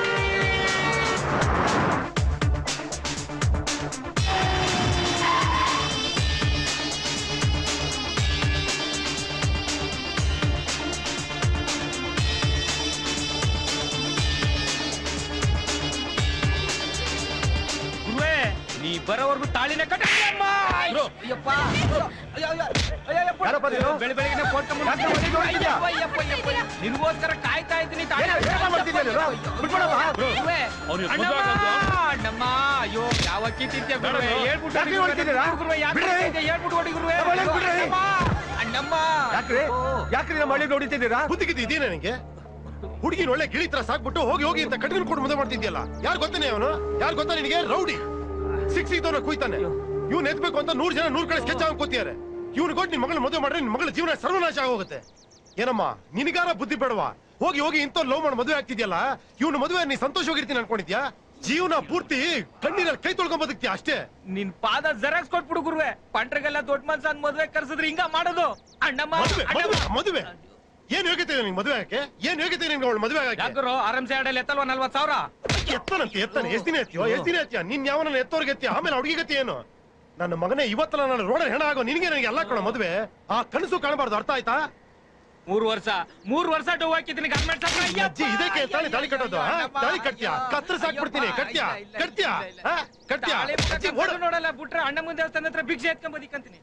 S11: ಗುರುವೇ ನೀ ಬರೋವರೆಗೂ ತಾಳಿನ ಕಟ್ಟ ಅಯ್ಯಪ್ಪ
S5: ಯಾರಪ್ಪ ನೀನು?
S11: ಬೆಳಿ ಬೆಳಿಗ್ಗೆ
S5: ಯಾಕೆ ಮನೆಗೆ ಹೋಗ್ತಿದ್ಯಾ?
S11: ನಿನ್ಗೋಸ್ಕರ ಕಾಯ್ತಾ ಇದ್ದೀನಿ ತಾಳಿ
S5: ಏನ್ ಕೆಲಸ ಮಾಡ್ತಿದ್ಯಾ ನೀನು? ಬಿಟ್ಬಿಡವ್ವ.
S11: ಗುರುವೇ,
S7: ಅವ್ನಿಗೆ
S11: ಅಣ್ಣಮ್ಮ,
S7: ಮದ್ವೆ ಆಗಲ್ವಾ?
S11: ಅಣ್ಣಮ್ಮ ಅಯ್ಯೋ ಯಾವ ಅಕ್ಕಿ ತಿಂತೀಯ ಗುರುವೇ
S5: ಬೇಡ,
S11: ಹೇಳ್ಬಿಟ್ಟು
S5: ಯಾಕೆ
S11: ಹೊಡಿ
S5: ಹೊಡಿತಿದ್ದೀರಾ?
S11: ಗುರುವೇ ಯಾಕೆ
S5: ಬಿಡ್ರಿ.
S11: ಹೊಡಿತಿದ್ಯಾ? ಹೇಳ್ಬಿಟ್ಟು ಹೊಡಿ ಗುರುವೇ
S5: ತಗೊಳ್ಳಿ, ಬಿಡ್ರಿ.
S11: ಅಣ್ಣಮ್ಮ, ಅಣ್ಣಮ್ಮ
S5: ಯಾಕ್ರಿ ಯಾಕ್ರಿ ನಮ್ಮ ಹಳ್ಳಿ ನೋಡಿತಿದ್ದೀರಾ
S13: ಬುದ್ಧಿಗಿದ್ದು ಇದೀನ ನನಗೆ ಹುಡುಗಿನ ಒಳ್ಳೆ ಗಿಳಿ ತರ ಸಾಕ್ಬಿಟ್ಟು ಹೋಗಿ ಹೋಗಿ ಅಂತ ಕಟ್ಟಿನ ಕೊಟ್ಟು ಮದುವೆ ಮಾಡ್ತಿದ್ಯಲ್ಲ ಯಾರು ಗೊತ್ತಾನೆ ಅವನು ಯಾರು ಗೊತ್ತಾ ನಿನಗೆ ರೌಡಿ ಸಿಕ್ಸ್ ಇದ್ದವನ ಕುಯ್ತಾನೆ ಇವ್ನು ಎತ್ಬೇಕು ಅಂತ ನೂರ್ ಜನ ನೂರ್ ಕಡೆ ಸ್ಕೆಚ್ ಕೂತಿದ್ದಾರೆ ಇವ್ನು ಕೊಟ್ಟು ನಿನ್ ಮಗಳ ಮದುವೆ ಮಾಡ್ರೆ ನಿನ್ ಮಗಳ ಜೀವನ ಸರ್ವನಾಶ ಆಗೋಗುತ್ತೆ ಏನಮ್ಮ ನಿನಗಾರ ಬುದ್ಧಿ ಬೇಡವಾ ಹೋಗಿ ಹೋಗಿ ಇಂಥ ಲವ್ ಮಾಡಿ ಮದುವೆ ಆಗ್ತಿದ್ಯಲ್ಲ ಇವ್ನು ಮದುವೆ ನೀ ಸಂತೋಷವಾಗಿರ್ತೀನಿ ಅನ್ಕೊಂಡಿದ್ಯಾ ಜೀವನ ಪೂರ್ತಿ ಕಣ್ಣೀರಲ್ಲಿ ಕೈ ತೊಳ್ಕೊಂಡ್ ಬದುಕ್ತೀಯ ಅಷ್ಟೇ
S11: ನಿನ್ ಪಾದ ಜೆರಾಕ್ಸ್ ಕೊಟ್ಬಿಡು ಗುರುವೆ ಪಂಟ್ರಿಗೆಲ್ಲ ದೊಡ್ಡ ಮನ್ಸ ಅಂದ್ ಮದ್ವೆ ಕರ್ಸಿದ್ರೆ ಹಿಂಗ ಮಾಡೋದು ಅಣ್ಣಮ್ಮ
S13: ಮದುವೆ
S11: ಅಣ್ಣಮ್ಮ.
S13: ಮದುವೆ ಮದುವೆ ಏನ್ ಯೋಗ್ಯತೆ ಇದೆ ನಿಂಗೆ ಮದುವೆ ಆಗಕ್ಕೆ ಏನ್ ಯೋಗ್ಯತೆ ಇದೆ ನಿನ್ಗೆ ಅವಳು ಮದುವೆ ಆಗಕ್ಕೆ
S11: ಯಾಕರು ಆರಾಮ್ಸೆ ಆಡಲ್ಲಿ ಎತ್ತಲ್ವಾ ನಲ್ವತ್ ಸಾವಿರ
S13: ಎತ್ತನಂತೆ ಎತ್ತಾನೆ ಎಷ್ಟ್ ದಿನ ಎತ್ತಿಯೋ ಎಷ್ಟ್ ದಿನ ಎತ್ತಿಯ ನಿನ್ ಯಾವನ ಎತ್ತೋರ್ಗೆ ಎತ್ತಿಯ ಆಮೇಲೆ ಹುಡುಗಿ ಗತಿ ಏನು ನನ್ನ ಮಗನೇ ಇವತ್ತಲ್ಲ ನಾನು ರೋಡ ಹೆಣ ಆಗೋ ನಿನಗೆ ನನಗೆ ಎಲ್ಲ ಕೊಡೋ ಮದುವೆ ಆ ಕನಸು ಕಾಣಬಾರ್ದು ಅರ್ಥ ಆಯ್ತಾ
S11: ಮೂರ್ ವರ್ಷ ಮೂರ್ ವರ್ಷ ಡೋ ಹಾಕಿದ್ದೀನಿ ಗರ್ಮೆಂಟ್
S13: ಅಜ್ಜಿ ಇದಕ್ಕೆ ತಾಳಿ ತಾಳಿ ಕಟ್ಟೋದು ಆ? ತಾಳಿ ಕಟ್ತೀಯಾ ಕತ್ರ ಸಾಕ್ಬಿಡ್ತೀನಿ ಕಟ್ತೀಯಾ ಕಟ್ತೀಯಾ ಆ? ಕಟ್ತೀಯಾ ಅಜ್ಜಿ ಓಡು
S11: ನೋಡಲ್ಲ ಬಿಟ್ರೆ ಅಣ್ಣ ಮುಂದೆ ದೇವಸ್ಥಾನ ಹತ್ರ ಭಿಕ್ಷೆ ಎತ್ಕೊಂಡ್ ಬದಿಕಂತೀನಿ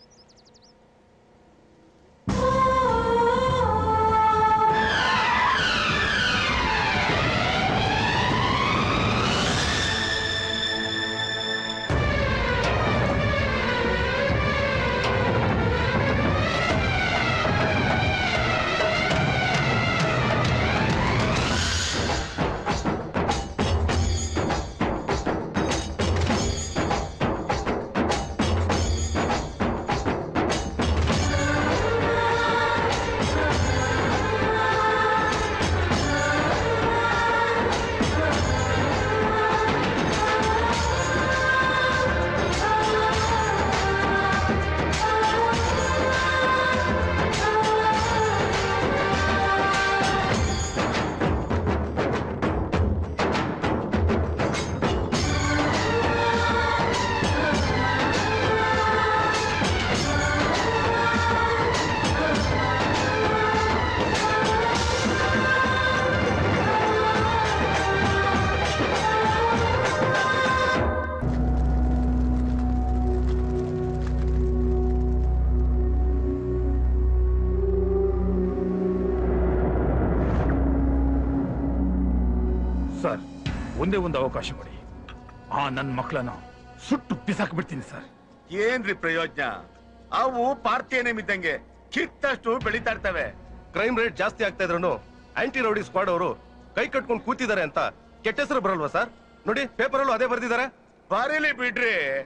S6: ಸರ್ ಒಂದೇ ಒಂದು ಅವಕಾಶ ಕೊಡಿ ಆ ನನ್ನ ಮಕ್ಕಳನ್ನ ಸುಟ್ಟು ಬಿಸಾಕ್ ಬಿಡ್ತೀನಿ ಸರ್
S2: ಏನ್ರಿ ಪ್ರಯೋಜನ ಅವು ಪಾರ್ಥಿಯನೇಮ್ ಇದ್ದಂಗೆ ಕಿತ್ತಷ್ಟು ಬೆಳಿತಾ ಇರ್ತವೆ
S5: ಕ್ರೈಮ್ ರೇಟ್ ಜಾಸ್ತಿ ಆಗ್ತಾ ಇದ್ರು ಆಂಟಿ ರೌಡಿ ಸ್ಕ್ವಾಡ್ ಅವರು ಕೈ ಕಟ್ಕೊಂಡು ಕೂತಿದ್ದಾರೆ ಅಂತ ಕೆಟ್ಟ ಹೆಸರು ಬರಲ್ವಾ ಸರ್ ನೋಡಿ ಪೇಪರ್ ಅಲ್ಲೂ ಅದೇ ಬರ್ದಿದ್ದಾರೆ
S2: ಬರೀಲಿ ಬಿಡ್ರಿ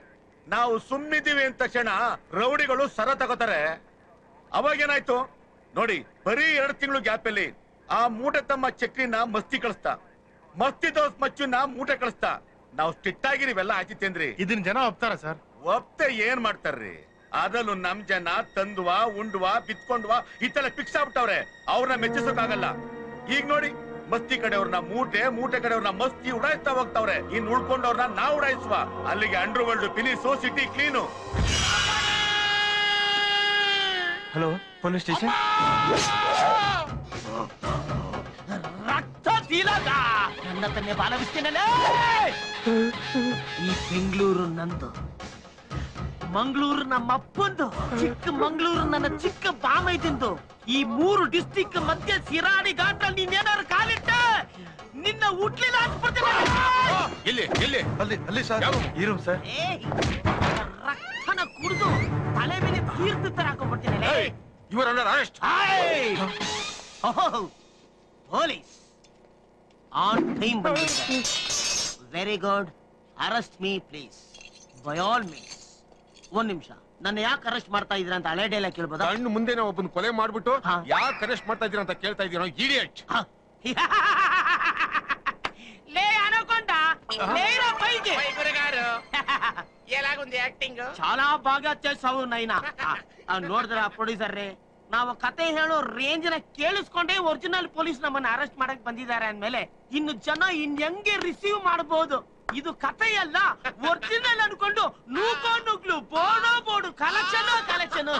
S2: ನಾವು ಸುಮ್ಮಿದ್ದೀವಿ ಅಂದ ತಕ್ಷಣ ರೌಡಿಗಳು ಸರ ತಗೋತಾರೆ ಅವಾಗೇನಾಯ್ತು ನೋಡಿ ಬರೀ ಎರಡು ತಿಂಗಳು ಗ್ಯಾಪ್ ಅಲ್ಲಿ ಆ ಮೂಟೆ ತಮ್ಮ ಚಕ್ರಿನ ಮಸ್ತಿ ಕಳಿಸ್ತಾ ಮಸ್ತಿ ದೋಸ್ ಮಚ್ಚುನ ಮೂಟೆ ಕಳಿಸ್ತಾ ನಾವು ಸ್ಟ್ರಿಕ್ಟ್ ಆಗಿರಿವೆಲ್ಲ ಆಯ್ತಿತ್ತೇನ್ರಿ
S8: ಇದನ್ನ ಜನ ಒಪ್ತಾರ ಸರ್
S2: ಒಪ್ತೆ ಏನ್ ಮಾಡ್ತಾರ್ರಿ ಅದಲ್ಲೂ ನಮ್ ಜನ ತಂದ್ವಾ ಉಂಡ್ವಾ ಬಿತ್ಕೊಂಡ್ವಾ ಇತ್ತೆಲ್ಲ ಫಿಕ್ಸ್ ಆಗ್ಬಿಟ್ಟವ್ರೆ ಅವ್ರನ್ನ ಮೆಚ್ಚಿಸೋಕಾಗಲ್ಲ ಈಗ ನೋಡಿ ಮಸ್ತಿ ಕಡೆಯವ್ರನ್ನ ಮೂಟೆ ಮೂಟೆ ಕಡೆಯವ್ರನ್ನ ಮಸ್ತಿ ಉಡಾಯಿಸ್ತಾ ಹೋಗ್ತಾವ್ರೆ ಇನ್ ಉಳ್ಕೊಂಡವ್ರನ್ನ ನಾವು ಉಡಾಯಿಸುವ ಅಲ್ಲಿಗೆ underworld finish city clean
S10: hello police station
S14: ರಕ್ತ ತೀಲದ ನನ್ನ ತನ್ನೆ ಬಾಲವಿಸ್ತೇನಲ್ಲ ಈ ಬೆಂಗಳೂರು ನಂದು ಮಂಗಳೂರು ನಮ್ಮ ಅಪ್ಪಂದು ಚಿಕ್ಕ ಮಂಗಳೂರು ನನ್ನ ಚಿಕ್ಕ ಬಾಮೈದಿಂದು ಈ ಮೂರು ಡಿಸ್ಟಿಕ್ ಮಧ್ಯ ಸಿರಾಡಿ ಘಾಟಲ್ಲಿ ನೀನೇನಾದ್ರು ಕಾಲಿಟ್ಟ ನಿನ್ನ ಹುಟ್ಲಿಲ್ಲ ಹಾಕ್ಬಿಡ್ತೀನಿ
S8: ಎಲ್ಲಿ ಎಲ್ಲಿ ಅಲ್ಲಿ ಅಲ್ಲಿ ಸರ್
S10: ಈ ರೂಮ್ ಸರ್
S14: ಏಯ್, ರಕ್ತನ ಕುಡಿದು ತಲೆ ಮೇಲೆ ತೀರ್ಥ ತರ ಹಾಕೊಂಡ್ಬಿಡ್ತೀನಿ
S8: ಇವರ್ under arrest
S14: police on time ಬಂದಿದ್ದಾರೆ very good arrest me please by all means ಒಂದ್ ನಿಮಿಷ ನನ್ನ ಯಾಕೆ ಅರೆಸ್ಟ್ ಮಾಡ್ತಾ ಇದ್ರ ಅಂತ ಹಳೆ ಡೈಲಾಗ್ ಕೇಳ್ಬೋದಾ
S8: ಕಣ್ಣು ಮುಂದೆನೆ ಒಬ್ಬನ ಕೊಲೆ ಮಾಡ್ಬಿಟ್ಟು ಯಾಕೆ ಅರೆಸ್ಟ್ ಮಾಡ್ತಾ ಇದೀರ ಅಂತ ಕೇಳ್ತಾ ಇದೀರೋ ಇಡಿಯಟ್
S14: లే అనకొండ లేరా పైకి
S17: గురుగారు ఎలాగుంది యాక్టింగ్
S14: చాలా బాగా చేసావు నైనా ನೋಡಿದ್ರ ಪ್ರೊಡ್ಯೂಸರ್ ರೇ ನಾವು ಕತೆ ಹೇಳೋ ರೇಂಜ್ ನ ಕೇಳಿಸ್ಕೊಂಡೇ ಒರಿಜಿನಲ್ ಪೊಲೀಸ್ ನಮ್ಮನ್ನ ಅರೆಸ್ಟ್ ಮಾಡಕ್ ಬಂದಿದ್ದಾರೆ ಅಂದ್ಮೇಲೆ ಇನ್ನು ಜನ ಇನ್ ಹೆಂಗೆ ರಿಸೀವ್ ಮಾಡಬಹುದು ಇದು ಕಥೆಯಲ್ಲ ಒರಿಜಿನಲ್ ಅನ್ಕೊಂಡು ನೂಕೋ ನುಗ್ಲು ಬೋಡೋ ಬೋಡು ಕಲೆಕ್ಷನ್ ಕಲೆಕ್ಷನ್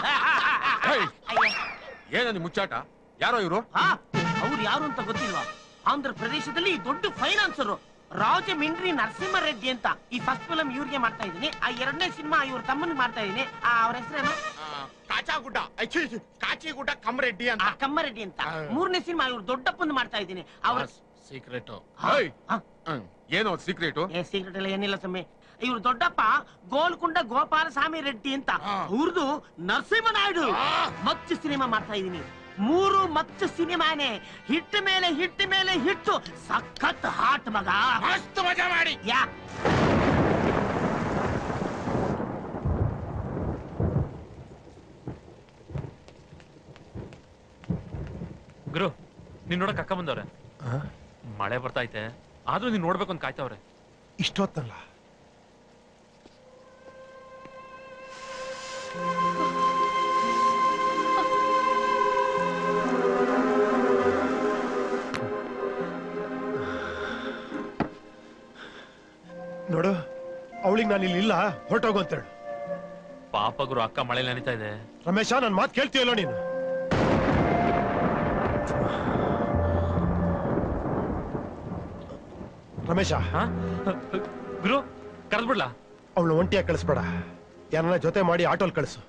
S8: ಏನ ನಿಮ್ ಮುಚ್ಚಾಟ ಯಾರೋ ಇವರು
S14: ಅವ್ರು ಯಾರು ಅಂತ ಗೊತ್ತಿಲ್ವಾ ಆಂಧ್ರ ಪ್ರದೇಶದಲ್ಲಿ ದೊಡ್ಡ ಫೈನಾನ್ಸರು ರಾಜಮಿಂಡ್ರಿ ನರಸಿಂಹರೆಡ್ಡಿ ಅಂತ ಈ ಫಸ್ಟ್ ಫಿಲಂ ಇವ್ರಿಗೆ ಮಾಡ್ತಾ ಇದೀನಿ ಆ ಎರಡನೇ ಸಿನಿಮಾ ಇವ್ರ ತಮ್ಮನಿಗೆ ಮಾಡ್ತಾ ಇದೀನಿ ಅವ್ರ ಹೆಸರೇನು
S17: ಕಾಚಾಗುಡ್ಡ ಅಚ್ಚಿ, ಕಾಚಿಗುಡ್ಡ ಕಮರೆಡ್ಡಿ ಅಂತ
S14: ಕಮ್ಮರೆಡ್ಡಿ ಅಂತ ಮೂರನೇ ಸಿನಿಮಾ ಇವ್ರ ದೊಡ್ಡಪ್ಪಂದು ಮಾಡ್ತಾ ಇದೀನಿ ಅವ್ರ
S17: ಸೀಕ್ರೆಟ್
S8: ಏನೋ ಸೀಕ್ರೆಟ್
S14: ಏ ಸೀಕ್ರೆಟ್ ಎಲ್ಲ ಏನಿಲ್ಲ ಸ್ವಾಮಿ ಇವ್ರ ದೊಡ್ಡಪ್ಪ ಗೋಲ್ಕೊಂಡ ಗೋಪಾಲ ಸ್ವಾಮಿ ರೆಡ್ಡಿ ಅಂತ ಅವ್ರದ್ದು ನರಸಿಂಹನಾಯ್ಡು ಮಚ್ಚು ಸಿನಿಮಾ ಮಾಡ್ತಾ ಇದೀನಿ ಮೂರು ಮಚ್ಚು ಸಿನಿಮಾನೇ ಹಿಟ್ ಮೇಲೆ ಹಿಟ್ ಮೇಲೆ ಹಿಟ್ಟು ಸಖತ್ ಹಾಟ್ ಮಗ
S17: ಮಸ್ತ್ ಮಜಾ ಮಾಡಿ
S14: ಯಾ
S7: ಗುರು ನೀನ್ ನೋಡಕ್ ಅಕ್ಕ ಬಂದವ್ರೆ ಮಳೆ ಬರ್ತಾ ಐತೆ ಆದ್ರೂ ನೀನ್ ನೋಡ್ಬೇಕು ಅಂತ ಕಾಯ್ತಾವ್ರೆ
S13: ಇಷ್ಟೊತ್ತಲ್ಲ ನೋಡು ಅವಳಿಗೆ ನಾನು ಇಲ್ಲಿ ಇಲ್ಲ ಹೊರಟೋಗು ಅಂತೇಳು
S7: ಪಾಪ ಗುರು ಅಕ್ಕ ಮಳೆ ನೆನಿತಾ ಇದೆ
S13: ರಮೇಶ ನನ್ನ ಮಾತು ಕೇಳ್ತೀಯಲ್ಲೋ ನೀನು ರಮೇಶ
S7: ಗುರು ಕರೆದ್ಬಿಡ್ಲಾ
S13: ಅವಳು ಒಂಟಿಯಾಗಿ ಕಳಿಸ್ಬೇಡ ಯಾರನ್ನ ಜೊತೆ ಮಾಡಿ ಆಟೋಲ್ ಕಳಿಸು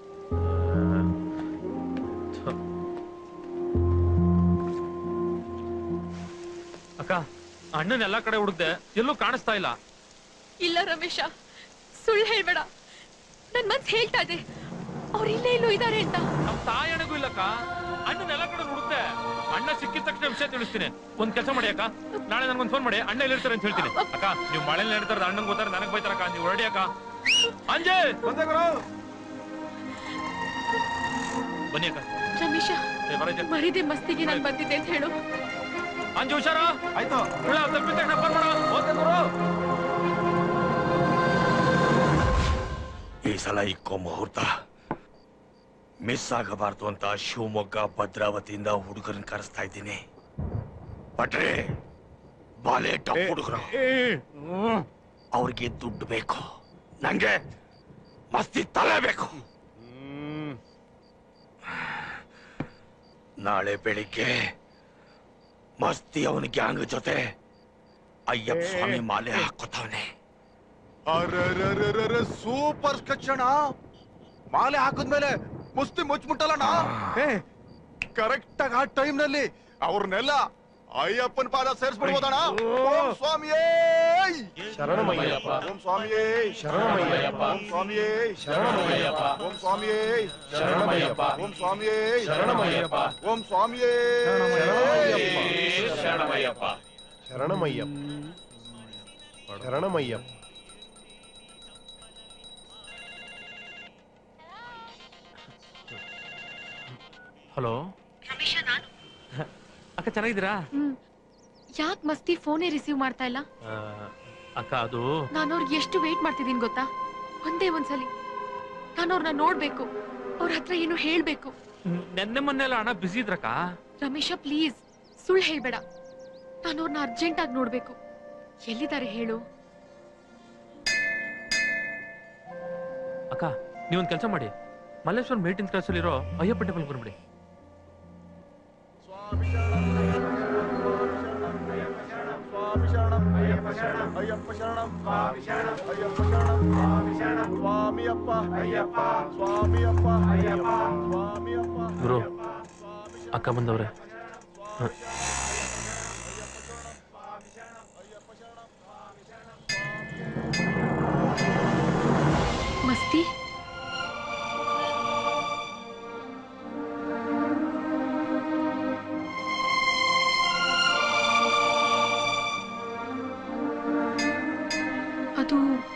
S7: ಅಕ್ಕ ಅಣ್ಣನ ಎಲ್ಲಾ ಕಡೆ ಹುಡುಕ್ದೆ ಎಲ್ಲೂ ಕಾಣಿಸ್ತಾ ಇಲ್ಲ
S22: ಇಲ್ಲ ರಮೇಶ ಸುಳ್ಳು ಹೇಳ್ಬೇಡ ನನ್ ಮನ್ಸ್ ಹೇಳ್ತಾ ಇದೆ ಅವ್ರು ಇಲ್ಲೇ ಇಲ್ಲೂ ಇದಾರೆ ಅಂತ
S7: ನಮ್ ತಾಯಣಗೂ ಇಲ್ಲಕ್ಕ ಅಣ್ಣನ ಎಲ್ಲಾ ಕಡೆ ಹುಡುಕ್ದೆ ಅಣ್ಣ ಸಿಕ್ಕಿದ ತಕ್ಷಣ ವಿಷಯ ತಿಳಿಸ್ತೀನಿ ಒಂದ್ ಕೆಲಸ ಮಾಡಿ ಅಕ್ಕ ನಾಳೆ ನನ್ಗೊಂದ್ ಫೋನ್ ಮಾಡಿ ಅಣ್ಣ ಎಲ್ಲಿರ್ತಾರೆ ಅಂತ ಹೇಳ್ತೀನಿ ಅಕ್ಕ ನೀವು ಮಳೆಯಲ್ಲಿ ನಡೀತಾರ ಅಣ್ಣಂಗ್ ಗೊತ್ತಾರೆ ನನಗ್ ಬೈತಾರಕ್ಕ ನೀವು ಹೊರಡಿ ಅಕ್ಕ ಅಂಜೆ ಬನ್ನಿ ಅಕ್ಕ
S22: ರಮೇಶ
S7: ಏ, ಬರಜ್ಜ.
S22: ಮರಿದೆ ಮಸ್ತಿಗೆ ನಾನ್ ಬಂದಿದ್ದೆ ಅಂತ ಹೇಳು
S7: ಅಂಜು ಹುಷಾರ ಆಯ್ತು ಹುಳ ತಪ್ಪಿದ ತಕ್ಷಣ ಫೋನ್ ಮಾಡು ಓಕೆ ಗುರು
S4: ಈ ಸಲ ಇಕ್ಕೋ ಮುಹೂರ್ತ ಮಿಸ್ ಆಗಬಾರ್ದು ಅಂತ ಶಿವಮೊಗ್ಗ ಭದ್ರಾವತಿಯಿಂದ ಹುಡುಗರನ್ನ ಕರೆಸ್ತಾ ಇದ್ದೀನಿ ಬಟ್ರೆ ಬಾಲೆ ಟಾಪ್ ಹುಡುಗರು ಅವ್ರಿಗೆ ದುಡ್ಡು ಬೇಕು ನಂಗೆ ಮಸ್ತಿ ತಲೆ ಬೇಕು ನಾಳೆ ಬೆಳಿಗ್ಗೆ ಮಸ್ತಿ ಅವನ ಗ್ಯಾಂಗ್ ಜೊತೆ ಅಯ್ಯಪ್ಪ ಸ್ವಾಮಿ ಮಾಲೆ ಹಾಕೋತಾವನೆ
S8: ಅರೆ ಸೂಪರ್ ಕಕ್ಷಣ ಮಾಲೆ ಹಾಕಿದ್ಮೇಲೆ ಮುಸ್ತಿ ಮುಚ್ಚಿಬಿಟ್ಟಲ್ಲಣ್ಣ ಕರೆಕ್ಟ್ ಆಗಿ ಆ ಟೈಮ್ ನಲ್ಲಿ ಅವ್ರನ್ನೆಲ್ಲ ಅಯ್ಯಪ್ಪನ ಪಾದ ಸೇರಿಸ್ಬಿಡ್ಬೋದಣ್ಣ ಓಂ ಸ್ವಾಮಿಯೇ
S13: ಶರಣಮಯ್ಯಪ್ಪ.
S8: ಓಂ ಸ್ವಾಮಿಯೇ
S13: ಶರಣಮಯ್ಯಪ್ಪ.
S8: ಓಂ ಸ್ವಾಮಿಯೇ
S13: ಶರಣಮಯ್ಯಪ್ಪ.
S8: ಓಂ ಸ್ವಾಮಿಯೇ
S13: ಶರಣಮಯ್ಯಪ್ಪ.
S8: ಓಂ ಸ್ವಾಮಿಯೇ
S13: ಶರಣಮಯ್ಯಪ್ಪ.
S8: ಓಂ ಸ್ವಾಮಿಯೇ
S13: ಶರಣಮಯ್ಯಪ್ಪ. ಶರಣಮಯ್ಯಪ್ಪ ಶರಣಮಯ್ಯಪ್ಪ
S7: ಹಲೋ ಅಕ್ಕ ಚೆನ್ನಾಗಿದ್ದೀರಾ
S22: ಹ್ಮ್ ಯಾಕ್ ಮಸ್ತಿ ಫೋನೇ ರಿಸೀವ್ ಮಾಡ್ತಾ ಇಲ್ಲ
S7: ಆ, ಅಕ್ಕ ಅದು
S22: ನಾನು ಅವ್ರಿಗೆ ಎಷ್ಟು ವೇಟ್ ಮಾಡ್ತಿದ್ದೀನಿ ಗೊತ್ತಾ ಒಂದೇ ಒಂದ್ಸಲಿ ನಾನು ಅವ್ರನ್ನ ನೋಡ್ಬೇಕು ಅವ್ರ ಹತ್ರ ಏನು ಹೇಳ್ಬೇಕು
S7: ನೆನ್ನೆ ಮೊನ್ನೆ ಎಲ್ಲ ಹಣ ಬಿಸಿ ಇದ್ರಕ್ಕ
S22: ರಮೇಶ ಪ್ಲೀಸ್ ಸುಳ್ಳು ಹೇಳ್ಬೇಡ ನಾನು ಅವ್ರನ್ನ ಅರ್ಜೆಂಟ್ ಆಗಿ ನೋಡ್ಬೇಕು ಎಲ್ಲಿದ್ದಾರೆ ಹೇಳು
S7: ಅಕ್ಕ ನೀವೊಂದ್ ಕೆಲಸ ಮಾಡಿ ಮಲ್ಲೇಶ್ವರ ಮೇಟಿನ್ ಕ್ಲಾಸಲ್ಲಿರೋ ಅಯ್ಯಪ್ಪ ಟೆಂಪಲ್ ಬಂದ್ಬಿಡಿ
S8: ಅಯ್ಯಪ್ಪ ಶರಣಂ ಅಯ್ಯಪ್ಪ ಶರಣಂ ಸ್ವಾಮಿ ಶರಣಂ ಅಯ್ಯಪ್ಪ ಶರಣಂ ಸ್ವಾಮಿ ಶರಣಂ ಸ್ವಾಮಿಯಪ್ಪ ಅಯ್ಯಪ್ಪ ಸ್ವಾಮಿಯಪ್ಪ ಅಯ್ಯಪ್ಪ ಸ್ವಾಮಿಯಪ್ಪ
S7: ಗುರು ಅಕ್ಕ ಬಂದವ್ರೆ ಹ.
S22: ಮಸ್ತಿ ಅದು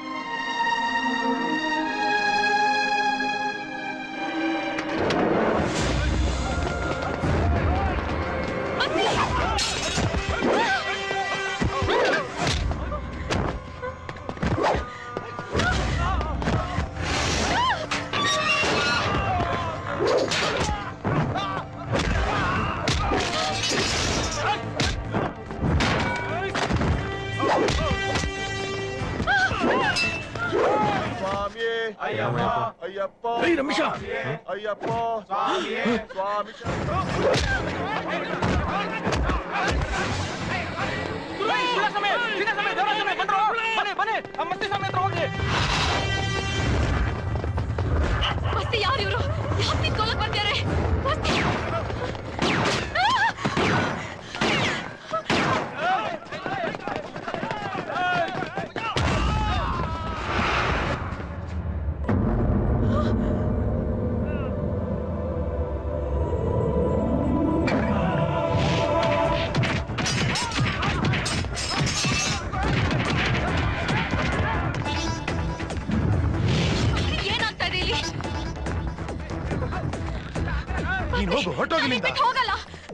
S8: ಸ್ವಾಮಿಯೇ ಅಯ್ಯಪ್ಪ ಅಯ್ಯಪ್ಪ
S6: ಏಯ್, ರಮೇಶ!
S8: ಅಯ್ಯಪ್ಪ ಸ್ವಾಮಿಯೇ ಸ್ವಾಮಿ
S22: ಮಸ್ತಿ ಯಾರು ಇವರು ಯಾಕೆ ನಿಂತ್ಕೊಳ್ಳಕ್ ಬಂದ್ಯಾರೆ ಮಸ್ತಿ ಏನಾಗ್ತಾ ಇದೆ ಇಲ್ಲಿ
S13: ನೀನ್ ಹೋಗು ಹೊಟ್ಟೋಗಿಲ್ಲಿಂದ
S22: ಬಿಟ್ಟು ಹೋಗಲ್ಲ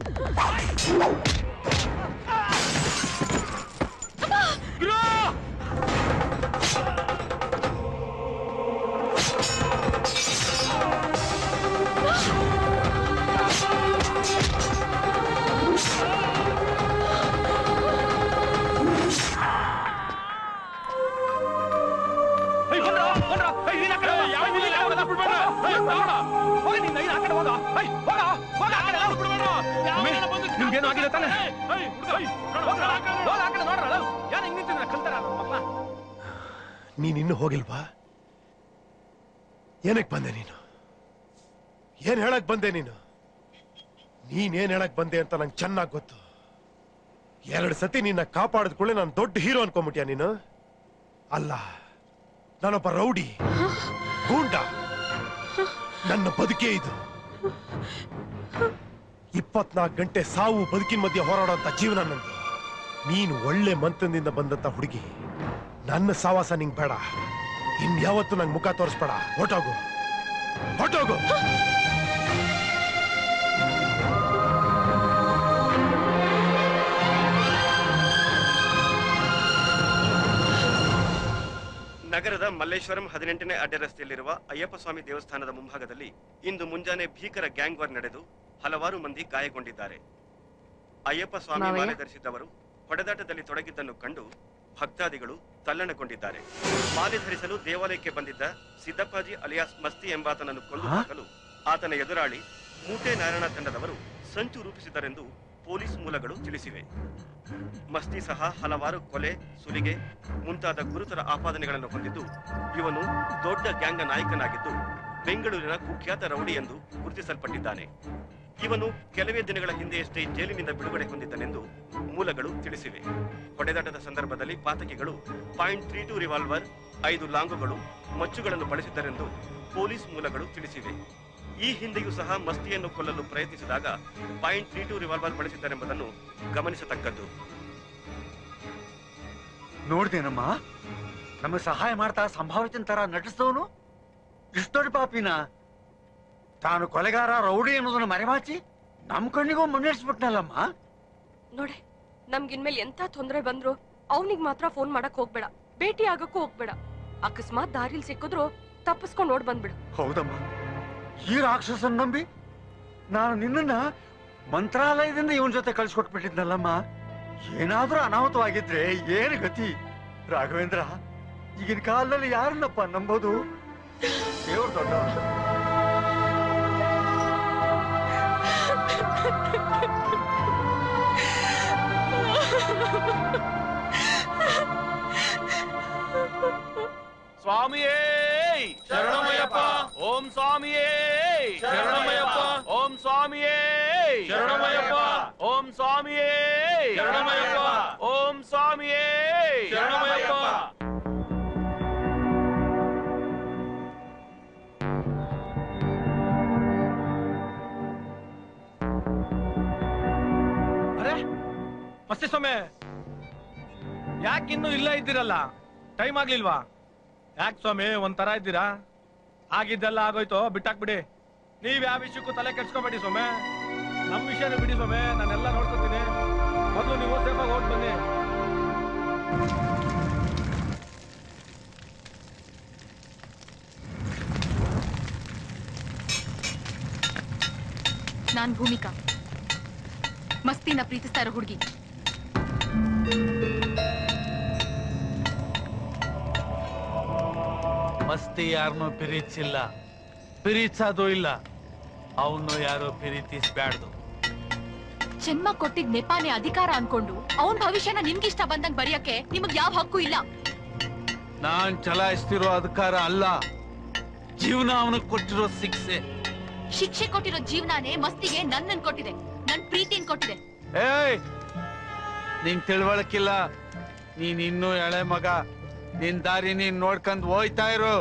S9: ಏಯ್, ಬಂದ್ರ, ಬಂದ್ರ. ಏಯ್, ನೀನ್ ಆ ಕಡೆ ಹೋಗು. ಏಯ್, ನೀನ್ ಆ ಕಡೆ ಹೋಗು. ಬಿಡ್ಬೇಡ. ಏಯ್, ಹೋಗಣ. ಹೋಗಿ ನೀನ್ ಆ ಕಡೆ ಹೋಗ. ಏಯ್, ಹೋಗ. ಹೋಗ ಆ ಕಡೆ. ನಿಮ್ಗೇನು ಆಗಿಲ್ಲ ತಾನೆ ಹೋಗ ಆ ಕಡೆ ನೋಡ್ರ ಏನ್ ಹಿಂಗ್ ನಿಂತಿದ್ರ ಕಲ್ತಾರ ಮಕ್ಕಳ
S13: ನೀನ್ ಇನ್ನೂ ಹೋಗಿಲ್ವಾ ಏನಕ್ ಬಂದೆ ನೀನು ಏನ್ ಹೇಳಕ್ ಬಂದೆ ನೀನು ನೀನ್ ಏನ್ ಹೇಳಕ್ ಬಂದೆ ಅಂತ ನಂಗೆ ಚೆನ್ನಾಗ್ ಗೊತ್ತು ಎರಡ್ ಸತಿ ನಿನ್ನ ಕಾಪಾಡಿದ ಕೂಡಲೇ ನಾನು ದೊಡ್ಡ ಹೀರೋ ಅನ್ಕೊಂಬಿಟ್ಯಾ ನೀನು ಅಲ್ಲ ನಾನೊಬ್ಬ ರೌಡಿ ಗೂಂಡ ನನ್ನ ಬದುಕೇ ಇದು ಇಪ್ಪತ್ನಾಲ್ಕು ಗಂಟೆ ಸಾವು ಬದುಕಿನ ಮಧ್ಯೆ ಹೋರಾಡೋಂತ ಜೀವನ ನಂದು ನೀನು ಒಳ್ಳೆ ಮಂತನದಿಂದ ಬಂದಂತ ಹುಡುಗಿ ನನ್ನ ಸಾವಾಸ ನಿಂಗ್ ಬೇಡ ಇನ್ಯಾವತ್ತು ನಂಗೆ ಮುಖ ತೋರಿಸ್ಬೇಡ ಹೊಟ್ಟೋಗು ಹೊಟ್ಟೋಗು
S3: ನಗರದ ಮಲ್ಲೇಶ್ವರಂ ಹದಿನೆಂಟನೇ ಅಡ್ಡ ರಸ್ತೆಯಲ್ಲಿರುವ ಅಯ್ಯಪ್ಪ ಸ್ವಾಮಿ ದೇವಸ್ಥಾನದ ಮುಂಭಾಗದಲ್ಲಿ ಇಂದು ಮುಂಜಾನೆ ಭೀಕರ ಗ್ಯಾಂಗ್ ವಾರ್ ನಡೆದು ಹಲವಾರು ಮಂದಿ ಗಾಯಗೊಂಡಿದ್ದಾರೆ ಅಯ್ಯಪ್ಪ ಸ್ವಾಮಿ
S16: ಮಾವಯ್ಯ?
S3: ಮಾಲೆ ಧರಿಸಿದ್ದವರು ಹೊಡೆದಾಟದಲ್ಲಿ ತೊಡಗಿದ್ದನ್ನು ಕಂಡು ಭಕ್ತಾದಿಗಳು ತಲ್ಲಣಗೊಂಡಿದ್ದಾರೆ ಮಾಲೆ ಧರಿಸಲು ದೇವಾಲಯಕ್ಕೆ ಬಂದಿದ್ದ ಸಿದ್ದಪ್ಪಾಜಿ ಅಲಿಯಾಸ್ ಮಸ್ತಿ ಎಂಬಾತನನ್ನು ಕೊಂದು ಹಾಕಲು ಆತನ ಎದುರಾಳಿ ಮೂಟೆ ನಾರಾಯಣ ತಂಡದವರು ಸಂಚು ರೂಪಿಸಿದರೆಂದು ಪೊಲೀಸ್ ಮೂಲಗಳು ತಿಳಿಸಿವೆ ಮಸ್ತಿ ಸಹ ಹಲವಾರು ಕೊಲೆ ಸುಲಿಗೆ ಮುಂತಾದ ಗುರುತರ ಆಪಾದನೆಗಳನ್ನು ಹೊಂದಿದ್ದು ಇವನು ದೊಡ್ಡ ಗ್ಯಾಂಗ್ನ ನಾಯಕನಾಗಿದ್ದು ಬೆಂಗಳೂರಿನ ಕುಖ್ಯಾತ ರೌಡಿ ಎಂದು ಗುರುತಿಸಲ್ಪಟ್ಟಿದ್ದಾನೆ ಇವನು ಕೆಲವೇ ದಿನಗಳ ಹಿಂದೆಯಷ್ಟೇ ಜೈಲಿನಿಂದ ಬಿಡುಗಡೆ ಹೊಂದಿದ್ದನೆಂದು ಮೂಲಗಳು ತಿಳಿಸಿವೆ ಹೊಡೆದಾಟದ ಸಂದರ್ಭದಲ್ಲಿ ಪಾತಕಿಗಳು ಪಾಯಿಂಟ್ ತ್ರೀ ಟು ರಿವಾಲ್ವರ್ ಐದು ಲಾಂಗುಗಳು ಮಚ್ಚುಗಳನ್ನು ಬಳಸಿದ್ದರೆಂದು ಪೊಲೀಸ್ ಮೂಲಗಳು ತಿಳಿಸಿವೆ ಈ ಹಿಂದೆಯೂ ಸಹ ಮಸ್ತಿಯನ್ನು ಕೊಲ್ಲಲು ಪ್ರಯತ್ನಿಸಿದಾಗ ಪಾಯಿಂಟ್ ತ್ರೀ ಟು ರಿವಾಲ್ವರ್ ಬಳಸಿದ್ದರೆಂಬುದನ್ನು ಗಮನಿಸತಕ್ಕದ್ದು
S12: ನೋಡ್ದೇನಮ್ಮ ನಮಗೆ ಸಹಾಯ ಮಾಡ್ತಾ ಸಂಭಾವಿತನ ತರ ನಟಿಸಿದವನು ಇಷ್ಟು ದೊಡ್ಡ ಪಾಪಿನ ತಾನು ಕೊಲೆಗಾರ ರೌಡಿ ಅನ್ನೋದನ್ನ ಮರೆಮಾಚಿ ನಮ್ ಕಣ್ಣಿಗೂ ಮುನ್ನಡೆಸ್ಬಿಟ್ನಲ್ಲಮ್ಮ
S20: ನೋಡೆ ನಮ್ಗಿನ್ಮೇಲೆ ಎಂತ ತೊಂದ್ರೆ ಬಂದ್ರು ಅವನಿಗೆ ಮಾತ್ರ ಫೋನ್ ಮಾಡಕ್ ಹೋಗ್ಬೇಡ ಭೇಟಿ ಆಗಕ್ಕೂ ಹೋಗ್ಬೇಡ ಅಕಸ್ಮಾತ್ ದಾರಿಲ್ ಸಿಕ್ಕಿದ್ರು ತಪ್ಪಿಸ್ಕೊಂಡ್ ಓಡ್ ಬಂದ್ಬಿಡು
S12: ಹೌದಮ್ಮ ಈ ರಾಕ್ಷಸನ್ ನಂಬಿ ನಾನು ನಿನ್ನನ್ನ ಮಂತ್ರಾಲಯದಿಂದ ಇವನ್ ಜೊತೆ ಕಳ್ಸಿಕೊಟ್ಬಿಟ್ಟಿದ್ನಲ್ಲಮ್ಮ ಏನಾದ್ರೂ ಅನಾಹುತವಾಗಿದ್ರೆ ಏನು ಗತಿ ರಾಘವೇಂದ್ರ ಈಗಿನ ಕಾಲದಲ್ಲಿ ಯಾರನ್ನಪ್ಪ ನಂಬೋದು ದೇವ್ರ ದೊಡ್ಡ
S5: ಸ್ವಾಮಿಯೇ ಶರಣಮಯ್ಯಪ್ಪ ಓಂ ಸ್ವಾಮಿಯೇ ಶರಣಮಯ್ಯಪ್ಪ ಓಂ ಸ್ವಾಮಿಯೇ ಶರಣಮಯ್ಯಪ್ಪ ಓಂ ಸ್ವಾಮಿಯೇ ಶರಣಮಯ್ಯಪ್ಪ ಓಂ ಸ್ವಾಮಿಯೇ ಶರಣಮಯ್ಯಪ್ಪ
S9: ಅರೆ ಮಸ್ತಿ ಸ್ವಾಮಿ ಯಾಕಿನ್ನೂ ಇಲ್ಲ ಇದ್ದೀರಲ್ಲ ಟೈಮ್ ಆಗ್ಲಿಲ್ವಾ ಯಾಕೆ ಸ್ವಾಮಿ ಒಂಥರ ಇದ್ದೀರಾ ಆಗಿದ್ದೆಲ್ಲ ಆಗೋಯ್ತು ಬಿಟ್ಟಾಕ್ಬಿಡಿ ನೀವ್ ಯಾವ ವಿಷಯಕ್ಕೂ ತಲೆ ಕೆಡ್ಸ್ಕೊಬೇಡಿ ಸ್ವಾಮಿ ನಮ್ ವಿಷಯನೂ ಬಿಡಿ ಸ್ವಾಮಿ ನಾನೆಲ್ಲ ನೋಡ್ಕೊತೀನಿ ಮೊದಲು ನೀವು ಸೇಫಾಗಿ ಹೋಗಿ ಬನ್ನಿ
S22: ನಾನ್ ಭೂಮಿಕಾ ಮಸ್ತಿನ ಪ್ರೀತಿಸ್ತಾ ಇರೋ ಹುಡುಗಿ
S18: ಮಸ್ತಿ ಯಾರನ್ನೂ ಪಿರೀಚಿಲ್ಲ ಪಿರೀಚೋದು ಇಲ್ಲ ಅವನು ಯಾರು ಪಿರೀತಿಸ್ಬ್ಯಾಡ್ದು
S22: ಜನ್ಮ ಕೊಟ್ಟಿದ್ ನೆಪಾನೆ ಅಧಿಕಾರ ಅನ್ಕೊಂಡು ಅವನ್ ಭವಿಷ್ಯನ ನಿಮ್ಗಿಷ್ಟ ಬಂದಂಗ್ ಬರೆಯಕ್ಕೆ ನಿಮಗ್ ಯಾವ ಹಕ್ಕು ಇಲ್ಲ
S18: ನಾನ್ ಚಲಾಯಿಸ್ತಿರೋ ಅಧಿಕಾರ ಅಲ್ಲ ಜೀವನ ಅವನಿಗೆ ಕೊಟ್ಟಿರೋ ಶಿಕ್ಷೆ
S22: ಶಿಕ್ಷೆ ಕೊಟ್ಟಿರೋ ಜೀವನಾನೇ ಮಸ್ತಿಗೆ ನನ್ನನ್ ಕೊಟ್ಟಿದೆ ನನ್ ಪ್ರೀತಿನ್ ಕೊಟ್ಟಿದೆ
S18: ಏಯ್ ನಿಂಗ್ ತಿಳುವಳಕಿಲ್ಲ ನೀನ್ ಇನ್ನೂ ಎಳೆ ಮಗ ನಿನ್ ದಾರಿ ನೀನ್ ನೋಡ್ಕೊಂಡ್ ಹೋಯ್ತಾ ಇರು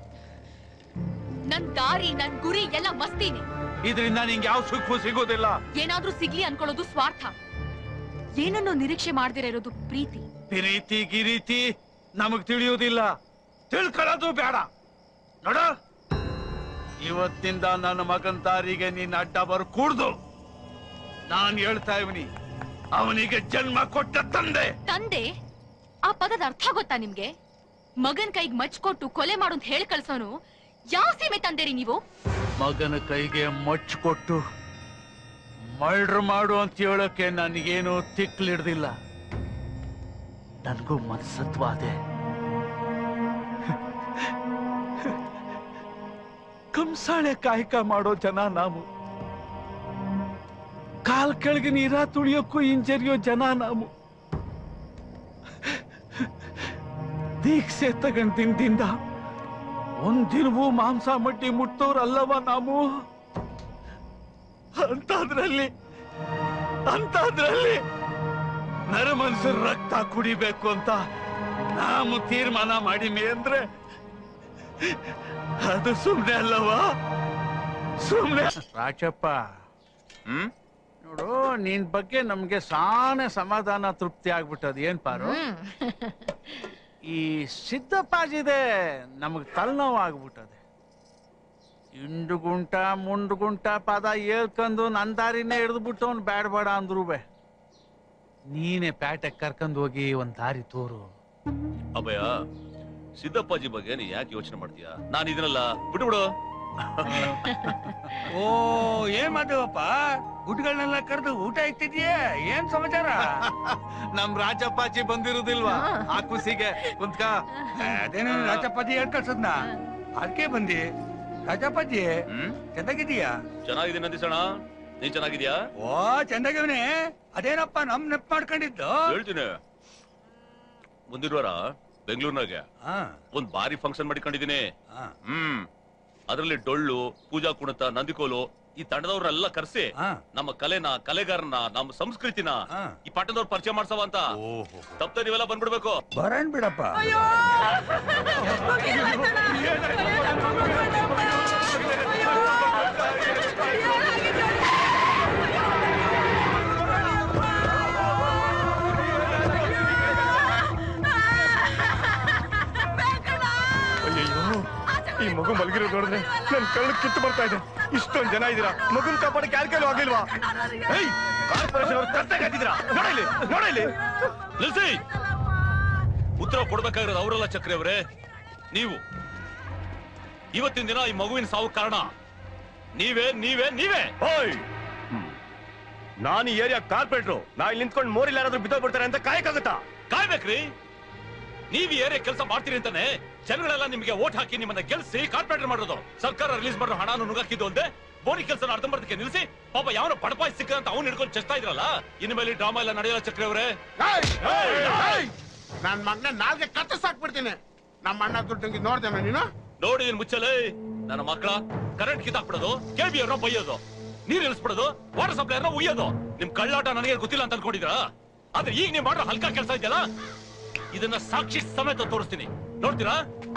S22: ನನ್ ದಾರಿ ನನ್ ಗುರಿ ಎಲ್ಲ ಮಸ್ತಿನೇ
S18: ಇದರಿಂದ ನಿಂಗೆ ಯಾವ ಸುಖವೂ ಸಿಗೋದಿಲ್ಲ
S22: ಏನಾದ್ರೂ ಸಿಗ್ಲಿ ಅನ್ಕೊಳ್ಳೋದು ಸ್ವಾರ್ಥ ಏನನ್ನೋ ನಿರೀಕ್ಷೆ ಮಾಡ್ದಿರ ಇರೋದು ಪ್ರೀತಿ
S18: ಪ್ರೀತಿ ಗಿರೀತಿ ನಮಗ್ ತಿಳಿಯೋದಿಲ್ಲ ತಿಳ್ಕೊಳ್ಳೋದು ಬೇಡ ನೋಡ ಇವತ್ತಿಂದ ನನ್ನ ಮಗನ್ ದಾರಿಗೆ ನೀನ್ ಅಡ್ಡ ಬರ್ ಕೂಡ್ದು ನಾನ್ ಹೇಳ್ತಾ ಇವನಿ ಅವನಿಗೆ ಜನ್ಮ ಕೊಟ್ಟ ತಂದೆ
S22: ತಂದೆ ಆ ಪದದ ಅರ್ಥ ಗೊತ್ತಾ ನಿಮ್ಗೆ ಮಗನ್ ಕೈಗ್ ಮಚ್ ಕೊಟ್ಟು ಕೊಲೆ ಮಾಡು ಅಂತ ಹೇಳಿ ಕಳ್ಸೋನು ಯಾವ ಸೀಮೆ ತಂದೇರಿ ನೀವು
S18: ಮಗನ ಕೈಗೆ ಮಚ್ಚು ಕೊಟ್ಟು ಮರ್ಡರ್ ಮಾಡು ಅಂತ ಹೇಳೋಕೆ ನನಗೇನು ತಿಕ್ಲಿಡ್ದಿಲ್ಲ ನನಗೂ ಮನಸ್ಸತ್ವ ಅದೇ ಕಂಸಾಳೆ ಕಾಯಕ ಮಾಡೋ ಜನ ನಾವು ಕಾಲ್ ಕೆಳಗೆ ನೀರ ತುಳಿಯೋಕ್ಕೂ ಹಿಂಜರಿಯೋ ಜನ ನಾವು ದೀಕ್ಷೆ ತಗೊಂಡ್ ದಿನದಿಂದ ಒಂದಿನವೂ ಮಾಂಸ ಮಟ್ಟಿ ಮುಟ್ಟೋರಲ್ಲವ ನಾವು ಅಂತದ್ರಲ್ಲಿ ಅಂತದ್ರಲ್ಲಿ ನರ ಮನುಷ್ಯರ ರಕ್ತ ಕುಡಿಬೇಕು ಅಂತ ನಾವು ತೀರ್ಮಾನ ಮಾಡಿಮೆ ಅಂದ್ರೆ ಅದು ಸುಮ್ನೆ ಅಲ್ಲವಾ ಸುಮ್ನೆ ರಾಜಪ್ಪ ಹ್ಮ್ ನೋಡು ನಿನ್ ಬಗ್ಗೆ ನಮ್ಗೆ ಸಾನೆ ಸಮಾಧಾನ ತೃಪ್ತಿ ಆಗ್ಬಿಟ್ಟದ ಏನ್ ಪಾರು ಈ ಸಿದ್ದಪ್ಪಾಜಿದೆ ನಮಗ್ ತಲೆನೋವು ಆಗ್ಬಿಟ್ಟದೆ ಇಂಡು ಗುಂಟ ಮುಂಡು ಗುಂಟ ಪದ ಹೇಳ್ಕೊಂಡು ನನ್ ದಾರಿನೇ ಹಿಡಿದ್ಬಿಟ್ಟು ಅವ್ನು ಬೇಡ ಬೇಡ ಅಂದ್ರು ಬೇ ನೀನೆ ಪ್ಯಾಟೆಗ್ ಕರ್ಕೊಂಡ್ ಹೋಗಿ ಒಂದ್ ದಾರಿ ತೋರು
S4: ಅಭಯ ಸಿದ್ದಪ್ಪಾಜಿ ಬಗ್ಗೆ ನೀ ಯಾಕೆ ಯೋಚನೆ ಮಾಡ್ತೀಯಾ ನಾನು ಇದನ್ನೆಲ್ಲ ಬಿಟ್ಬಿಡು
S9: ಓ ಏನ್ ಮಾದೇವಪ್ಪ ಗುಡ್ಗಳನ್ನೆಲ್ಲ ಕರೆದು ಊಟ ಇಕ್ತಿದ್ಯಾ ಏನ್ ಸಮಾಚಾರ
S18: ನಮ್ ರಾಜಪ್ಪಾಜಿ ಬಂದಿರುದಿಲ್ವಾ ಆ ಖುಷಿಗೆ ಕುಂತ್ಕ
S9: ಅದೇನು ರಾಜಪ್ಪಾಜಿ ಹೇಳ್ ಕಳ್ಸದ್ನ ಅದಕ್ಕೆ ಬಂದಿ ರಾಜಪ್ಪಾಜಿ ಚೆನ್ನಾಗಿದೀಯಾ
S4: ಚೆನ್ನಾಗಿದೆ ನಂದಿಸೋಣ ನೀನ್ ಚೆನ್ನಾಗಿದ್ಯಾ
S9: ಓ ಚಂದಾಗಿವ್ನೆ ಅದೇನಪ್ಪ ನಮ್ ನೆಪ್ ಮಾಡ್ಕೊಂಡಿದ್ದು
S4: ಹೇಳ್ತೀನಿ ಮುಂದಿನ ವಾರ ಬೆಂಗಳೂರಿನಾಗೆ ಒಂದ್ ಭಾರಿ ಫಂಕ್ಷನ್ ಮಾಡಿಕೊಂಡಿದ್ದೀನಿ ಹ್ಮ್ ಅದರಲ್ಲಿ ಡೊಳ್ಳು ಪೂಜಾ ಕುಣಿತ ನಂದಿಕೋಲು ಈ ತಂಡದವ್ರನ್ನೆಲ್ಲ ಕರೆಸಿ ನಮ್ಮ ಕಲೆನ ಕಲೆಗಾರನ ನಮ್ಮ ಸಂಸ್ಕೃತಿನ ಈ ಪಟ್ಟಣದವ್ರ ಪರಿಚಯ ಮಾಡ್ಸವ ಅಂತ ತಪ್ಪದೆ ನೀವೆಲ್ಲ ಬಂದ್ಬಿಡ್ಬೇಕು
S9: ಬರನ್ ಬಿಡಪ್ಪ
S13: ಅಯ್ಯಯ್ಯೋ ಈ ಮಗು ಮಲಗಿರೋದು ನೋಡಿದ್ರೆ ನನ್ ಕಳ್ಳು ಕಿತ್ತು ಬರ್ತಾ ಇದೆ
S5: ಇಷ್ಟೊಂದ್ ಜನ ಇದೀರಾ ಮಗುನ್ ಕಾಪಾಡಕ್ಕೆ ಯಾರ ಕೈಲೂ ಆಗಿಲ್ವಾ ಏಯ್ ಕಾರ್ಪೊರೇಷನ್ ಅವ್ರು ಕರ್ತಾಗ ಹಾಕಿದ್ದೀರಾ ನೋಡಿಲಿ ನೋಡಿಲಿ
S4: ನಿಲ್ಸಿ ಉತ್ತರ ಕೊಡ್ಬೇಕಾಗಿರೋದು ಅವರಲ್ಲ ಚಕ್ರಿ ಅವರೇ ನೀವು ಇವತ್ತಿನ ದಿನ ಈ ಮಗುವಿನ ಸಾವು ಕಾರಣ ನೀವೇ ನೀವೇ ನೀವೇ
S5: ಓಯ್ ನಾನು ಈ ಏರಿಯಾ ಕಾರ್ಪೊರೇಟ್ರು ನಾ ಇಲ್ಲಿ ನಿಂತ್ಕೊಂಡು ಮೋರಿಲ್ ಯಾರಾದ್ರೂ ಬಿದ್ದೋಗ್ಬಿಡ್ತಾರೆ ಅಂತ ಕಾಯಕ್ಕಾಗತ್ತಾ
S4: ಕಾಯ್ಬೇಕ್ರಿ ನೀವ್ ಈ ಏರಿಯಾ ಕೆಲಸ ಮಾಡ್ತೀರಿ ಅಂತಾನೆ ಜನಗಳೆಲ್ಲ ನಿಮಗೆ ಓಟ್ ಹಾಕಿ ನಿಮ್ಮನ್ನ ಗೆಲ್ಸಿ ಕಾರ್ಪೊರೇಟರ್ ಮಾಡೋದು ಸರ್ಕಾರ ರಿಲೀಸ್ ಮಾಡೋ ಹಣನು ನುಗ್ಗಾಕಿದ್ದು ಒಂದೇ ಬೋನಿ ಕೆಲಸ ಅರ್ಧಂಬರ್ಧಕ್ಕೆ ನಿಲ್ಸಿ ಪಾಪ ಯಾವನ ಬಡಪಾಯಿ ಸಿಕ್ಕ ಅಂತ ಅವ್ನು ಹಿಡ್ಕೊಂಡು ಚೆಸ್ತಾ ಇದ್ರಲ್ಲ ಇನ್ನು ಮೇಲೆ ಡ್ರಾಮಾ ಎಲ್ಲ ನಡೆಯಲ್ಲ ಚಕ್ರಿ ಅವರೇ
S17: ನನ್ ಮಗನ ನಾಲ್ಗೆ ಕತ್ತರಿಸಾಕ್ಬಿಡ್ತೀನಿ ನಮ್ಮ ಅಣ್ಣ ದುಡ್ಡು ನೋಡ್ದೇನ ನೀನು
S4: ನೋಡಿ ನಿನ್ ಮುಚ್ಚಲೆ ನನ್ನ ಮಕ್ಕಳ ಕರೆಂಟ್ ಕಿತ್ತಾಕ್ಬಿಡೋದು ಕೆಬಿ ಅವ್ರನ್ನ ಬೈಯೋದು ನೀರ್ ಇಳಿಸ್ಬಿಡೋದು ವಾಟರ್ ಸಪ್ಲೈ ಉಯ್ಯೋದು ನಿಮ್ ಕಳ್ಳಾಟ ನನಗೆ ಗೊತ್ತಿಲ್ಲ ಅಂತ ಅನ್ಕೊಂಡಿದ್ರ ಆದ್ರೆ ಈಗ ನೀವ್ ಮಾಡೋ ಹಲ್ಕ ಕೆಲಸ ಇದೆಯಲ್ಲ ಇದನ್ನ ಸಾಕ್ಷಿ ಸಮೇತ ತೋರಿಸ್ತೀನಿ ನೋಡ್ತೀರಾ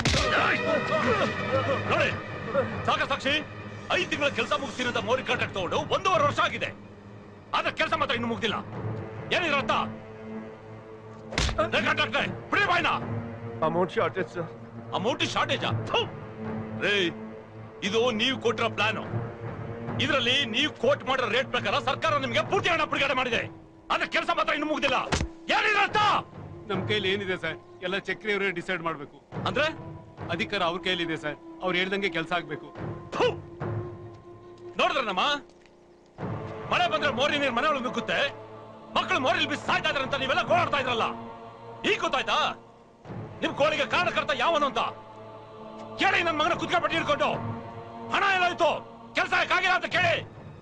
S4: ನೋಡಿ ಸಾಕ ಸಾಕ್ಷಿ ಐದ್ ತಿಂಗಳ ಕೆಲಸ ಮುಗಿಸ್ತೀನಿ ಅಂತ ಮೋರಿ ಕಾಂಟ್ರಾಕ್ಟ್ ತಗೊಂಡು ಒಂದೂವರೆ ವರ್ಷ ಆಗಿದೆ ಆದ್ರೆ ಕೆಲಸ ಮಾತ್ರ ಇನ್ನು ಮುಗ್ದಿಲ್ಲ ಏನಿದ್ರ ಅರ್ಥ ಕಾಂಟ್ರಾಕ್ಟ್ರೆ ಬಿಡಿ ಬಾಯ್ನ
S5: ಅಮೌಂಟ್ ಶಾರ್ಟೇಜ್
S4: ಅಮೌಂಟ್ ಶಾರ್ಟೇಜ್ ರೇ ಇದು ನೀವು ಕೊಟ್ಟಿರೋ ಪ್ಲಾನ್ ಇದರಲ್ಲಿ ನೀವು ಕೋಟ್ ಮಾಡಿರೋ ರೇಟ್ ಪ್ರಕಾರ ಸರ್ಕಾರ ನಿಮಗೆ ಪೂರ್ತಿ ಹಣ ಬಿಡುಗಡೆ ಮಾಡಿದೆ ಆದ್ರೆ ಕೆಲಸ ಮಾತ್ರ ಇನ್ನು ಮುಗ್ದಿಲ್ಲ ಏನಿದೆ ಅರ್ಥ
S15: ನಮ್ ಕೈಲಿ ಏನಿದೆ ಸರ್ ಎಲ್ಲ ಚಕ್ರಿ ಅವರೇ ಡಿಸೈಡ್ ಮಾಡ್ಬೇಕು
S4: ಅಂದ್ರೆ
S15: ಅಧಿಕಾರ ಅವ್ರ ಕೈಲಿದೆ ಸರ್ ಅವ್ರು ಹೇಳ್ದಂಗೆ ಕೆಲಸ ಆಗ್ಬೇಕು
S4: ನೋಡಿದ್ರ ನಮ್ಮ ಮಳೆ ಬಂದ್ರೆ ಮೋರಿ ನೀರ್ ಮನೆ ಒಳಗೆ ನುಗ್ಗುತ್ತೆ ಮಕ್ಕಳು ಮೋರಿಲ್ ಬಿಸಿ ಸಾಯ್ತಾ ಇದಾರೆ ಅಂತ ನೀವೆಲ್ಲ ಗೋಳಾಡ್ತಾ ಇದ್ರಲ್ಲ ಈಗ ಗೊತ್ತಾಯ್ತಾ ನಿಮ್ ಕೋಳಿಗೆ ಕಾರಣಕರ್ತ ಯಾವನು ಅಂತ ಕೇಳಿ ನನ್ ಮಗನ ಕುತ್ಕೊಂಡ್ಬಿಟ್ಟು ಹಿಡ್ಕೊಂಡು ಹಣ ಏನಾಯ್ತು ಕೆಲಸ ಯಾಕಾಗಿಲ್ಲ ಅಂತ ಕೇಳಿ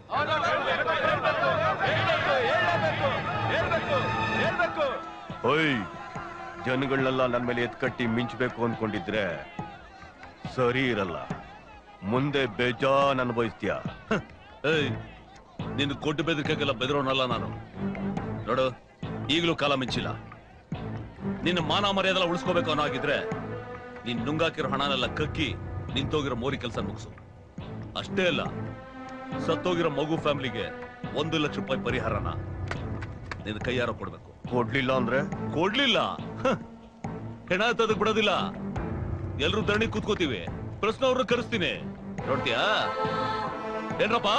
S5: ಓಯ್ ಜನಗಳನ್ನೆಲ್ಲ ನನ್ ಮೇಲೆ ಎತ್ಕಟ್ಟಿ ಮಿಂಚ್ಬೇಕು ಅನ್ಕೊಂಡಿದ್ರೆ ಸರಿ ಇರಲ್ಲ ಮುಂದೆ ಬೇಜಾನ್ ಅನುಭವಿಸ್ತೀಯ
S4: ಏಯ್ ನಿನ್ನ ಕೊಟ್ಟು ಬೆದರಿಕೆಗೆಲ್ಲ ಬೆದರೋನಲ್ಲ ನಾನು ನೋಡು ಈಗಲೂ ಕಾಲ ಮಿಂಚಿಲ್ಲ ನಿನ್ನ ಮಾನ ಮರ್ಯಾದೆಲ್ಲ ಉಳಿಸ್ಕೋಬೇಕು ಅನ್ನೋ ಆಗಿದ್ರೆ ನೀನ್ ನುಂಗಾಕಿರೋ ಹಣನೆಲ್ಲ ಕಕ್ಕಿ ನಿಂತೋಗಿರೋ ಮೋರಿ ಕೆಲಸ ಮುಗಿಸು ಅಷ್ಟೇ ಅಲ್ಲ ಸತ್ತೋಗಿರೋ ಮಗು ಫ್ಯಾಮಿಲಿಗೆ ಒಂದು ಲಕ್ಷ ರೂಪಾಯಿ ಪರಿಹಾರನ ನಿನ್ನ ಕೈಯಾರ ಕೊಡ್ಬೇಕು
S5: ಕೊಡ್ಲಿಲ್ಲ ಅಂದ್ರೆ
S4: ಕೊಡ್ಲಿಲ್ಲ ಹ. ಹೆಣ ಎತ್ತೋದಕ್ ಬಿಡೋದಿಲ್ಲ ಎಲ್ರು ಧರಣಿ ಕೂತ್ಕೋತೀವಿ ಪ್ರಶ್ನೆ ಅವ್ರನ್ನ ಕರೆಸ್ತೀನಿ ನೋಡ್ತೀಯಾ ಏನ್ರಪ್ಪ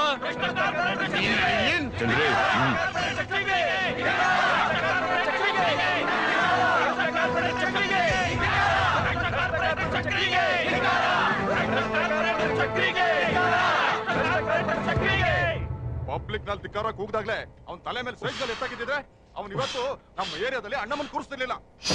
S5: ಚಂದ್ರಿ ಹ್ಮ್.
S8: ಪಬ್ಲಿಕ್ ನಲ್ಲಿ ಧಿಕ್ಕಾರ ಕೂಗ್ದಾಗ್ಲೆ ಅವ್ನ ತಲೆ ಮೇಲೆ ಸೈಕಲ್ ಎತ್ತಾಕಿದ್ರೆ ಅವ್ನು ಇವತ್ತು ನಮ್ಮ ಏರಿಯಾದಲ್ಲಿ ಅಣ್ಣಮ್ಮನ್ ಕೂರಿಸ್ತಿರ್ಲಿಲ್ಲ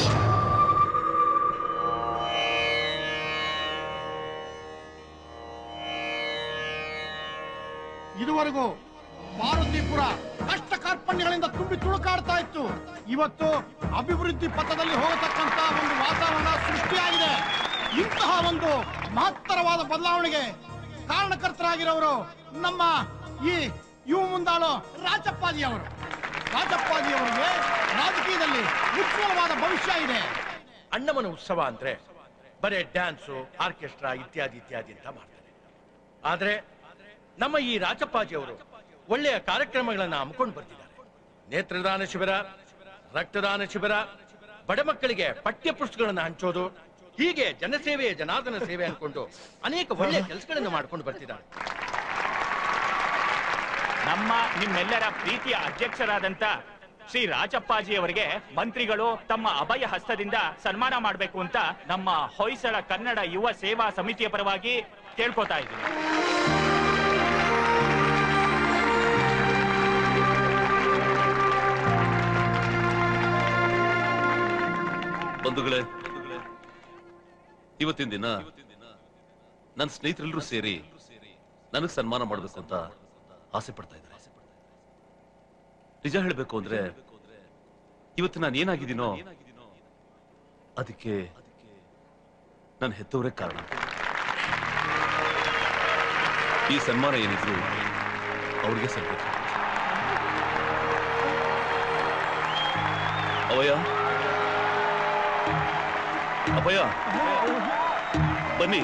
S17: ಇದುವರೆಗೂ ಮಾರುತಿಪುರ ಕಷ್ಟ ಕಾರ್ಪಣ್ಯಗಳಿಂದ ತುಂಬಿ ತುಳುಕಾಡ್ತಾ ಇತ್ತು ಇವತ್ತು ಅಭಿವೃದ್ಧಿ ಪಥದಲ್ಲಿ ಹೋಗತಕ್ಕಂತ ಒಂದು ವಾತಾವರಣ ಸೃಷ್ಟಿಯಾಗಿದೆ ಇಂತಹ ಒಂದು ಮಹತ್ತರವಾದ ಬದಲಾವಣೆಗೆ ಕಾರಣಕರ್ತರಾಗಿರೋರು ನಮ್ಮ ಈ ಯುವ ಮುಂದಾಳು ರಾಜಪ್ಪಾಜಿಯವರು ರಾಜಪ್ಪಾಜಿಯವರಿಗೆ ರಾಜಕೀಯದಲ್ಲಿ ಉಜ್ವಲವಾದ ಭವಿಷ್ಯ ಇದೆ
S21: ಅಣ್ಣಮನ ಉತ್ಸವ ಅಂದ್ರೆ ಬರೇ ಡ್ಯಾನ್ಸು ಆರ್ಕೆಸ್ಟ್ರಾ ಇತ್ಯಾದಿ ಇತ್ಯಾದಿ ಅಂತ ಮಾಡ್ತಾರೆ ಆದ್ರೆ ನಮ್ಮ ಈ ರಾಜಪ್ಪಾಜಿ ಅವರು ಒಳ್ಳೆಯ ಕಾರ್ಯಕ್ರಮಗಳನ್ನ ಹಮ್ಮಿಕೊಂಡು ಬರ್ತಿದ್ದಾರೆ ನೇತ್ರದಾನ ಶಿಬಿರ ರಕ್ತದಾನ ಶಿಬಿರ ಬಡ ಮಕ್ಕಳಿಗೆ ಪಠ್ಯ ಪುಸ್ತಕಗಳನ್ನ ಹಂಚೋದು ಹೀಗೆ ಜನಸೇವೆ ಜನಾರ್ದನ ಸೇವೆ ಅನ್ಕೊಂಡು ಅನೇಕ ಒಳ್ಳೆಯ ಕೆಲಸಗಳನ್ನು ಮಾಡ್ಕೊಂಡು ಬರ್ತಿದ್ದಾರೆ
S23: ನಮ್ಮ ನಿಮ್ಮೆಲ್ಲರ ಪ್ರೀತಿಯ ಅಧ್ಯಕ್ಷರಾದಂತ ಶ್ರೀ ರಾಜಪ್ಪಾಜಿ ಅವರಿಗೆ ಮಂತ್ರಿಗಳು ತಮ್ಮ ಅಭಯ ಹಸ್ತದಿಂದ ಸನ್ಮಾನ ಮಾಡಬೇಕು ಅಂತ ನಮ್ಮ ಹೊಯ್ಸಳ ಕನ್ನಡ ಯುವ ಸೇವಾ ಸಮಿತಿಯ ಪರವಾಗಿ ಕೇಳ್ಕೊತಾ ಇದ್ದೀನಿ
S4: ಬಂಧುಗಳೇ ಇವತ್ತಿನ ದಿನ ನನ್ನ ಸ್ನೇಹಿತರೆಲ್ಲರೂ ಸೇರಿ ನನಗ್ ಸನ್ಮಾನ ಮಾಡಬೇಕು ಅಂತ ಆಸೆ ಪಡ್ತಾ ಇದ್ದಾರೆ ನಿಜ ಹೇಳಬೇಕು ಅಂದ್ರೆ ಇವತ್ತು ನಾನು ಏನಾಗಿದ್ದೀನೋ ಅದಕ್ಕೆ ನನ್ನ ಹೆತ್ತವರೇ ಕಾರಣ ಈ ಸನ್ಮಾನ ಏನಿದ್ರು ಅವ್ರಿಗೆ ಸಲ್ಬೇಕು ಅವಯ್ಯ ಅಭಯ ಬನ್ನಿ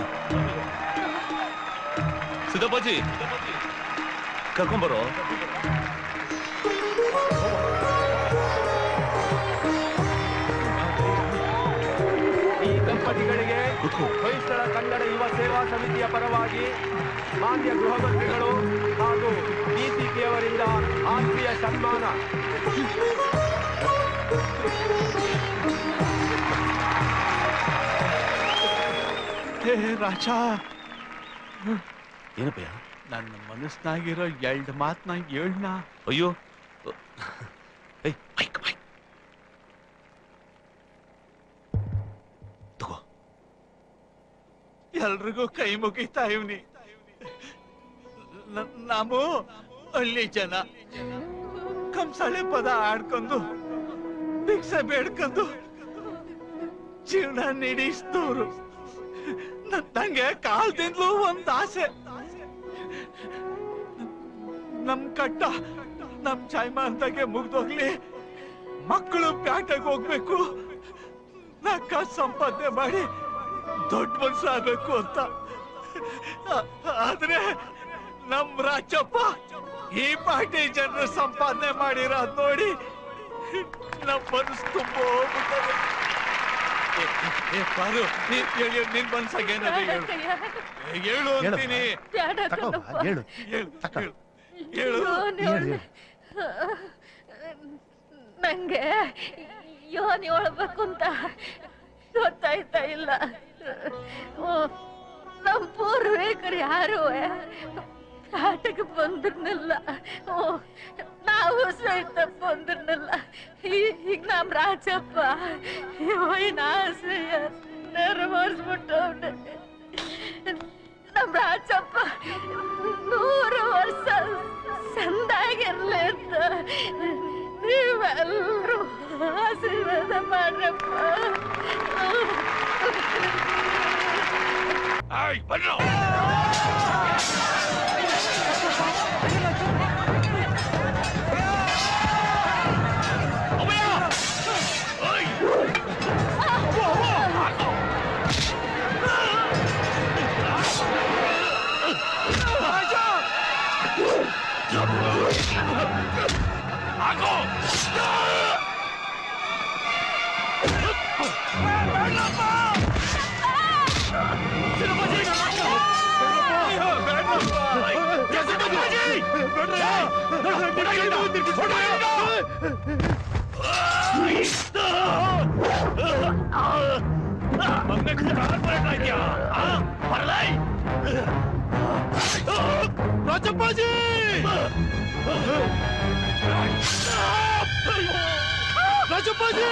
S4: ಸಿದ್ದಪ್ಪಾಜಿ ಕರ್ಕೊಂಬರೋ
S23: ಈ
S10: ದಂಪತಿಗಳಿಗೆ ಹೊಯ್ಸಳ ಕನ್ನಡ ಯುವ ಸೇವಾ ಸಮಿತಿಯ ಪರವಾಗಿ ಮಾನ್ಯ ಗೃಹ ಮಂತ್ರಿಗಳು ಹಾಗೂ ಡಿಸಿಪಿ ಅವರಿಂದ ಆತ್ಮೀಯ ಸನ್ಮಾನ
S18: ಹೇ ರಾಜಾ
S4: ಏನಪ್ಪಯ್ಯ
S18: ನನ್ನ ಮನಸ್ನಾಗಿರೋ ಎರಡು ಮಾತನ್ನ ಹೇಳ್ನ
S4: ಅಯ್ಯೋ
S18: ಎಲ್ರಿಗೂ ಕೈ ಮುಗಿತಾ ಇವ್ನಿ ನ- ನಾವು ಹಳ್ಳಿ ಜನ ಕಂಸಾಳೆ ಪದ ಆಡ್ಕೊಂಡು ಭಿಕ್ಷೆ ಬೇಡ್ಕೊಂಡು ಜೀವನ ನೀಡಿಸ್ತವ್ರು ನಂಗೆ ಕಾಲ್ದಿಂದಲೂ ಒಂದ್ ಆಸೆ ನಮ್ ಕಟ್ಟ ನಮ್ ಚಾಯ್ಮಾನ್ದಾಗೆ ಮುಗ್ದೋಗ್ಲಿ ಮಕ್ಕಳು ಪ್ಯಾಟೆಗೆ ಹೋಗ್ಬೇಕು ನಕ್ಕ ಸಂಪಾದನೆ ಮಾಡಿ ದೊಡ್ಡ ಮನ್ಸಾಗಬೇಕು ಅಂತ ಆ- ಆದ್ರೆ ನಮ್ ರಾಜಪ್ಪ ಈ ಪಾರ್ಟಿ ಜನರು ಸಂಪಾದನೆ ಮಾಡಿರೋದ್ ನೋಡಿ ನಮ್ ಮನಸ್ಸು ತುಂಬ ಹೋಗ್ಬಿಟ್ಟದೆ. ಏ, ಏ, ಪಾರು ನೀನ್ ಹೇಳು ನಿನ್ ಮನ್ಸಾಗ ಏನಾದ್ರು ಹೇಳು ಏ, ಹೇಳು ಅಂತೀನಿ
S13: ತಗೋ, ಹೇಳು
S18: ಹೇಳು ಹೇಳು ಹೇಳು
S22: ಯೋನಿ ನಂಗೆ ಯೋನಿ ಒಳಬೇಕು ಅಂತ ಗೊತ್ತಾಯ್ತಾ ಇಲ್ಲ ಓ, ನಮ್ ಪೂರ್ವಿಕರು ಯಾರು ಆಟಕ್ಕೆ ಬಂದಿರ್ನಿಲ್ಲ ಓ ನಾವು ಸಹಿತ ಬಂದಿರ್ನಿಲ್ಲ ಈಗ ನಮ್ ರಾಜಪ್ಪ ಇವನ ಆಸೆಯ ನೆರವೇರಿಸ್ಬಿಟ್ಟವ್ನೆ ನಮ್ ರಾಜಪ್ಪ ನೂರು ವರ್ಷ ಸಂದಾಗಿರ್ಲಿ ಅಂತ ನೀವೆಲ್ಲರೂ ಆಶೀರ್ವಾದ ಮಾಡ್ರಪ್ಪ
S2: ರಾಜಪ್ಪಾಜಿ ರಾಜಪ್ಪಾಜಿ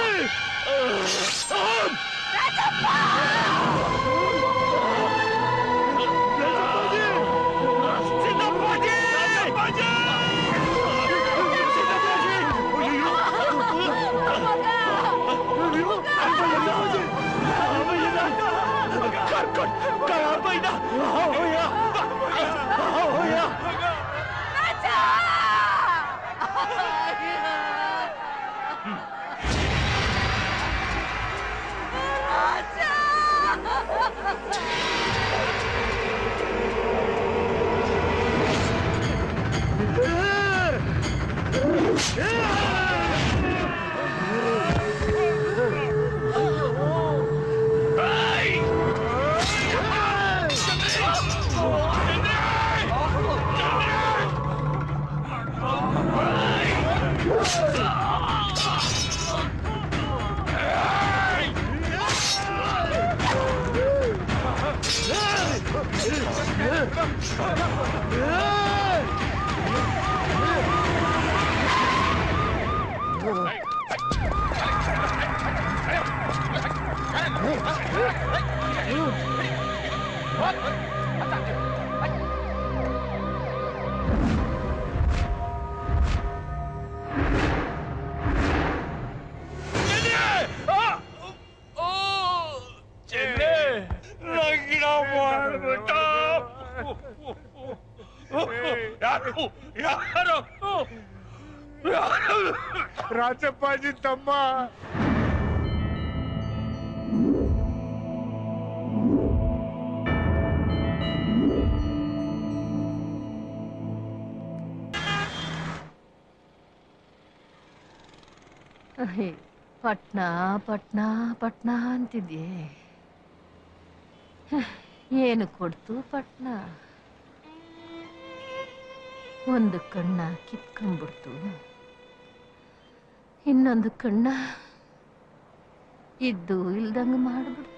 S2: ರಾಜಪ್ಪಾಜಿ ತಮ್ಮ
S22: ಪಟ್ನಾ ಪಟ್ನಾ ಪಟ್ನಾ ಅಂತಿದ್ಯೆ
S1: ಏನು ಕೊಡ್ತು ಪಟ್ನ ಒಂದು ಕಣ್ಣ ಕಿತ್ಕೊಂಡ್ಬಿಡ್ತು ಇನ್ನೊಂದು ಕಣ್ಣ ಇದ್ದು ಇಲ್ದಂಗ ಮಾಡ್ಬಿಡ್ತು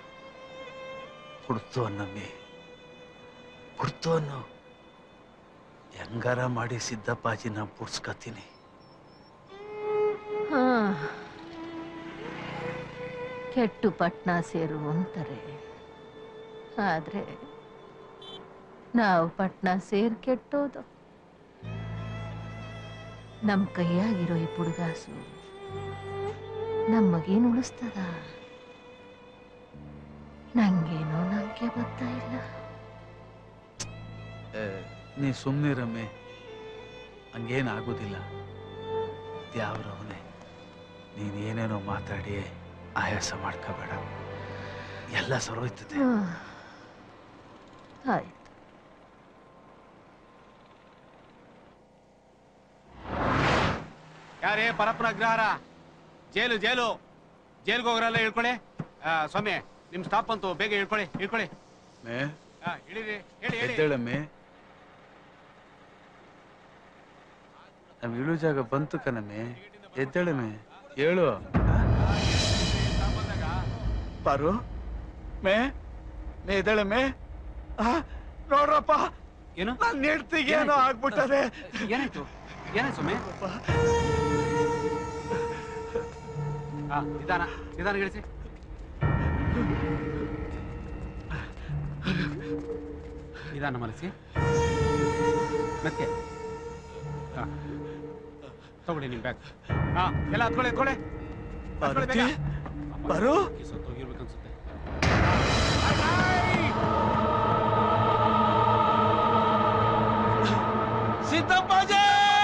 S18: ಹುಡ್ತು ಅನ್ನಮ್ಮಿ ಹುಡ್ತು ಅನ್ನೋ ಹೆಂಗಾರ ಮಾಡಿ ಸಿದ್ದಪ್ಪಾಜಿನ ಪುಡ್ಸ್ಕತೀನಿ
S1: ಹಾ ಕೆಟ್ಟು ಪಟ್ನ ಸೇರು ಅಂತಾರೆ ಆದ್ರೆ ನಾವು ಪಟ್ನ ಸೇರ್ ಕೆಟ್ಟೋದು ನಮ್ ಕೈಯಾಗಿರೋ ಈ ಪುಡ್ಗಾಸು ನಮಗೇನು ಉಳಿಸ್ತದ ನಂಗೇನೋ ನಂಗೆ ಗೊತ್ತಾ ಇಲ್ಲ
S18: ಏ, ನೀ ಸುಮ್ಮನೆ ರಮ್ಮೆ ಹಂಗೇನಾಗೋದಿಲ್ಲ ದ್ಯಾವ್ರವನೇ ನೀನೇನೇನೋ ಮಾತಾಡಿ ಆಯಾಸ ಮಾಡ್ಕೋಬೇಡ ಎಲ್ಲ ಸರೋಯ್ತದೆ
S1: ಹ್ಮ್. ಆಯ್ತು
S15: ಯಾರೇ ಪರಪ್ಪನ ಅಗ್ರಹಾರ ಜೈಲು ಜೈಲು ಜೈಲ್ಗೆ ಹೋಗ್ರಲ್ಲ ಇಳ್ಕೊಳ್ಳಿ ಆ, ಸ್ವಾಮಿ ನಿಮ್ ಸ್ಟಾಪ್ ಅಂತು ಬೇಗ ಇಳ್ಕೊಳ್ಳಿ ಇಳ್ಕೊಳ್ಳಿ
S18: ಮೇ
S15: ಆ, ಇಳೀರಿ ಹೇಳಿ ಹೇಳಿ
S18: ಎದ್ದೇಳಮ್ಮೆ ನಾವ್ ಇಳು ಜಾಗ ಬಂತು ಕಣಮ್ಮೆ ಎದ್ದೇಳಮ್ಮೆ ಹೇಳು ಪಾರು ಮೇ ಮೇ ಎದ್ದೇಳಮ್ಮೆ ಆ, ನೋಡ್ರಪ್ಪ
S15: ಏನು
S18: ನನ್ನ ಹೆಂಡ್ತಿಗೆ ಏನೋ ಆಗ್ಬಿಟ್ಟದೆ
S15: ಏನಾಯ್ತು ಏನಾಯ್ತು ಸ್ವಾಮಿ ಆ, ನಿಧಾನ ನಿಧಾನ ಇಳಿಸಿ ನಿಧಾನ ಮನಸ್ಸಿ ಮತ್ತೆ ಆ, ತಗೊಳ್ಳಿ ನಿಮ್ ಬ್ಯಾಗ್ ಹಾ ಎಲ್ಲ ಹತ್ಕೊಳ್ಳಿ ಹತ್ಕೊಳ್ಳಿ ಹತ್ಕೊಳ್ಳಿ ಬೇಗ.
S18: ಬರು
S15: ಈ ಸತ್ತೋಗಿರ್ಬೇಕು ಅನ್ಸುತ್ತೆ
S18: ಸಿದ್ದಪ್ಪಾಜಿ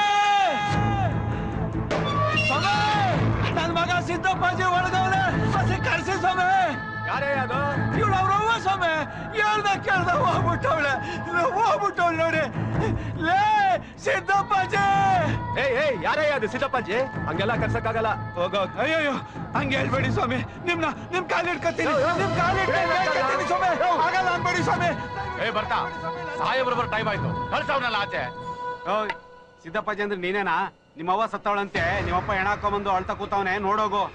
S18: ಸ್ವಾಮಿ ನನ್ ಮಗ ಸಿದ್ದಪ್ಪಾಜಿ ಒಳಗವನೆ ಮತ್ತೆ ಕರ್ಸಿ ಸ್ವಾಮಿ ಯಾರೇ ಅದು ಇವಳು ಅವ್ರ ಅವ್ವ ಸ್ವಾಮಿ ಹೇಳ್ದ ಕೇಳ್ದ ಹೋಗ್ಬಿಟ್ಟವಳೆ ಹೋಗ್ಬಿಟ್ಟವಳು ನೋಡಿ ಲೇ ಸಿದ್ದಪ್ಪಾಜಿ ಏಯ್ ಏಯ್ ಯಾರೇ ಅದು ಸಿದ್ದಪ್ಪಾಜಿ ಹಂಗೆಲ್ಲ ಕರ್ಸಕ್ಕಾಗಲ್ಲ ಹೋಗೋ ಅಯ್ಯಯ್ಯೋ ಹಂಗೆ ಹೇಳ್ಬೇಡಿ ಸ್ವಾಮಿ ನಿಮ್ನ ನಿಮ್ ಕಾಲ್ ಹಿಡ್ಕತ್ತೀನಿ ನಿಮ್ ಕಾಲ್ ಹಿಡ್ಕತ್ತೀನಿ ಸ್ವಾಮಿ ಆಗಲ್ಲ ಅನ್ಬೇಡಿ ಸ್ವಾಮಿ
S15: ಏ ಬರ್ತಾ ಸಾಹೇಬ್ರು ಬರೋ ಟೈಮ್ ಆಯ್ತು ಕಳ್ಸವ್ನಲ್ಲ ಆಚೆ ಓಯ್ ಸಿದ್ದಪ್ಪಾಜಿ ಅಂದ್ರೆ ನೀನೇನಾ ನಿಮ್ಮವ್ವ ಸತ್ತವಳಂತೆ ನಿಮ್ಮಪ್ಪ ಹೆಣ ಹಾಕೊಂಬಂದು ಅಳ್ತಾ ಕೂತವನೆ ನೋಡೋಗು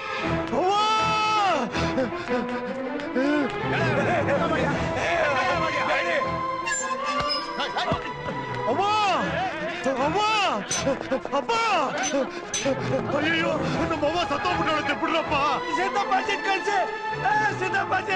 S13: ಅವ್ವ ಅವ್ವ ಅಪ್ಪ ಅಯ್ಯೋ ನಮ್ಮ ಅವ್ವ ಸತ್ತೋಗ್ಬಿಟ್ಟವಳಂತೆ ಬಿಡ್ರಪ್ಪ
S18: ಸಿದ್ದಪ್ಪಾಜಿ ಕಳ್ಸಿ ಸಿದ್ದಪ್ಪಾಜಿ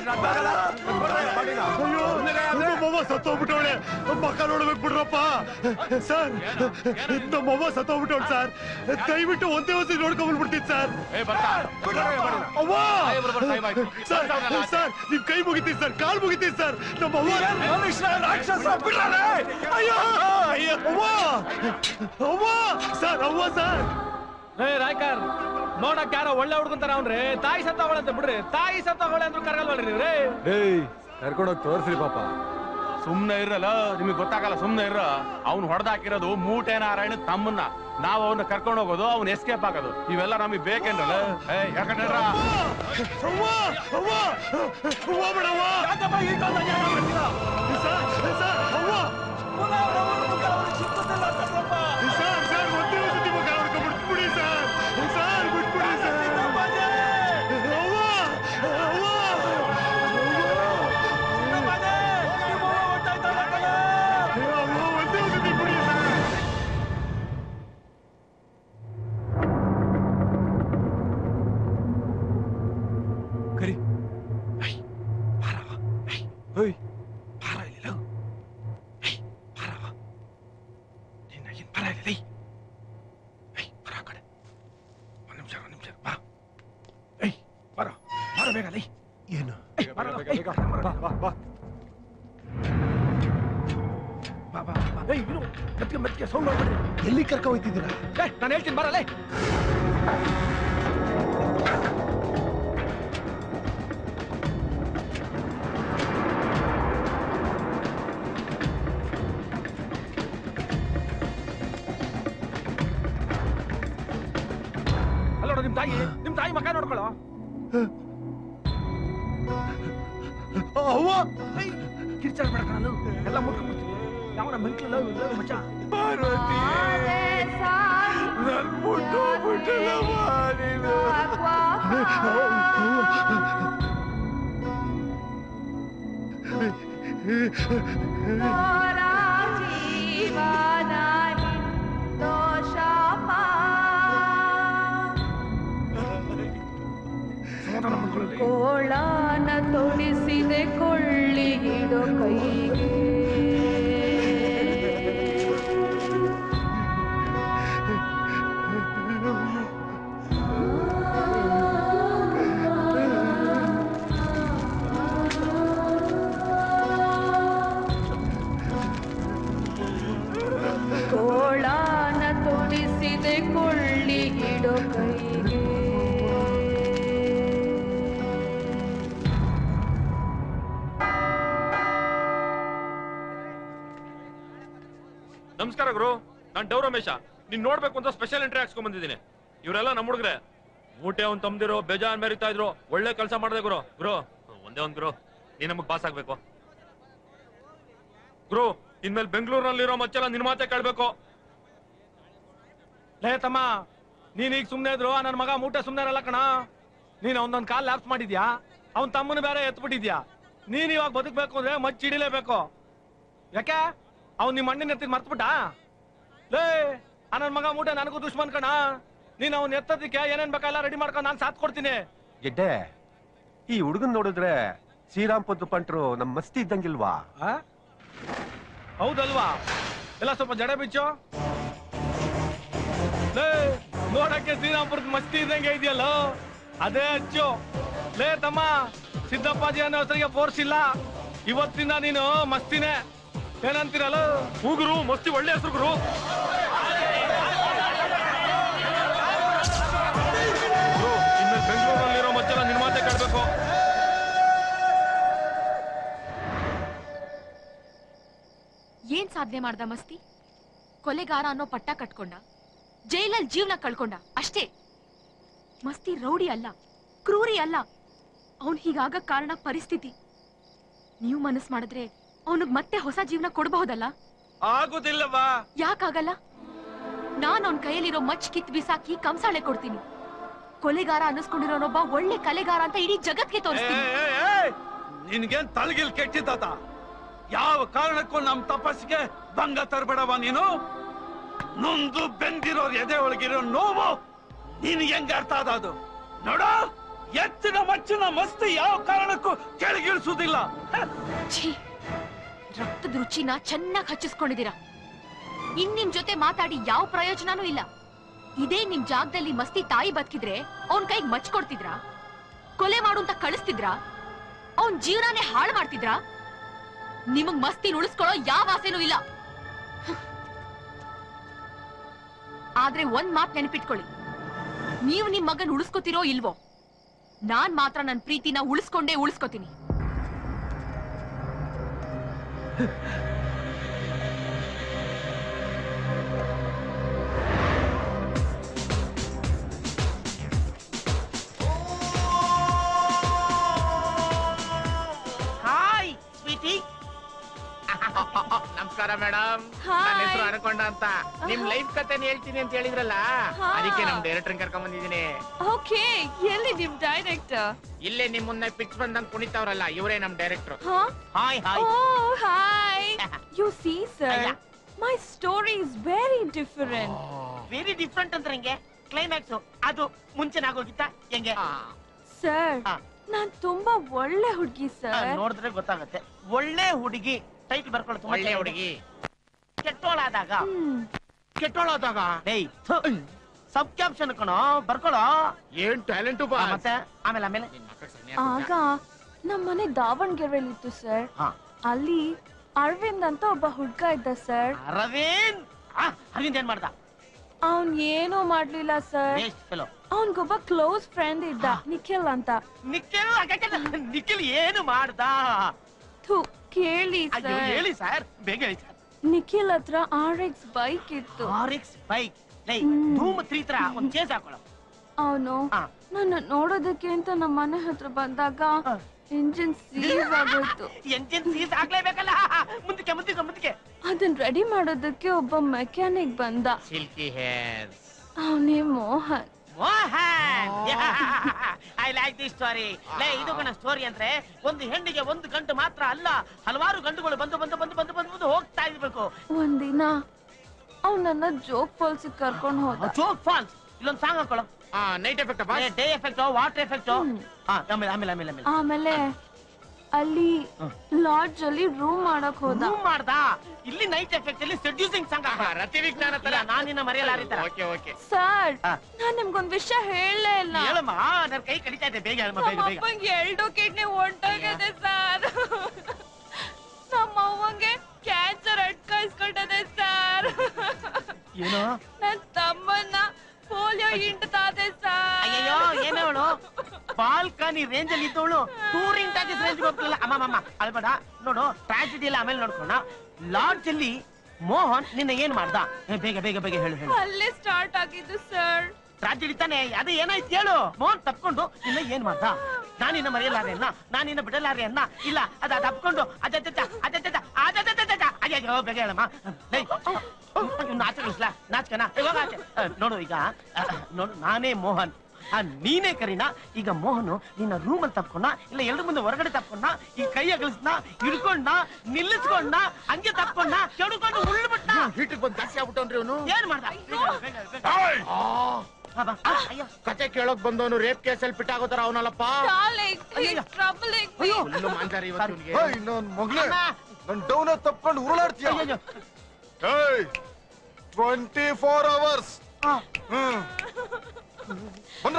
S13: ಅಯ್ಯೋ ನಮ್ಮವ್ವ ಸತ್ತೋಗ್ಬಿಟ್ಟವಳೆ ಮಕ್ಕ ನೋಡ್ಬೇಕು ಬಿಡ್ರಪ್ಪ ಸರ್ ನಮ್ಮವ್ವ ಸತ್ತೋಗ್ಬಿಟ್ಟವಳು ಸರ್ ದಯವಿಟ್ಟು ಒಂದೇ ಒಂದ್ಸತಿ ನೋಡ್ಕೊಂಡ್ಬಿಡ್ತೀನಿ ಸರ್ ಅವ್ವ ಸರ್ ಸರ್ ನಿಮ್ ಕೈ ಮುಗಿತೀನಿ ಸರ್ ಕಾಲ್ ಮುಗಿತೀನಿ ಸರ್ ನಮ್ಮವ್ವ
S18: ಮನುಷ್ಯ ರಾಕ್ಷಸ ಬಿಡ್ರಲೇ
S13: ಅಯ್ಯೋ ಅಯ್ಯೋ ಅವ್ವ ಅವ್ವ ಸರ್ ಅವ್ವ ಸರ್
S9: ಏ ರಾಯ್ಕರ್ ನೋಡಕ್ ಯಾರೋ ಒಳ್ಳೆ ಹುಡ್ಕೊಂತಾರ ಅವ್ನ್ರಿ ತಾಯಿ ಸತ್ತವಳಂತ ಬಿಡ್ರಿ ತಾಯಿ ಸತ್ತವಳೆ ಅಂದ್ರೂ ಕರಗಲ್ವಲ್ರಿ ನೀವ್ರಿ
S10: ಏಯ್ ಕರ್ಕೊಂಡೋಗಿ ತೋರ್ಸ್ರಿ ಪಾಪ
S15: ಸುಮ್ನೆ ಇರಲ್ಲ ನಿಮಗೆ ಗೊತ್ತಾಗಲ್ಲ ಸುಮ್ನೆ ಇರ ಅವ್ನು ಹೊಡೆದಾಕಿರೋದು ಮೂಟೆ ನಾರಾಯಣ ತಮ್ಮನ್ನ ನಾವು ಅವನ್ನ ಕರ್ಕೊಂಡು ಹೋಗೋದು ಅವ್ನ ಎಸ್ಕೇಪ್ ಆಗೋದು ಇವೆಲ್ಲ ನಮಗೆ ಬೇಕೇನ್ರಲ್ಲ ಏ ಯಾಕಂದ್ರೆ
S13: ಅವ್ವ ಅವ್ವ ಅವ್ವ ಬಿಡವ್ವ ಸರ್ ಸರ್ ಅವ್ವ ಸರ್ ಸರ್ ಒಂದೇ ಒಂದ್ಸತಿ ಮಗ ಅವ್ರಿಗೆ ಬಿಟ್ಬಿಡಿ ಸರ್ ಸರ್ ಬಿಟ್ಬಿಡಿ ಸರ್ ಅವ್ವ ಅವ್ವ ಅವ್ವ ಒಂದೇ ಒಂದ್ಸತಿ ಬಿಡಿ ಸರ್
S18: ಕರಿ ಓಯ್ ಬಾರ ಇಲ್ಲಿ ಲವ್. ಏಯ್, ಬಾರವ್ವ. ನಿನ್ನ ಏನ್ ಬರ ಇಲ್ಲಿ ಲೈ. ಏಯ್, ಬರ ಆ ಕಡೆ. ಒಂದ್ ನಿಮಿಷ ಒಂದ್ ನಿಮಿಷ ಬಾ ಏಯ್ ಬರ ಬರ ಬೇಗ ಲೈ
S13: ಏನು
S18: ಏಯ್, ಬರ, ಏಯ್, ಬಾ, ಬಾ, ಬಾ. ಬಾ, ಬಾ, ಬಾ. ಏಯ್, ಇರು. ಮೆತ್ಗೆ, ಮೆತ್ಗೆ, sound ಮಾಡ್ಬೇಡ್ರಿ.
S13: ಎಲ್ಲಿ ಕರ್ಕ ಹೋಯ್ತಿದ್ದೀರಾ
S18: ಏಯ್, ನಾನು ಹೇಳ್ತೀನಿ ಬರಲೇ
S9: ಅಲ್ಲೋಡ ನಿಮ್ ತಾಯಿ ನಿಮ್ ತಾಯಿ ಮಕ ನೋಡ್ಕೊಳ್ಳೋ
S12: ಅವ್ವ
S9: ಕಿರ್ಚಾಡ ಬೇಡ ಕಣಲು ಎಲ್ಲ ಮುಟ್ಕೊಂಡ್ಬಿಡ್ತೀವಿ ಯಾವನ ಮೆಂಟ್ಲು ಮಚ್ಚ
S12: ಪಾರ್ವತಿ ನನ್ ಮುಟ್ಟೋಗ್ಬಿಟ್ಟಲ್ಲಮ್ಮ ನೀನು
S11: ಕೋಳಾನ ತೊಡಿಸಿದೆ ಕೊಳ್ಳಿಗಿಡೋ ಕೈಗೆ ಕೋಳಾನ ತೊಡಿಸಿದೆ ಕೊಳ್ಳಿಗಿಡೋ ಕೈಗೆ
S7: ನಮಸ್ಕಾರ ಗುರು ನಾನ್ ಡವ್ ರಮೇಶ ನೀನ್ ನೋಡ್ಬೇಕು ಅಂತ ಸ್ಪೆಷಲ್ ಎಂಟ್ರಿ ಹಾಕ್ಸ್ಕೊಂಡ್ ಬಂದಿದ್ದೀನಿ ಇವರೆಲ್ಲ ನಮ್ಮ ಹುಡುಗ್ರೆ ಮೂಟೆ ಅವ್ನ್ ತಮ್ದಿರೋ ಬೇಜಾನ್ ಮೆರಿತಾ ಇದ್ರು ಒಳ್ಳೆ ಕೆಲಸ ಮಾಡಿದೆ ಗುರು ಗುರು ಒಂದೇ ಒಂದ್ ಗುರು ನೀ ನಮಗ್ ಪಾಸ್ ಆಗ್ಬೇಕು ಗುರು ಇನ್ಮೇಲೆ ಬೆಂಗಳೂರಿನಲ್ಲಿರೋ ಮಚ್ಚೆಲ್ಲ ನಿನ್ ಮಾತೆ ಕೇಳ್ಬೇಕು
S9: ಲೇ ತಮ್ಮ ನೀನ್ ಈಗ ಸುಮ್ನೆ ಇದ್ರು ನನ್ನ ಮಗ ಮೂಟೆ ಸುಮ್ನೆ ಇರಲ್ಲ ಕಣ ನೀನ್ ಅವನೊಂದ್ ಕಾಲ್ ಲ್ಯಾಪ್ಸ್ ಮಾಡಿದ್ಯಾ ಅವ್ನ್ ತಮ್ಮನ ಬೇರೆ ಎತ್ಬಿಟ್ಟಿದ್ಯಾ ನೀನ್ ಇವಾಗ ಬದುಕ್ಬೇಕು ಅಂದ್ರೆ ಮಚ್ಚ ಹಿಡಿಲೇಬೇಕು ಯಾಕೆ ಅವ್ನ್ ನಿಮ್ ಅಣ್ಣನ ಎತ್ತಿದ್ ಮರ್ತ್ಬಿಟ್ಟ ಲೇ ಆ ನನ್ ಮಗ ಮೂಟೆ ನನಗೂ ದುಶ್ಮನ್ ಕಣ ನೀನ್ ಅವ್ನ್ ಎತ್ತೋದಿಕ್ಕೆ ಏನೇನ್ ಬೇಕೆಲ್ಲ ರೆಡಿ ಮಾಡ್ಕೊಂಡು ನಾನ್ ಸಾಥ್ ಕೊಡ್ತೀನಿ
S14: ಗೆಡ್ಡೆ ಈ ಹುಡುಗನ್ ನೋಡಿದ್ರೆ ಶ್ರೀರಾಮ್ ಪದ್ದು ಪಂಟ್ರು ನಮ್ ಮಸ್ತಿ ಇದ್ದಂಗಿಲ್ವಾ
S9: ಆ? ಹೌದಲ್ವಾ ಎಲ್ಲ ಸ್ವಲ್ಪ ಜಡ ಬಿಚ್ಚು ಲೇ ನೋಡಕ್ಕೆ ಶ್ರೀರಾಮ್ಪುರದ ಮಸ್ತಿ ಇದ್ದಂಗೆ ಇದೆಯಲ್ಲ ಅದೇ ಹಚ್ಚು ಲೇ ತಮ್ಮ ಸಿದ್ದಪ್ಪಾಜಿ ಅನ್ನೋ ಹೆಸರಿಗೆ ಫೋರ್ಸ್ ಇಲ್ಲ ಇವತ್ತಿಂದ ನೀನು ಮಸ್ತಿನೇ ಏನಂತೀರಲ್ಲ
S7: ಹೂಗುರು ಮಸ್ತಿ ಒಳ್ಳೆ ಹೆಸರು ಗುರು ಗುರು, ಇನ್ಮೇಲೆ ಬೆಂಗಳೂರಿನಲ್ಲಿರೋ ಮಚ್ಚೆಲ್ಲ ನಿನ್ ಮಾತೆ ಕೇಳ್ಬೇಕು
S22: ಏನ್ ಸಾಧನೆ ಮಾಡ್ದ ಮಸ್ತಿ ಕೊಲೆಗಾರ ಅನ್ನೋ ಪಟ್ಟ ಕಟ್ಕೊಂಡ ಜೈಲಲ್ಲಿ ಜೀವನ ಕಳ್ಕೊಂಡ ಅಷ್ಟೇ ಮಸ್ತಿ ರೌಡಿ ಅಲ್ಲ ಕ್ರೂರಿ ಅಲ್ಲ ಅವನ್ ಹೀಗಾಗ ಕಾರಣ ಪರಿಸ್ಥಿತಿ ನೀವು ಮನಸ್ ಮಾಡಿದ್ರೆ ಅವನಿಗ್ ಮತ್ತೆ ಹೊಸ ಜೀವನ ಕೊಡಬಹುದಲ್ಲ
S9: ಆಗುದಿಲ್ಲವಾ
S22: ಯಾಕಾಗಲ್ಲ ನಾನ್ ಅವನ್ ಕೈಯಲ್ಲಿರೋ ಮಚ್ ಕಿತ್ ಬಿಸಾಕಿ ಕಂಸಾಳೆ ಕೊಡ್ತೀನಿ ಕೊಲೆಗಾರ ಅನ್ನಿಸ್ಕೊಂಡಿರೋನೊಬ್ಬ ಒಳ್ಳೆ ಕಲೆಗಾರ ಅಂತ ಇಡೀ ಜಗತ್ಗೆ ತೋರಿಸ್ತೀನಿ
S18: ನಿನ್ಗೇನ್ ತಲೆಗಿಲ್ ಕೆಟ್ಟಿದ್ದಾತ ಯಾವ ಕಾರಣಕ್ಕೂ ನಮ್ ತಪಸ್ಸಿಗೆ ಭಂಗ ತರಬೇಡವ ನೀನು ನೊಂದು ಬೆಂದಿರೋರ್ ಎದೆ ಒಳಗಿರೋ ನೋವು ನಿನ್ಗೆ ಹೆಂಗ ಅರ್ಥ ಆದ ಅದು ನೋಡ ಎತ್ತಿನ ಮಚ್ಚಿನ ಮಸ್ತಿ ಯಾವ ಕಾರಣಕ್ಕೂ ಕೆಳಗಿಳಿಸುವುದಿಲ್ಲ
S22: ಛೀ ರಕ್ತದ ರುಚಿನ ಚೆನ್ನಾಗಿ ಹಚ್ಚಿಸ್ಕೊಂಡಿದ್ದೀರಾ ಇನ್ ನಿಮ್ ಜೊತೆ ಮಾತಾಡಿ ಯಾವ ಪ್ರಯೋಜನನೂ ಇಲ್ಲ ಇದೇ ನಿಮ್ ಜಾಗದಲ್ಲಿ ಮಸ್ತಿ ತಾಯಿ ಬದುಕಿದ್ರೆ ಅವನ್ ಕೈಗ್ ಮಚ್ ಕೊಡ್ತಿದ್ರಾ ಕೊಲೆ ಮಾಡು ಅಂತ ಕಳಿಸ್ತಿದ್ರಾ ಅವನ್ ಜೀವನಾನೇ ಹಾಳು ಮಾಡ್ತಿದ್ರಾ ನಿಮಗ್ ಮಸ್ತಿ ಉಳಿಸ್ಕೊಳ್ಳೋ ಯಾವ ಆಸೆನೂ ಇಲ್ಲ ಆದ್ರೆ ಒಂದ್ ಮಾತ್ ನೆನಪಿಟ್ಕೊಳ್ಳಿ ನೀವು ನಿಮ್ ಮಗನ್ ಉಳಿಸ್ಕೊತಿರೋ ಇಲ್ವೋ ನಾನ್ ಮಾತ್ರ ನನ್ ಪ್ರೀತಿನ ಉಳಿಸ್ಕೊಂಡೇ ಉಳಿಸ್ಕೊತೀನಿ
S17: ಹಾಯ್ ಸ್ವೀಟಿ ನಮಸ್ಕಾರ ಮೇಡಮ್ ನನ್ನ ಹೆಸರು ಅನ್ಕೊಂಡ ಅಂತ ನಿಮ್ ಲೈಫ್ ಕಥೆನ ಹೇಳ್ತೀನಿ ಅಂತ ಹೇಳಿದ್ರಲ್ಲ
S16: ಹಾ.
S17: ಅದಕ್ಕೆ ನಮ್ ಡೈರೆಕ್ಟರ್ ಕರ್ಕೊಂಡ್ ಬಂದಿದ್ದೀನಿ
S16: ಓಕೆ ಎಲ್ಲಿ ನಿಮ್ ಡೈರೆಕ್ಟರ್
S17: ಇಲ್ಲೇ ನಿಮ್ ಮುಂದೆ ಪಿಕ್ಸ್ ಬಂದಂಗ್ ಕುಣಿತಾವ್ರಲ್ಲ ಇವರೇ ನಮ್ ಡೈರೆಕ್ಟರ್
S16: ಹಾ
S17: hi hi
S16: Oh, hi. You see, sir, my story is very different.
S17: Very different ಅಂದ್ರೆ ಹೆಂಗೆ ಕ್ಲೈಮ್ಯಾಕ್ಸ್ ಅದು ಮುಂಚೆನಾಗೋಗಿತ್ತ ಹೆಂಗೆ
S16: ಸರ್ ನಾನ್ ತುಂಬಾ ಒಳ್ಳೆ ಹುಡುಗಿ
S17: ಆ,
S16: ಸರ್
S17: ನೋಡಿದ್ರೆ ಗೊತ್ತಾಗತ್ತೆ ಒಳ್ಳೆ ಹುಡುಗಿ ಟೈಟ್ ಬರ್ಕೊಳ್ಳೋ ತುಂಬಾ ಒಳ್ಳೆ ಹುಡುಗಿ ಕೆಟ್ಟೋಳಾದಾಗ ಕೆಟ್ಟೋಳಾದಾಗ ಏಯ್ ಸಬ್ ಕ್ಯಾಪ್ಷನ್ ಕಣೋ ಬರ್ಕೊಳ್ಳೋ ಏನ್ ಟ್ಯಾಲೆಂಟ್ ಮತ್ತೆ ಆಮೇಲೆ ಆಮೇಲೆ
S16: ಆಗ ನಮ್ ಮನೆ ದಾವಣಗೆರೆಯಲ್ಲಿತ್ತು ಸರ್
S17: ಹಾ.
S16: ಅಲ್ಲಿ ಅರವಿಂದ್ ಅಂತ ಒಬ್ಬ ಹುಡ್ಗ ಇದ್ದ ಸರ್
S17: ಅರವಿಂದ್ ಆ, ಅರವಿಂದ್ ಏನ್ ಮಾಡ್ದ
S16: ಅವನ್ ಏನೂ ಮಾಡ್ಲಿಲ್ಲ ಸರ್
S17: ವೇಸ್ಟ್ ಫೆಲೋ
S16: ಅವನ್ಗೊಬ್ಬ ಕ್ಲೋಸ್ ಫ್ರೆಂಡ್ ಇದ್ದ ನಿಖಿಲ್ ಅಂತ
S17: ನಿಖಿಲ್ ನಿಖಿಲ್ ಏನು ಮಾಡ್ದ
S16: ಥು ಕೇಳಿ
S17: ಅಯ್ಯೋ
S16: ಸರ್
S17: ಹೇಳಿ ಸರ್ ಬೇಗ ಹೇಳಿ ಸರ್
S16: ನಿಖಿಲ್ ಹತ್ರ ಆರ್ ಎಕ್ಸ್ ಬೈಕ್ ಇತ್ತು
S17: ಆರ್ ಎಕ್ಸ್ ಬೈಕ್ ಲೈ ಧೂಮ್ ತ್ರೀ ತರ ಒಂದ್ ಚೇಸ್ ಹಾಕೊಳ್ಳೋ
S16: ಅವನು ನನ್ನ ನೋಡೋದಕ್ಕೆ ಅಂತ ನಮ್ಮ ಮನೆ ಹತ್ರ ಬಂದಾಗ
S11: ಇಂಜಿನ್ ಸೀಸ್ ಆಗೋಯ್ತು
S17: ಎಂಜಿನ್ ಸೀಸ್ ಆಗ್ಲೇಬೇಕಲ್ಲ ಮುಂದಕ್ಕೆ ಮುಂದಕ್ಕೆ ಮುಂದಕ್ಕೆ
S11: ಅದನ್ನ ರೆಡಿ ಮಾಡೋದಕ್ಕೆ ಒಬ್ಬ ಮೆಕ್ಯಾನಿಕ್ ಬಂದ
S17: ಸಿಲ್ಕಿ ಹೇರ್ಸ್
S11: ಅವನೇ Mohan
S17: Mohan I like the story ಲೇ ಇದು ಕಣ ಸ್ಟೋರಿ ಅಂದ್ರೆ ಒಂದು ಹೆಣ್ಣಿಗೆ ಒಂದು ಗಂಟು ಮಾತ್ರ ಅಲ್ಲ ಹಲವಾರು ಗಂಟುಗಳು ಬಂದು ಬಂದು ಬಂದು ಬಂದು ಬಂದು ಬಂದು ಹೋಗ್ತಾ ಇರ್ಬೇಕು
S11: ಒಂದಿನ ಅವ್ ನನ್ನ ಜೋಗ್ ಫಾಲ್ಸ್ ಕರ್ಕೊಂಡ್ ಹೋದ
S17: ಜೋಗ್ ಫಾಲ್ಸ್ ಇಲ್ಲೊಂದು ಸಾಂಗ್ ಹಾಕೊಳ್ಳೋ
S9: night effect
S17: day effect water effect ಆಮೇಲೆ ಆಮೇಲೆ ಆಮೇಲೆ ಆಮೇಲೆ
S11: ಆಮೇಲೆ ಅಲ್ಲಿ ಲಾಡ್ಜ್ ಅಲ್ಲಿ ರೂಮ್ ಮಾಡಕ್ ಹೋದ
S17: ರೂಮ್ ಮಾಡ್ದ ಇಲ್ಲಿ ನೈಟ್ ಎಫೆಕ್ಟ್ ಅಲ್ಲಿ ಸೆಡ್ಯೂಸಿಂಗ್ ಸಾಂಗ್
S9: ರತಿ ವಿಜ್ಞಾನ ತರ
S17: ನಾನಿನ್ನ ಮರೆಯಲಾರಿತರ
S9: ಓಕೆ ಓಕೆ
S11: ಸರ್ ನಾನ್ ನಿಮ್ಗೊಂದ್ ವಿಷಯ ಹೇಳಲೇ ಇಲ್ಲ
S17: ಹೇಳಮ್ಮ ನನ್ನ ಕೈ ಕಡಿತಾ ಇದೆ ಬೇಗ ಹೇಳಮ್ಮ ಬೇಗ ಬೇಗ
S11: ನಮ್ಮಪ್ಪಂಗೆ ಎರಡು ಕಿಡ್ನಿ ಹೊಂಟೋಗಿದೆ ಸರ್ ನಮ್ಮ ಅವ್ವಂಗೆ ಕ್ಯಾನ್ಸರ್ ಅಟ್ಕಾಯಿಸ್ಕೊಂಡಿದೆ ಸರ್
S17: ಏನೋ
S11: ನನ್ ತಮ್ಮನ್ನ ಪೋಲಿಯೋ ಹಿಂಡ್ತಾದೆ ಸರ್
S17: ಅಯ್ಯಯ್ಯೋ ಏನವಳು ಬಾಲ್ಕನಿ ರೇಂಜ್ ಅಲ್ಲಿ ಇದ್ದವಳು ಟೂರಿಂಗ್ ಟಾಕೀಸ್ ರೇಂಜ್ ಹೋಗ್ತಿಲ್ಲ ಅಮ್ಮ ಅಮ್ಮ ಅಲ್ಬೇಡ ನೋಡು ಟ್ರಾಜಿಡಿ ಎಲ್ಲ ಆಮೇಲೆ ನೋಡ್ಕೋಣ ಲಾಡ್ಜ್ ಅಲ್ಲಿ ಮೋಹನ್ ನಿನ್ನ ಏನ್ ಮಾಡ್ದ ಏ, ಬೇಗ ಬೇಗ ಬೇಗ ಹೇಳು ಹೇಳು
S11: ಅಲ್ಲೇ ಸ್ಟಾರ್ಟ್ ಆಗಿದ್ದು ಸರ್
S17: ಟ್ರಾಜಿಡಿ ತಾನೆ ಅದೇ ಏನಾಯ್ತು ಹೇಳು ಮೋಹನ್ ತಪ್ಕೊಂಡು ನಿನ್ನ ಏನ್ ಮಾಡ್ದ ನಾನಿನ್ನ ಮರೆಯಲಾರೆ ಅನ್ನ ನಾನಿನ್ನ ಬಿಡಲಾರೆ ಅನ್ನ ಇಲ್ಲ ಅದ ತಪ್ಕೊಂಡು ಅಜ್ಜ ಅಜ್ಜ ಅಯ್ಯೋ ಬೇಗ ಹೇಳಮ್ಮ ಲೇ, ಇವ್ನ ಆಚೆ ಕಳಿಸ್ಲಾ ನಾಚ್ಕನ ಇವಾಗ ಆಚೆ ಆ, ನೋಡು ಈಗ ಆ, ನೋಡು ನಾನೇ ಮೋಹನ್ ಆ ನೀನೇ ಕರೀನಾ ಈಗ ಮೋಹನು ನಿನ್ನ ರೂಮ್ ಅಲ್ಲಿ ತಪ್ಕೊಂಡ ಇಲ್ಲ ಎಲ್ರ ಮುಂದೆ ಹೊರಗಡೆ ತಪ್ಕೊಂಡ ಈ ಕೈ ಅಗಲಿಸ್ನ ಹಿಡ್ಕೊಂಡ ನಿಲ್ಲಿಸ್ಕೊಂಡ ಹಂಗೆ ತಪ್ಕೊಂಡ ಕೆಡ್ಕೊಂಡು ಉಳ್ಬಿಟ್ಟ
S9: ಹೀಟಿಗೆ ಬಂದು ಜಾಸ್ತಿ ಆಗ್ಬಿಟ್ಟವ್ರಿ ಅವನು
S17: ಏನ್ ಮಾಡ್ದ
S9: ಕತೆ ಕೇಳೋಕ್ ಬಂದವನು ರೇಪ್ ಕೇಸಲ್ಲಿ ಪಿಟ್ಟಾಗೋ ತರ ಅವನಲ್ಲಪ್ಪ
S11: Darling, he's troubling me.
S9: Full ಮಾಂಜಾರಿ ಇವತ್ತು ಇವ್ನಿಗೆ.
S8: ಏಯ್, ನನ್ ಮಗ್ಲೇ ನನ್ ಡೌನ್ ತಪ್ಕೊಂಡು ಉರುಳಾಡ್ತೀಯ ಟ್ವೆಂಟಿ ಫೋರ್ ಅವರ್ಸ್ ಬಂದ್ರ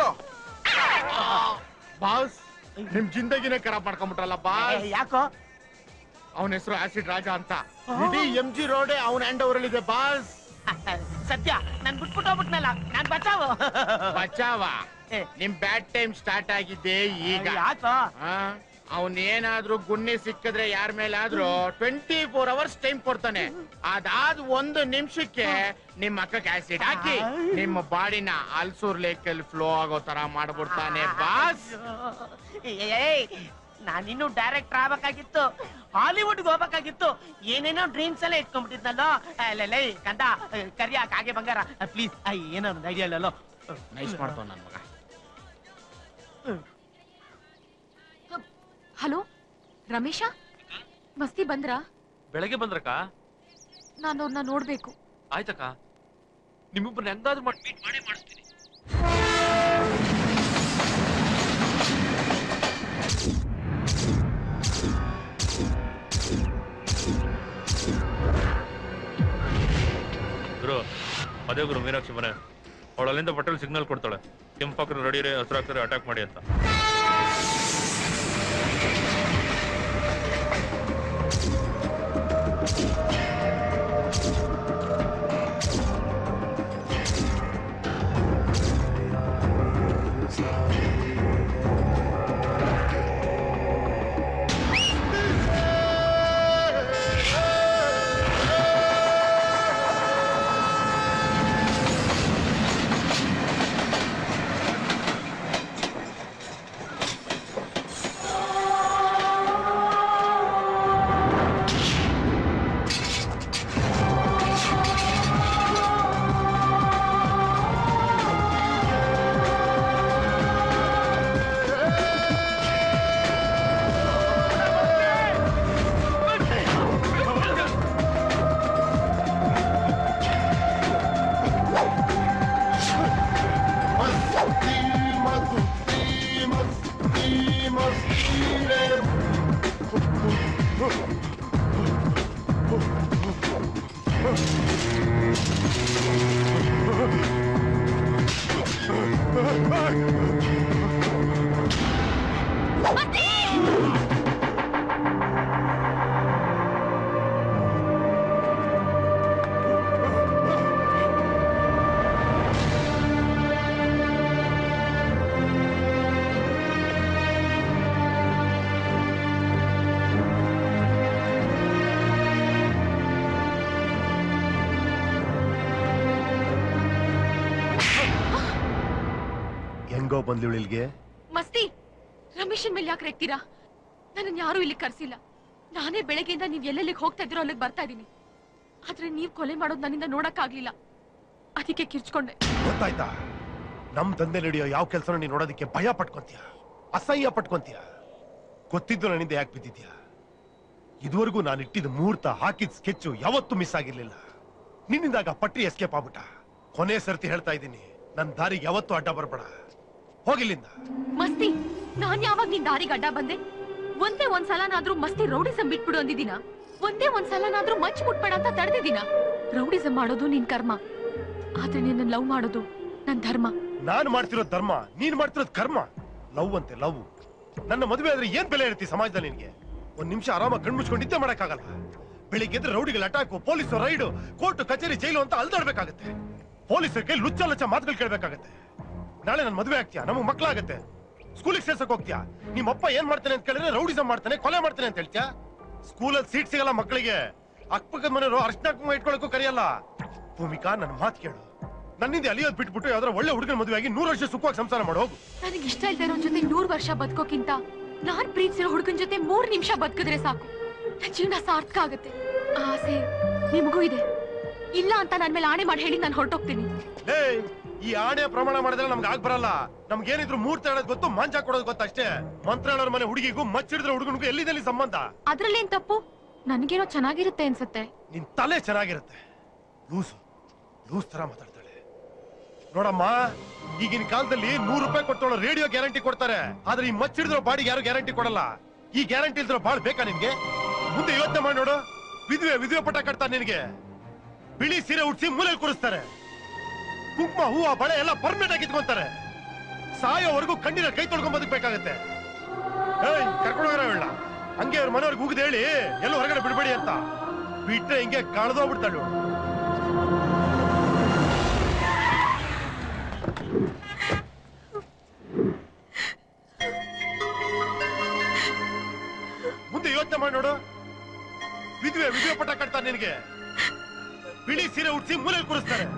S9: ಬಾಸ್ ನಿಮ್ ಜಿಂದಗಿನೇ ಖರಾಬ್ ಮಾಡ್ಕೊಂಡ್ಬಿಟ್ರಲ್ಲ ಬಾಸ್
S17: ಯಾಕೋ
S9: ಅವನ ಹೆಸರು ಆಸಿಡ್ ರಾಜ ಅಂತ ಇಡೀ ಎಂ ಜಿ ರೋಡೇ ಅವನ ಹ್ಯಾಂಡ್ ಓವರ್ ಇದೆ ಬಾಸ್
S17: ಸತ್ಯ ನನ್ ಬಿಟ್ಬಿಟ್ಟು ಹೋಗ್ಬಿಟ್ನಲ್ಲ ನಾನ್ ಬಚಾವು
S9: ಬಚಾವ ನಿಮ್ ಬ್ಯಾಡ್ ಟೈಮ್ ಸ್ಟಾರ್ಟ್ ಆಗಿದ್ದೆ ಈಗ
S17: ಯಾಕೋ
S9: ಅವನೇನಾದ್ರೂ ಗುನ್ನೆ ಸಿಕ್ಕಿದ್ರೆ ಯಾರ ಮೇಲಾದ್ರೂ ಟ್ವೆಂಟಿ ಫೋರ್ ಅವರ್ಸ್ ಟೈಮ್ ಕೊಡ್ತಾನೆ ಅದಾದ ಒಂದು ನಿಮಿಷಕ್ಕೆ ನಿಮ್ಮ ಅಕ್ಕಕ್ಕೆ ಆಸಿಡ್ ಹಾಕಿ ನಿಮ್ಮ ಬಾಡಿನ ಅಲ್ಸೂರ್ ಲೇಕ್ ಅಲ್ಲಿ ಫ್ಲೋ ಆಗೋ ತರ ಮಾಡ್ಬಿಡ್ತಾನೆ ಬಾಸ್
S17: ನಾನಿನ್ನು ಡೈರೆಕ್ಟರ್ ಆಗ್ಬೇಕಾಗಿತ್ತು ಹಾಲಿವುಡ್ಗೆ ಹೋಗ್ಬೇಕಾಗಿತ್ತು ಏನೇನೋ ಡ್ರೀಮ್ಸ್ ಎಲ್ಲ ಇಟ್ಕೊಂಡ್ಬಿಟ್ಟಿದ್ನಲ್ಲೋ ಅಲ್ಲೇ ಕಂದ ಕರಿಯಾಕ ಹಾಗೆ ಬಂಗಾರ ಪ್ಲೀಸ್ ಏನೋ ಒಂದು ಐಡಿಯಾ ಇಲ್ಲಲ್ಲೋ
S9: ನೈಸ್ ಮಾಡ್ತಾವ ನನ್ ಮಗ
S22: ಹಲೋ ರಮೇಶ ಮಸ್ತಿ ಬಂದ್ರಾ
S7: ಬೆಳಗ್ಗೆ ಬಂದ್ರಕ್ಕ
S22: ನಾನು ಅವ್ರನ್ನ ನೋಡ್ಬೇಕು
S7: ಆಯ್ತಕ್ಕ ನಿಮ್ಮಿಬ್ಬರನ್ನ ಎಂದಾದ್ರೂ ಮಾಡಿ ಮೀಟ್ ಮಾಡೇ ಮಾಡಿಸ್ತೀನಿ ಗುರು ಅದೇ ಗುರು ಮೀನಾಕ್ಷಿ ಮನೆ ಅವಳು ಅಲ್ಲಿಂದ ಬಟ್ಟಲ್ ಸಿಗ್ನಲ್ ಕೊಡ್ತಾಳೆ ಕೆಂಪಾಕ್ರೆ ರೆಡಿ ಹಸಿರು ಹಾಕ್ತಾರೆ ಅಟ್ಯಾಕ್ ಮಾಡಿ ಅಂತ
S13: ಹೆಂಗೋ ಬಂದ್ಲು ಇಳಿಲ್ಗೆ
S22: ಮಸ್ತಿ ರಮೇಶನ್ ಮೇಲೆ ಯಾಕೆ ರೇಗ್ತೀರಾ ನನ್ನನ್ನು ಯಾರೂ ಇಲ್ಲಿ ಕರ್ಸಿಲ್ಲ ನಾನೇ ಬೆಳಗ್ಗೆಯಿಂದ ನೀವ್ ಎಲ್ಲೆಲ್ಲಿಗೆ ಹೋಗ್ತಾ ಇದ್ದೀರೋ ಅಲ್ಲಿಗೆ ಬರ್ತಾ ಇದೀನಿ ಆದ್ರೆ ನೀವ್ ಕೊಲೆ ಮಾಡೋದು ನನ್ನಿಂದ ನೋಡಕ್ಕಾಗ್ಲಿಲ್ಲ ಅದಕ್ಕೆ ಕಿರ್ಚ್ಕೊಂಡೆ
S13: ಗೊತ್ತಾಯ್ತಾ ನಮ್ ದಂಧೆ ನಡೆಯೋ ಯಾವ ಕೆಲಸ ನೀನ್ ನೋಡೋದಕ್ಕೆ ಭಯ ಪಟ್ಕೊಂತೀಯ ಅಸಹ್ಯ ಪಟ್ಕೊಂತೀಯ ಗೊತ್ತಿದ್ದು ನನ್ನಿಂದ ಯಾಕೆ ಬಿದ್ದಿದ್ಯಾ ಇದುವರೆಗೂ ನಾನು ಇಟ್ಟಿದ್ದ ಮುಹೂರ್ತ ಹಾಕಿದ ಸ್ಕೆಚ್ಚು ಯಾವತ್ತೂ ಮಿಸ್ ಆಗಿರ್ಲಿಲ್ಲ ನಿನ್ನಿಂದಾಗ ಪಟ್ರಿ ಎಸ್ಕೇಪ್ ಆಗ್ಬಿಟ್ಟ ಕೊನೆ ಸರ್ತಿ ಹೇಳ್ತಾ ಇದ್ದೀನಿ ನನ್ ದಾರಿಗೆ ಯಾವತ್ತೂ ಅಡ್ಡ ಬರ್ಬೇಡ ಹೋಗಿಲ್ಲಿಂದ
S22: ಮಸ್ತಿ ನಾನ್ ಯಾವಾಗ ನಿನ್ ದಾರಿಗೆ ಅಡ್ಡ ಬಂದೆ ಒಂದೇ ಒಂದ್ ಸಲನಾದ್ರೂ ಮಸ್ತಿ ರೌಡಿಸಂ ಬಿಟ್ಬಿಡು ಅಂದಿದ್ದೀನ ಒಂದೇ ಒಂದ್ ಸಲನಾದ್ರೂ ಮಚ್ ಮುಟ್ಬೇಡ ಅಂತ ತಡೆದಿದ್ದೀನ ರೌಡಿಸಂ ಮಾಡೋದು ನಿನ್ ಕರ್ಮ ಆದ್ರೆ ನಿನ್ನ ಲವ್ ಮಾಡೋದು ನನ್ ಧರ್ಮ
S13: ನಾನ್ ಮಾಡ್ತಿರೋ ಧರ್ಮ ನೀನ್ ಮಾಡ್ತಿರೋದ್ ಕರ್ಮ ಲವ್ ಅಂತೆ ಲವ್ ನನ್ನ ಮದುವೆ ಆದ್ರೆ ಏನ್ ಬೆಲೆ ಇರ್ತಿ ಸಮಾಜದಲ್ಲಿ ನಿನ್ಗೆ ಒಂದ್ ನಿಮಿಷ ಆರಾಮಾಗಿ ಕಣ್ಣು ಮುಚ್ಕೊಂಡು ನಿದ್ದೆ ಮಾಡಕ್ಕಾಗಲ್ಲ ಬೆಳಿಗ್ಗೆ ಎದ್ರೆ ರೌಡಿಗಳ ಅಟ್ಯಾಕು ಪೊಲೀಸ್ ರೈಡು ಕೋರ್ಟ್ ಕಚೇರಿ ಜೈಲು ಅಂತ ಅಲ್ದಾಡ್ಬೇಕಾಗತ್ತೆ ಪೊಲೀಸರ ಕೈ ಲುಚ್ಚ ಲಚ್ಚ ಮಾತುಗಳು ಕೇಳ್ಬೇಕಾಗತ್ತೆ ನಾಳೆ ನನ್ ಮದುವೆ ಆಗ್ತೀಯಾ ನಮಗ್ ಮಕ್ಳಾಗತ್ತೆ ಸ್ಕೂಲಿಗೆ ಸೇರ್ಸಕ್ ಹೋಗ್ತೀಯಾ ನಿಮ್ಮ ಅಪ್ಪ ಏನ್ ಮಾಡ್ತಾನೆ ಅಂತ ಕೇಳಿದ್ರೆ ರೌಡಿಸಂ ಮಾಡ್ತಾನೆ ಕೊಲೆ ಮಾಡ್ತಾನೆ ಅಂತ ಹೇಳ್ತೀಯಾ ಸ್ಕೂಲಲ್ಲಿ ಸೀಟ್ ಸಿಗಲ್ಲ ಮಕ್ಕಳಿಗೆ ಅಕ್ಕಪಕ್ಕದ ಮನೆಯವರು ಅರ್ಶನ ಕುಂಕುಮ ಇಟ್ಕೊಳಕ್ಕೂ ಕರೆಯಲ್ಲ ಭೂಮಿಕಾ ನನ್ನ ಮಾತು ಕೇಳು ನನ್ನಿಂದ ಅಲಿಯೋದ್ ಬಿಟ್ಬಿಟ್ಟು ಯಾವ್ದಾರ ಒಳ್ಳೆ ಹುಡುಗನ ಮದುವೆ ಆಗಿ ನೂರು ವರ್ಷ ಸುಖವಾಗಿ ಸಂಸಾರ ಮಾಡಿ ಹೋಗು
S22: ನನಗೆ ಇಷ್ಟ ಇಲ್ದೇ ಇರೋ ಜೊತೆ ನೂರ್ ವರ್ಷ ಬದುಕೋಕ್ಕಿಂತ ನಾನ್ ಪ್ರೀತಿಸಿರೋ ಹುಡುಗನ್ ಜೊತೆ ಮೂರ್ ನಿಮಿಷ ಬದುಕಿದ್ರೆ ಸಾಕು ನನ್ ಜೀವನ ಸಾರ್ಥಕ ಆಗುತ್ತೆ ಆ ಆಸೆ ನಿಮಗೂ ಇದೆ ಇಲ್ಲ ಅಂತ ನನ್ ಮೇಲೆ ಆಣೆ ಮಾಡಿ ಹೇಳಿ ನಾನು ಹೊರಟೋಗ್ತೀನಿ
S13: ಲೇ ಈ ಆಣೆ ಪ್ರಮಾಣ ಮಾಡಿದ್ರೆ ನಮ್ಗೆ ಆಗ್ ಬರಲ್ಲ ನಮ್ಗೆ ಏನಿದ್ರು ಮೂರ್ತಿ ಹೇಳೋದು ಗೊತ್ತು ಮಾಂಚ ಕೊಡೋದು ಗೊತ್ತು ಅಷ್ಟೇ ಮಂತ್ರ ಹೇಳೋರ್ ಮನೆ ಹುಡುಗಿಗೂ ಮಚ್ಚಿಡಿದ್ರೆ ಹುಡುಗನಿಗೂ ಎಲ್ಲಿದಲ್ಲಿ ಸಂಬಂಧ
S22: ಅದ್ರಲ್ಲೇನ್ ತಪ್ಪು ನನಗೇನೋ ಚೆನ್ನಾಗಿರುತ್ತೆ ಅನ್ಸುತ್ತೆ
S13: ನಿನ್ ತಲೆ ಚೆನ್ನಾಗಿರುತ್ತೆ ಲೂಸ್ ಲೂಸ್ ತರ ಮಾತಾಡ್ತಾಳೆ ನೋಡಮ್ಮ ಈಗಿನ ಕಾಲದಲ್ಲಿ ನೂರು ರೂಪಾಯಿ ಕೊಟ್ಟೋಳು ರೇಡಿಯೋ ಗ್ಯಾರಂಟಿ ಕೊಡ್ತಾರೆ ಆದ್ರೆ ಈ ಮಚ್ಚಿಡಿದ್ರೋ ಬಾಡಿಗೆ ಯಾರು ಗ್ಯಾರಂಟಿ ಕೊಡಲ್ಲ ಈ ಗ್ಯಾರಂಟಿ ಇಲ್ದಿರೋ ಬಾಳ್ ಬೇಕಾ ನಿನ್ಗೆ ಮುಂದೆ ಯೋಚನೆ ಮಾಡಿ ನೋಡು ವಿಧವೆ ವಿಧವೆ ಪಟ್ಟ ಕಟ್ತಾರೆ ನಿನಗೆ ಬಿಳಿ ಸೀರೆ ಉಡ್ಸಿ ಮೂಲೆಯಲ್ಲಿ ಕೂರಿಸ್ತಾರೆ ಕುಂಕುಮ ಹೂವ ಬಳೆ ಎಲ್ಲ ಪರ್ಮನೆಂಟ್ ಆಗಿ ಇಟ್ಕೊಂತಾರೆ ಸಾಯೋವರೆಗೂ ಕಣ್ಣಿನ ಕೈ ತೊಳ್ಕೊಂಡ್ ಬದುಕ್ಬೇಕಾಗತ್ತೆ ಏಯ್ ಕರ್ಕೊಂಡು ಹೋಗ್ರ ಹೇಳ ಹಂಗೆ ಅವ್ರ ಮನೆಯವ್ರಿಗೆ ಹೋಗಿದ್ ಹೇಳಿ ಎಲ್ಲೂ ಹೊರಗಡೆ ಬಿಡ್ಬೇಡಿ ಅಂತ ಬಿಟ್ರೆ ಹಿಂಗೆ ಕಳೆದೋಗ್ಬಿಡ್ತಾಳು ಮುಂದೆ ಯೋಚನೆ ಮಾಡಿ ನೋಡು ವಿಧವೆ ವಿಧವೆ ಪಟ್ಟ ಕಟ್ತಾರೆ ನಿನಗೆ ಬಿಳಿ ಸೀರೆ ಉಡ್ಸಿ ಮೂಲೆಯಲ್ಲಿ ಕೂರಿಸ್ತಾರೆ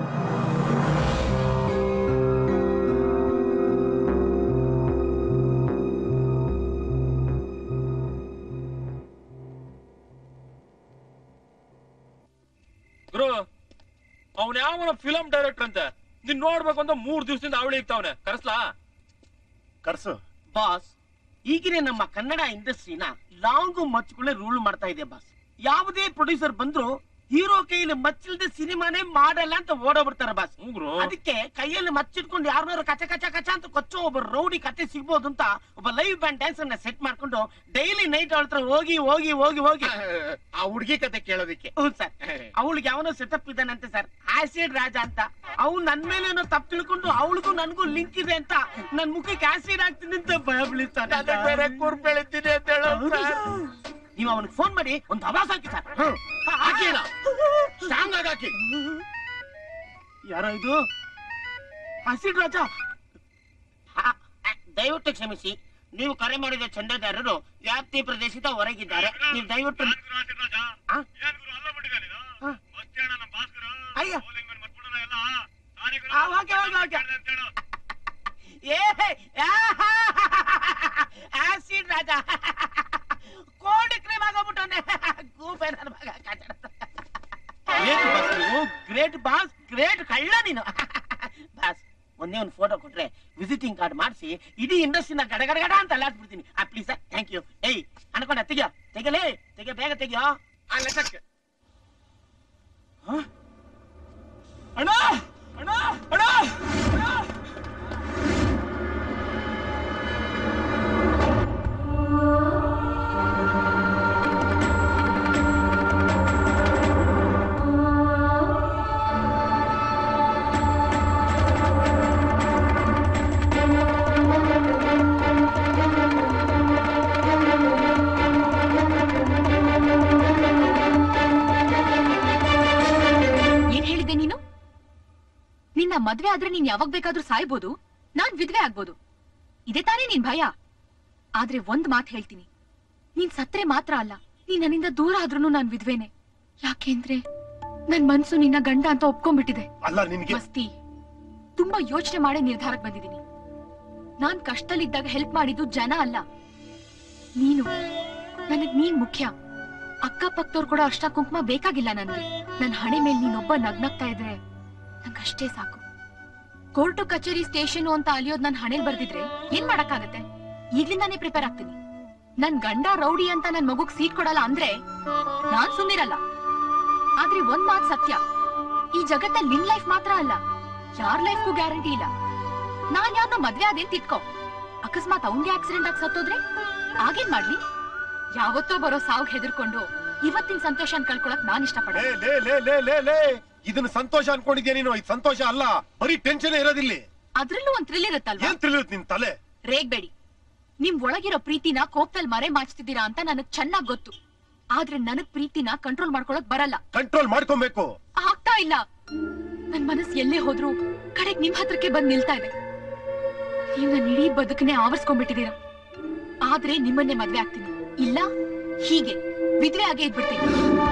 S7: ಗುರು ಅವ್ನ ಯಾವನ ಫಿಲಂ ಡೈರೆಕ್ಟರ್ ಅಂತೆ ನೀನ್ ನೋಡ್ಬೇಕು ಅಂತ ಮೂರ್ ದಿವಸದಿಂದ ಅವಳಿ ಇಕ್ತಾವನೆ ಕರ್ಸ್ಲಾ
S17: ಕರ್ಸು ಬಾಸ್ ಈಗಿನ ನಮ್ಮ ಕನ್ನಡ ಇಂಡಸ್ಟ್ರಿನ ಲಾಂಗು ಮಚ್ಚುಗಳೇ ರೂಲ್ ಮಾಡ್ತಾ ಇದೆ ಬಾಸ್ ಯಾವುದೇ ಪ್ರೊಡ್ಯೂಸರ್ ಬಂದ್ರು ಹೀರೋ ಕೈಯಲ್ಲಿ ಮಚ್ಚಿಲ್ದೆ ಸಿನಿಮಾನೇ ಮಾಡಲ್ಲ ಅಂತ ಓಡೋಗ್ಬಿಡ್ತಾರೆ ಬಾಸ್ ಅದಕ್ಕೆ ಕೈಯಲ್ಲಿ ಮಚ್ಚಿಟ್ಕೊಂಡು ಯಾರನ್ನಾರು ಕಚ ಕಚ ಕಚ ಅಂತ ಕೊಚ್ಚೋ ಒಬ್ಬ ರೌಡಿ ಕತೆ ಸಿಗ್ಬೋದು ಅಂತ ಒಬ್ಬ ಲೈವ್ ಬ್ಯಾಂಡ್ ಡ್ಯಾನ್ಸ್ ಅನ್ನ ಸೆಟ್ ಮಾಡ್ಕೊಂಡು ಡೈಲಿ ನೈಟ್ ಅವಳ ಹತ್ರ ಹೋಗಿ ಹೋಗಿ ಹೋಗಿ ಹೋಗಿ ಆ ಹುಡುಗಿ ಕತೆ ಕೇಳೋದಕ್ಕೆ ಹ್ಞೂ ಸರ್ ಅವಳಿಗೆ ಯಾವನೋ ಸೆಟಪ್ ಇದ್ದಾನಂತೆ ಸರ್ ಆಸಿಡ್ ರಾಜ ಅಂತ ಅವ್ನು ನನ್ ಮೇಲೆ ಏನೋ ತಪ್ಪು ತಿಳ್ಕೊಂಡು ಅವಳಿಗೂ ನನ್ಗೂ ಲಿಂಕ್ ಇದೆ ಅಂತ ನನ್ ಮುಖಕ್ಕೆ ಆಸಿಡ್ ಹಾಕ್ತೀನಿ ಅಂತ ಭಯ ಬೀಳಿಸ್ತಾನೆ ಬೇರೆ ಕೂರ್ ಬೆಳಿತೀನಿ ಅಂತ ಹೇಳೋ ನೀವು ಅವನಿಗೆ ಫೋನ್ ಮಾಡಿ ಒಂದು ಅವಾಸ್ ಹಾಕಿ ಸರ್ ಹಾಕಿಲ್ಲ ಸ್ಟ್ರಾಂಗ್ ಆಗಿ ಹಾಕಿ ಯಾರೋ ಇದು ಆಸಿಡ್ ರಾಜ ಆ, ಆ, ದಯವಿಟ್ಟು ಕ್ಷಮಿಸಿ ನೀವು ಕರೆ ಮಾಡಿದ ಚಂದಾದಾರರು ವ್ಯಾಪ್ತಿ ಪ್ರದೇಶದ ಹೊರಗಿದ್ದಾರೆ ನೀವು ದಯವಿಟ್ಟು ಆ? ಆ. ಅಯ್ಯ ಆ, ಓಕೆ ಓಕೆ ಓಕೆ ಏ ಆಸಿಡ್ ರಾಜ ಕೋಲ್ಡ್ ಕ್ರೀಮ್ ಆಗೋಗ್ಬಿಟ್ಟವನೆ ಗೂಬೆ ನನ್ನ ಮಗ ಗ್ರೇಟ್ ಬಾಸ್ ನೀವು ಗ್ರೇಟ್ ಬಾಸ್ ಗ್ರೇಟ್ ಕಳ್ಳ ನೀನು ಬಾಸ್ ಒಂದೇ ಒಂದು ಫೋಟೋ ಕೊಟ್ರೆ ವಿಸಿಟಿಂಗ್ ಕಾರ್ಡ್ ಮಾಡಿಸಿ ಇಡೀ ಇಂಡಸ್ಟ್ರಿನ ಗಡಗಡಗಡ ಅಂತ ಅಲ್ಲಾಡ್ಬಿಡ್ತೀನಿ ಆ ಪ್ಲೀಸ್ ಥ್ಯಾಂಕ್ ಯು ಏಯ್ ಅನ್ಕೊಂಡ ತೆಗಿಯೋ ತೆಗಲೇ ತೆಗಿಯೋ ಬೇಗ ತೆಗಿಯೋ ಆ ಲೆಕ್ಕಕ್ಕೆ ಹ? ಅಣ್ಣ ಅಣ್ಣ ಅಣ್ಣ ಅಣ್ಣ
S22: ಏನ್ ಹೇಳಿದ್ದೆ ನೀನು ನಿನ್ನ ಮದ್ವೆ ಆದ್ರೆ ನೀನ್ ಯಾವಾಗ ಬೇಕಾದ್ರೂ ಸಾಯ್ಬೋದು ನಾನ್ ವಿಧವೆ ಆಗ್ಬೋದು ಇದೇ ತಾನೇ ನಿನ್ ಭಯ ಆದ್ರೆ ಒಂದ್ ಮಾತ್ ಹೇಳ್ತೀನಿ ನೀನ್ ಸತ್ರೆ ಮಾತ್ರ ಅಲ್ಲ ನೀನ್ ನನ್ನಿಂದ ದೂರ ಆದ್ರೂ ನಾನ್ ವಿಧವೆನೆ ಯಾಕೆಂದ್ರೆ ನನ್ ಮನ್ಸು ನಿನ್ನ ಗಂಡ ಅಂತ ಒಪ್ಕೊಂಡ್ಬಿಟ್ಟಿದೆ
S13: ಅಲ್ಲ ನಿನ್ಗೆ
S22: ಮಸ್ತಿ ತುಂಬಾ ಯೋಚನೆ ಮಾಡೇ ನಿರ್ಧಾರಕ್ಕೆ ಬಂದಿದ್ದೀನಿ ನಾನ್ ಕಷ್ಟದಲ್ಲಿದ್ದಾಗ ಹೆಲ್ಪ್ ಮಾಡಿದ್ದು ಜನ ಅಲ್ಲ ನೀನು ನನಗ್ ನೀನ್ ಮುಖ್ಯ ಅಕ್ಕಪಕ್ಕದವ್ರು ಕೂಡ ಅಷ್ಟ ಕುಂಕುಮ ಬೇಕಾಗಿಲ್ಲ ನನ್ಗೆ ನನ್ ಹಣೆ ಮೇಲೆ ನೀನೊಬ್ಬ ನಗ್ನಗ್ತಾ ಇದ್ರೆ ನಂಗಷ್ಟೇ ಸಾಕು ಕೋರ್ಟು ಕಚೇರಿ ಸ್ಟೇಷನ್ ಅಂತ ಅಲಿಯೋದ್ ನನ್ ಹಣೆಲ್ ಬರ್ದಿದ್ರೆ ಏನ್ ಮಾಡಕ್ಕಾಗತ್ತೆ ಈಗ್ಲಿಂದಾನೇ ಪ್ರಿಪೇರ್ ಆಗ್ತೀನಿ ನನ್ ಗಂಡ ರೌಡಿ ಅಂತ ನನ್ ಮಗುಗ್ ಸೀಟ್ ಕೊಡಲ್ಲ ಅಂದ್ರೆ ನಾನ್ ಸುಮ್ನಿರಲ್ಲ ಆದ್ರೆ ಒಂದ್ ಮಾತ್ ಸತ್ಯ ಈ ಜಗತ್ತಲ್ಲಿ ನಿನ್ ಲೈಫ್ ಮಾತ್ರ ಅಲ್ಲ ಯಾರ್ ಲೈಫ್ಗೂ ಗ್ಯಾರಂಟಿ ಇಲ್ಲ ನಾನ್ ಯಾರನ್ನೋ ಮದ್ವೆ ಅದೇನ್ ತಿಟ್ಕೋ ಅಕಸ್ಮಾತ್ ಅವನ್ಗೆ ಆಕ್ಸಿಡೆಂಟ್ ಆಗಿ ಸತ್ತೋದ್ರೆ ಆಗೇನ್ ಮಾಡ್ಲಿ ಯಾವತ್ತೋ ಬರೋ ಸಾವು ಹೆದರ್ಕೊಂಡು ಇವತ್ತಿನ ಸಂತೋಷ ಕಳ್ಕೊಳಕ್ ನಾನ್ ಇಷ್ಟಪಡ
S13: ಲೇ ಲೇ ಲೇ ಲೇ ಲೇ ಲೇ ಇದನ್ನ ಸಂತೋಷ ಅನ್ಕೊಂಡಿದ್ಯಾ ನೀನು ಇದು ಸಂತೋಷ ಅಲ್ಲ ಬರೀ ಟೆನ್ಷನ್ ಇರೋದಿಲ್ಲಿ
S22: ಅದ್ರಲ್ಲೂ ಒಂದ್ ಥ್ರಿಲ್ ಇರುತ್ತಲ್ವಾ
S13: ಏನ್ ತಿಳಿಯುತ್ತೆ ನಿನ್ ತಲೆ
S22: ರೇಗ್ಬೇಡಿ ನಿಮ್ ಒಳಗಿರೋ ಪ್ರೀತಿನ ಕೋಪದಲ್ಲಿ ಮರೆ ಮಾಚ್ತಿದ್ದೀರಾ ಅಂತ ನನಗ್ ಚೆನ್ನಾಗ್ ಗೊತ್ತು ಆದ್ರೆ ನನಗ್ ಪ್ರೀತಿನ ಕಂಟ್ರೋಲ್ ಮಾಡ್ಕೊಳಕ್ ಬರಲ್ಲ
S13: ಕಂಟ್ರೋಲ್ ಮಾಡ್ಕೊಬೇಕು
S22: ಆಗ್ತಾ ಇಲ್ಲ ನನ್ ಮನಸ್ ಎಲ್ಲೇ ಹೋದ್ರು ಕಡೆಗ್ ನಿಮ್ ಹತ್ರಕ್ಕೆ ಬಂದ್ ನಿಲ್ತಾ ಇದೆ ನೀವ್ ನನ್ ಇಡೀ ಬದುಕನ್ನೇ ಆವರ್ಸ್ಕೊಂಡ್ಬಿಟ್ಟಿದೀರ ಆದ್ರೆ ನಿಮ್ಮನ್ನೇ ಮದ್ವೆ ಆಗ್ತೀನಿ ಇಲ್ಲ ಹೀಗೆ ವಿಧವೆ ಆಗೇ ಇದ್ಬಿಡ್ತೀನಿ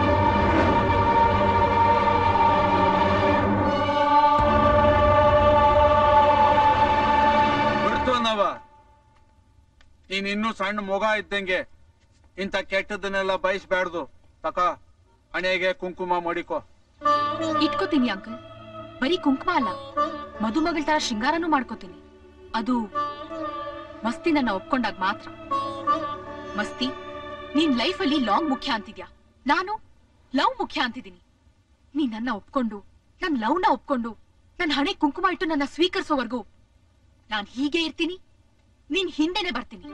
S18: ಬಿಡ್ತು ನಾವ ನೀನ್ ಇನ್ನೂ ಸಣ್ಣ ಮೊಗ ಇದ್ದಂಗೆ ಇಂಥ ಕೆಟ್ಟದನ್ನೆಲ್ಲ ಬಯಸ್ಬ್ಯಾಡ್ದು ತಕ ಹಣೆಗೆ ಕುಂಕುಮ ಮಡಿಕೋ
S22: ಇಟ್ಕೋತೀನಿ ಅಂಕಲ್ ಬರೀ ಕುಂಕುಮ ಅಲ್ಲ ಮದುಮಗಳ ತರ ಶೃಂಗಾರನೂ ಮಾಡ್ಕೋತೀನಿ ಅದು ಮಸ್ತಿ ನನ್ನ ಒಪ್ಕೊಂಡಾಗ ಮಾತ್ರ ಮಸ್ತಿ ನೀನ್ ಲೈಫಲ್ಲಿ ಲಾಂಗ್ ಮುಖ್ಯ ಅಂತಿದ್ಯಾ ನಾನು ಲವ್ ಮುಖ್ಯ ಅಂತಿದ್ದೀನಿ ನೀನ್ ನನ್ನ ಒಪ್ಕೊಂಡು ನನ್ ಲವ್ನ ಒಪ್ಕೊಂಡು ನನ್ ಹಣೆ ಕುಂಕುಮ ಇಟ್ಟು ನನ್ನ ಸ್ವೀಕರಿಸೋವರೆಗೂ ನಾನ್ ಹೀಗೆ ಇರ್ತೀನಿ ನೀನ್ ಹಿಂದೆನೆ ಬರ್ತೀನಿ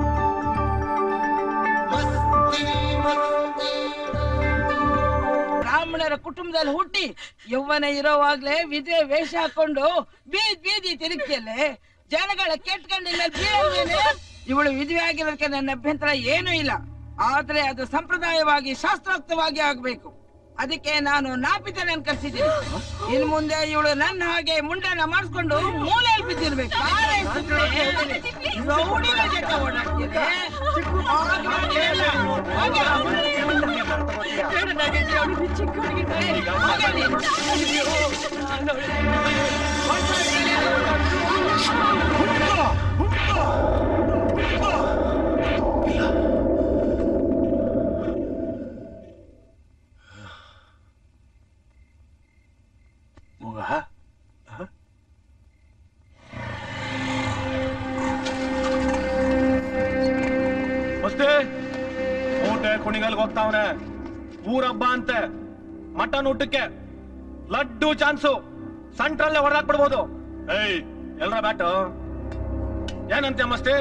S3: ಬ್ರಾಹ್ಮಣರ ಕುಟುಂಬದಲ್ಲಿ ಹುಟ್ಟಿ ಯೌವನ ಇರೋವಾಗ್ಲೇ ವಿಧವೆ ವೇಷ ಹಾಕೊಂಡು ಬೀದಿ ಬೀದಿ ತಿರುಗ್ತಿಯಲ್ಲೇ ಜನಗಳ ಕೆಟ್ಟ ಕಣ್ಣಿನ ಮೇಲೆ ಬೀಳಲ್ವೇನೆ ಇವಳು ವಿಧವೆ ಆಗಿರೋದಕ್ಕೆ ನನ್ನ ಅಭ್ಯಂತರ ಏನೂ ಇಲ್ಲ ಆದ್ರೆ ಅದು ಸಂಪ್ರದಾಯವಾಗಿ ಶಾಸ್ತ್ರೋಕ್ತವಾಗಿ ಆಗ್ಬೇಕು ಅದಕ್ಕೆ ನಾನು ನಾಪಿತನ ಕರ್ಸಿದ್ದೀನಿ ಇನ್ ಮುಂದೆ ಇವಳು ನನ್ನ ಹಾಗೆ ಮುಂಡನ ಮಾಡಿಸ್ಕೊಂಡು ಮೂಲೆಯಲ್ಲಿ ಬಿದ್ದಿರ್ಬೇಕು ಬಾರೆ ಸುಮ್ನೆ. ರೌಡಿಗಳ ಜೊತೆ ಓಡಾಡ್ತಿದೆ. ಹಾಗಾಗಿಲ್ಲ.
S18: ಮೊಗ
S21: ಮಸ್ತಿ ಊಟ ಕುಣಿಗಲ್ಗೆ ಹೋಗ್ತಾವನೆ ಊರಬ್ಬ ಅಂತೆ ಮಟನ್ ಊಟಕ್ಕೆ ಲಡ್ಡು ಚಾನ್ಸು ಸೆಂಟ್ರಲ್ಲೇ ಹೊಡೆದಾಕ್ಬಿಡ್ಬೋದು ಏಯ್ ಎಲ್ರ ಬ್ಯಾಟು ಏನಂತೆ ಮಸ್ತಿ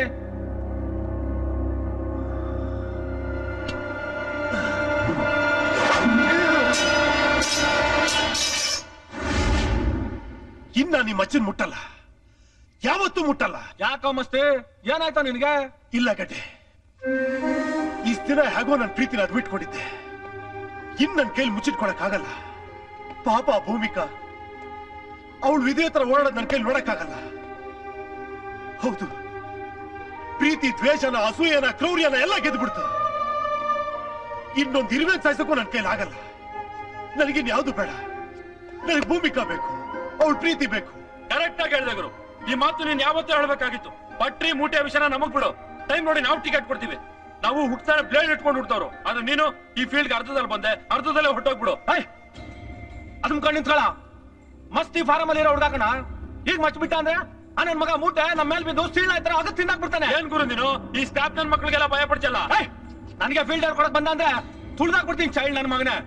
S13: ಇನ್ನ ನಿಮ್ಮ ಅಜ್ಜನ್ ಮುಟ್ಟಲ್ಲ ಯಾವತ್ತೂ ಮುಟ್ಟಲ್ಲ
S21: ಯಾಕೋ ಮಸ್ತಿ ಏನಾಯ್ತಾ ನಿನ್ಗೆ
S13: ಇಲ್ಲ ಗಡ್ಡೆ ಇಷ್ಟ ದಿನ ಹೇಗೋ ನನ್ನ ಪ್ರೀತಿನ ಅದು ಬಿಟ್ಕೊಂಡಿದ್ದೆ ಇನ್ ನನ್ನ ಕೈಲಿ ಮುಚ್ಚಿಟ್ಕೊಳಕ್ ಆಗಲ್ಲ ಪಾಪ ಭೂಮಿಕಾ ಅವಳು ಇದೇ ತರ ಓಡಾಡೋದ್ ನನ್ನ ಕೈಲಿ ನೋಡಕ್ಕಾಗಲ್ಲ ಹೌದು ಪ್ರೀತಿ ದ್ವೇಷನ ಅಸೂಯನ ಕ್ರೌರ್ಯನ ಎಲ್ಲ ಗೆದ್ದು ಬಿಡ್ತು ಇನ್ನೊಂದು ಇರುವೆ ಸಾಯಿಸಕ್ಕೂ ನನ್ನ ಕೈಲಿ ಆಗಲ್ಲ ನನಗಿನ್ ಯಾವ್ದು ಬೇಡ ನನಗೆ ಭೂಮಿಕಾ ಬೇಕು ಅವಳ ಪ್ರೀತಿ ಬೇಕು
S7: ಕರೆಕ್ಟ್ ಆಗಿ ಹೇಳಿದೆ ಗುರು ಈ ಮಾತು ನೀನ್ ಯಾವತ್ತೂ ಹೇಳ್ಬೇಕಾಗಿತ್ತು ಪಟ್ರಿ ಮೂಟೆ ವಿಷಯನ ನಮಗ್ ಬಿಡು ಟೈಮ್ ನೋಡಿ ನಾವು ಟಿಕೆಟ್ ಕೊಡ್ತೀವಿ ನಾವು ಹುಡ್ತಾರೆ ಬ್ಲೇಡ್ ಇಟ್ಕೊಂಡು ಹುಡ್ತವ್ರು ಆದ್ರೆ ನೀನು ಈ ಫೀಲ್ಡ್ ಅರ್ಧದಲ್ಲಿ ಬಂದೆ ಅರ್ಧದಲ್ಲೇ ಹೊಟ್ಟೋಗ್ಬಿಡು
S21: ಅದನ್ ಕಣ್ ನಿಂತ್ಕೊಳ ಮಸ್ತಿ ಫಾರಂ ಅಲ್ಲಿ ಇರೋ ಹುಡ್ಗಾಕಣ ಈಗ ಮಚ್ಬಿಟ್ಟ ಅಂದ್ರೆ ಆ ನನ್ ಮಗ ಮೂಟೆ ನಮ್ಮ ಮೇಲೆ ಬಿದ್ದು ಸೀಳ ಆಯ್ತಾರ ಅದು ತಿನ್ನಕ್ ಬಿಡ್ತಾನೆ
S7: ಏನ್ ಗುರು ನೀನು ಈ ಸ್ಟಾಪ್ ನನ್ ಮಕ್ಳಿಗೆಲ್ಲ ಭಯ ಪಡ್ಸಲ್ಲ
S21: ನನಗೆ ಫೀಲ್ಡ್ ಕೊಡಕ್ ಬಂದ ಅಂದ್ರೆ ತುಳ್ದಾಕ್ ಬಿಡ್ತೀನಿ ಚೈಲ್ಡ್ ನನ್ ಮಗನೇ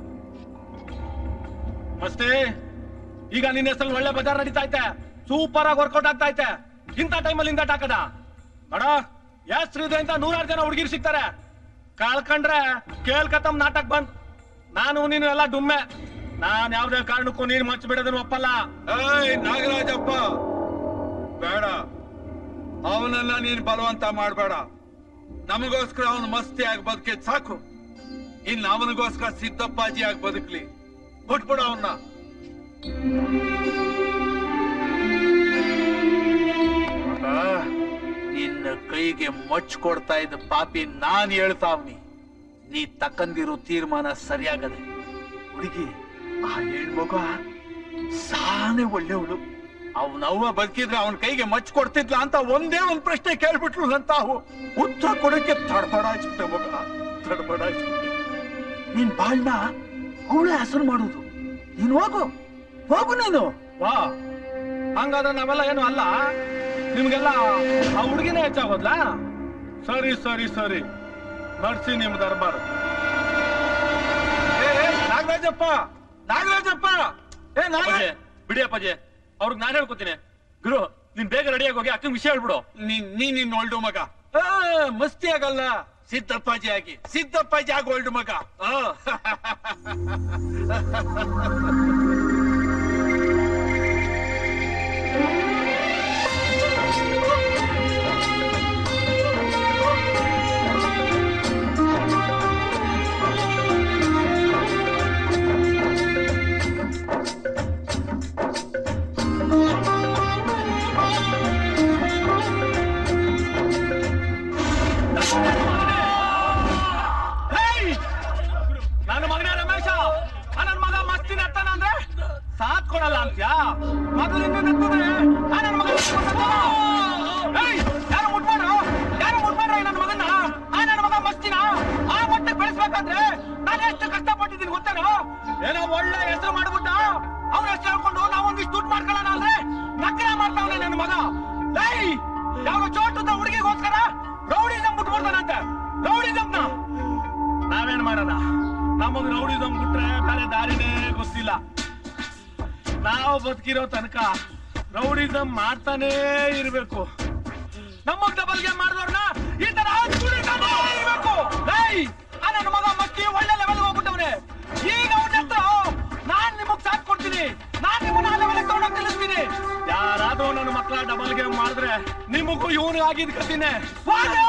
S21: ಮಸ್ತಿ ಈಗ ನಿನ್ನ ಹೆಸರು ಒಳ್ಳೆ ಬಜಾರ್ ನಡೀತಾ ಐತೆ ಸೂಪರ್ ಆಗಿ ವರ್ಕೌಟ್ ಆಗ್ತಾ ಐತೆ ಇಂಥ ಟೈಮಲ್ಲಿ ಇಂದ ಹಾಕದ ನೋಡ ಹೆಸ್ರು ಇದೆ ಅಂತ ನೂರಾರು ಜನ ಹುಡುಗಿರು ಸಿಗ್ತಾರೆ ಕಳ್ಕಂಡ್ರೆ ಕೇಳ್ಕತ್ತಮ್ ನಾಟಕ ಬಂದ್ ನಾನು ನೀನು ಎಲ್ಲ ಡುಮ್ಮೆ ನಾನ್ ಯಾವ್ದೇ ಕಾರಣಕ್ಕೂ ನೀನ್ ಮಚ್ಚ ಬಿಡೋದನ್ನ ಒಪ್ಪಲ್ಲ
S18: ಏಯ್ ನಾಗರಾಜಪ್ಪ ಬೇಡ ಅವನನ್ನ ನೀನ್ ಬಲವಂತ ಮಾಡ್ಬೇಡ ನಮಗೋಸ್ಕರ ಅವನು ಮಸ್ತಿ ಆಗಿ ಬದುಕಿದ್ ಸಾಕು ಇನ್ ಅವನಿಗೋಸ್ಕರ ಸಿದ್ದಪ್ಪಾಜಿ ಆಗಿ ಬದುಕ್ಲಿ ಬಿಟ್ಬಿಡು ಅವನ್ನ ನಿನ್ನ ಕೈಗೆ ಮಚ್ ಕೊಡ್ತಾ ಇದ್ದ ಪಾಪಿ ನಾನ್ ಹೇಳ್ತಾವ್ನಿ ನೀ ತಕ್ಕಂದಿರೋ ತೀರ್ಮಾನ ಸರಿಯಾಗದೆ ಹುಡುಗಿ ಆ ಹೆಣ್ಮಗ ಸಾನೆ ಒಳ್ಳೆವಳು ಅವನವ್ವ ಬದುಕಿದ್ರೆ ಅವನ ಕೈಗೆ ಮಚ್ಚ ಕೊಡ್ತಿದ್ಲ ಅಂತ ಒಂದೇ ಒಂದ್ ಪ್ರಶ್ನೆ ಕೇಳ್ಬಿಟ್ಲು ಅಂತ ಅವು ಉತ್ತರ ಕೊಡಕ್ಕೆ ತಡಬಡಾಯ್ಸ್ಬಿಟ್ಟೆ ಮಗ ತಡಬಡಾಯ್ಸ್ಬಿಟ್ಟೆ ನೀನ್ ಬಾಳ್ನ ಅವಳೇ ಹೆಸರು ಮಾಡುದು ನೀನ್ ಹೋಗು ಹೋಗು ನೀನು ವಾ ಹಂಗಾದ್ರೆ ನಾವೆಲ್ಲ ಏನು ಅಲ್ಲ ನಿಮ್ಗೆಲ್ಲ ಆ ಹುಡುಗಿನೇ ಹೆಚ್ಚಾಗೋದ್ಲಾ ಸರಿ ಸರಿ ಸರಿ ನಡ್ಸಿ ನಿಮ್ ದರ್ಬಾರ್ ಏ, ಏ, ನಾಗರಾಜಪ್ಪ ನಾಗರಾಜಪ್ಪ ಏ ನಾಗರಾಜ
S7: ಬಿಡಿ ಅಪ್ಪಾಜಿ ಅವ್ರಿಗೆ ನಾನು ಹೇಳ್ಕೊತೀನಿ ಗುರು ನೀನ್ ಬೇಗ ರೆಡಿಯಾಗಿ ಹೋಗಿ ಅಕ್ಕನ ವಿಷಯ ಹೇಳ್ಬಿಡು
S18: ನೀನ್ ನೀ ನಿನ್ ಒಳ್ಡು ಮಗ ಆ, ಮಸ್ತಿ ಆಗಲ್ಲ ಸಿದ್ದಪ್ಪಾಜಿ ಆಗಿ ಸಿದ್ದಪ್ಪಾಜಿ ಆಗಿ ಒಳ್ಡು ಮಗ ಆ. ಹೇಯ್! ನನ್ನ ಮಗನೇ ರಮೇಶ ಆ ನನ್ ಮಗ ಮಸ್ತಿನ ಅತ್ತನ ಅಂದ್ರೆ ಸಾಥ್ ಕೊಡಲ್ಲ ಅಂತ್ಯಾ ಮೊದಲಿಂದ ನಿಂತಿದ್ರೆ ಆ ನನ್ ಮಗ ಹೇಯ್! ಯಾರು ಮುಟ್ಮಾಡ್ರು ಯಾರು ಮುಟ್ಮಾಡ್ರು ಈ ನನ್ನ ಮಗನ್ನ ಆ ನನ್ನ ಮಗ ಮಸ್ತಿನ ಆ ಮಟ್ಟಕ್ಕೆ ಬೆಳೆಸ್ಬೇಕಂದ್ರೆ ನಾನು ಎಷ್ಟು ಕಷ್ಟಪಟ್ಟಿದ್ದೀನಿ ಗೊತ್ತೇನೋ ಏನೋ ಒಳ್ಳೆ ಹೆಸರು ಮಾಡ್ಬಿಟ್ಟ ಅವ್ರ ಹೆಸರು ಹೇಳ್ಕೊಂಡು ನಾವೊಂದಿಷ್ಟು ದುಡ್ಡು ಮಾಡ್ಕೊಳ್ಳೋಣ ಅಂದ್ರೆ ನಕರ ಮಾಡ್ತಾವನೆ ನನ್ನ ಮಗ ಏಯ್ ಯಾವ ಚೋಟದ ಹುಡುಗಿಗೋಸ್ಕರ ರೌಡಿಸಂ ಬಿಟ್ಬಿಡ್ತಾನಂತೆ ರೌಡಿಸಂನ ನಾವೇನ್ ಮಾಡೋಣ ನಮಗ್ ರೌಡಿಸಂ ಬಿಟ್ರೆ ಬೇರೆ ದಾರಿನೇ ಗೊತ್ತಿಲ್ಲ ನಾವು ಬದುಕಿರೋ ತನಕ ರೌಡಿಸಂ ಮಾಡ್ತಾನೇ ಇರ್ಬೇಕು ನಮಗ್ ಡಬಲ್ ಗೇಮ್ ಮಾಡಿದವ್ರನ್ನ ಈ ತರ ಹಚ್ಚಿಡ್ತಾನೇ ಇರ್ಬೇಕು ಏಯ್ ಆ ನನ್ನ ಮಗ ಮಕ್ಕಿ ಒಳ್ಳೆ ಲೆವೆಲ್ ಹೋಗ್ಬಿಟ್ಟವ್ರೆ ಈಗ ಅವನ ಹತ್ರ ನಾನ್ ನಿಮಗ್ ಸಾಥ್ ಕೊಡ್ತೀನಿ ನಾನ್ ನಿಮ್ಮನ್ನ ಆ ಲೆವೆಲ್ ತಗೊಂಡೋಗಿ ನಿಲ್ಲಿಸ್ತೀನಿ ಯಾರಾದ್ರೂ ನನ್ನ ಮಕ್ಕಳ ಡಬಲ್ ಗೇಮ್ ಮಾಡಿದ್ರೆ ನಿಮಗೂ ಇವನು ಆಗಿದ್ ಕತಿನೇ ಹೋಗು!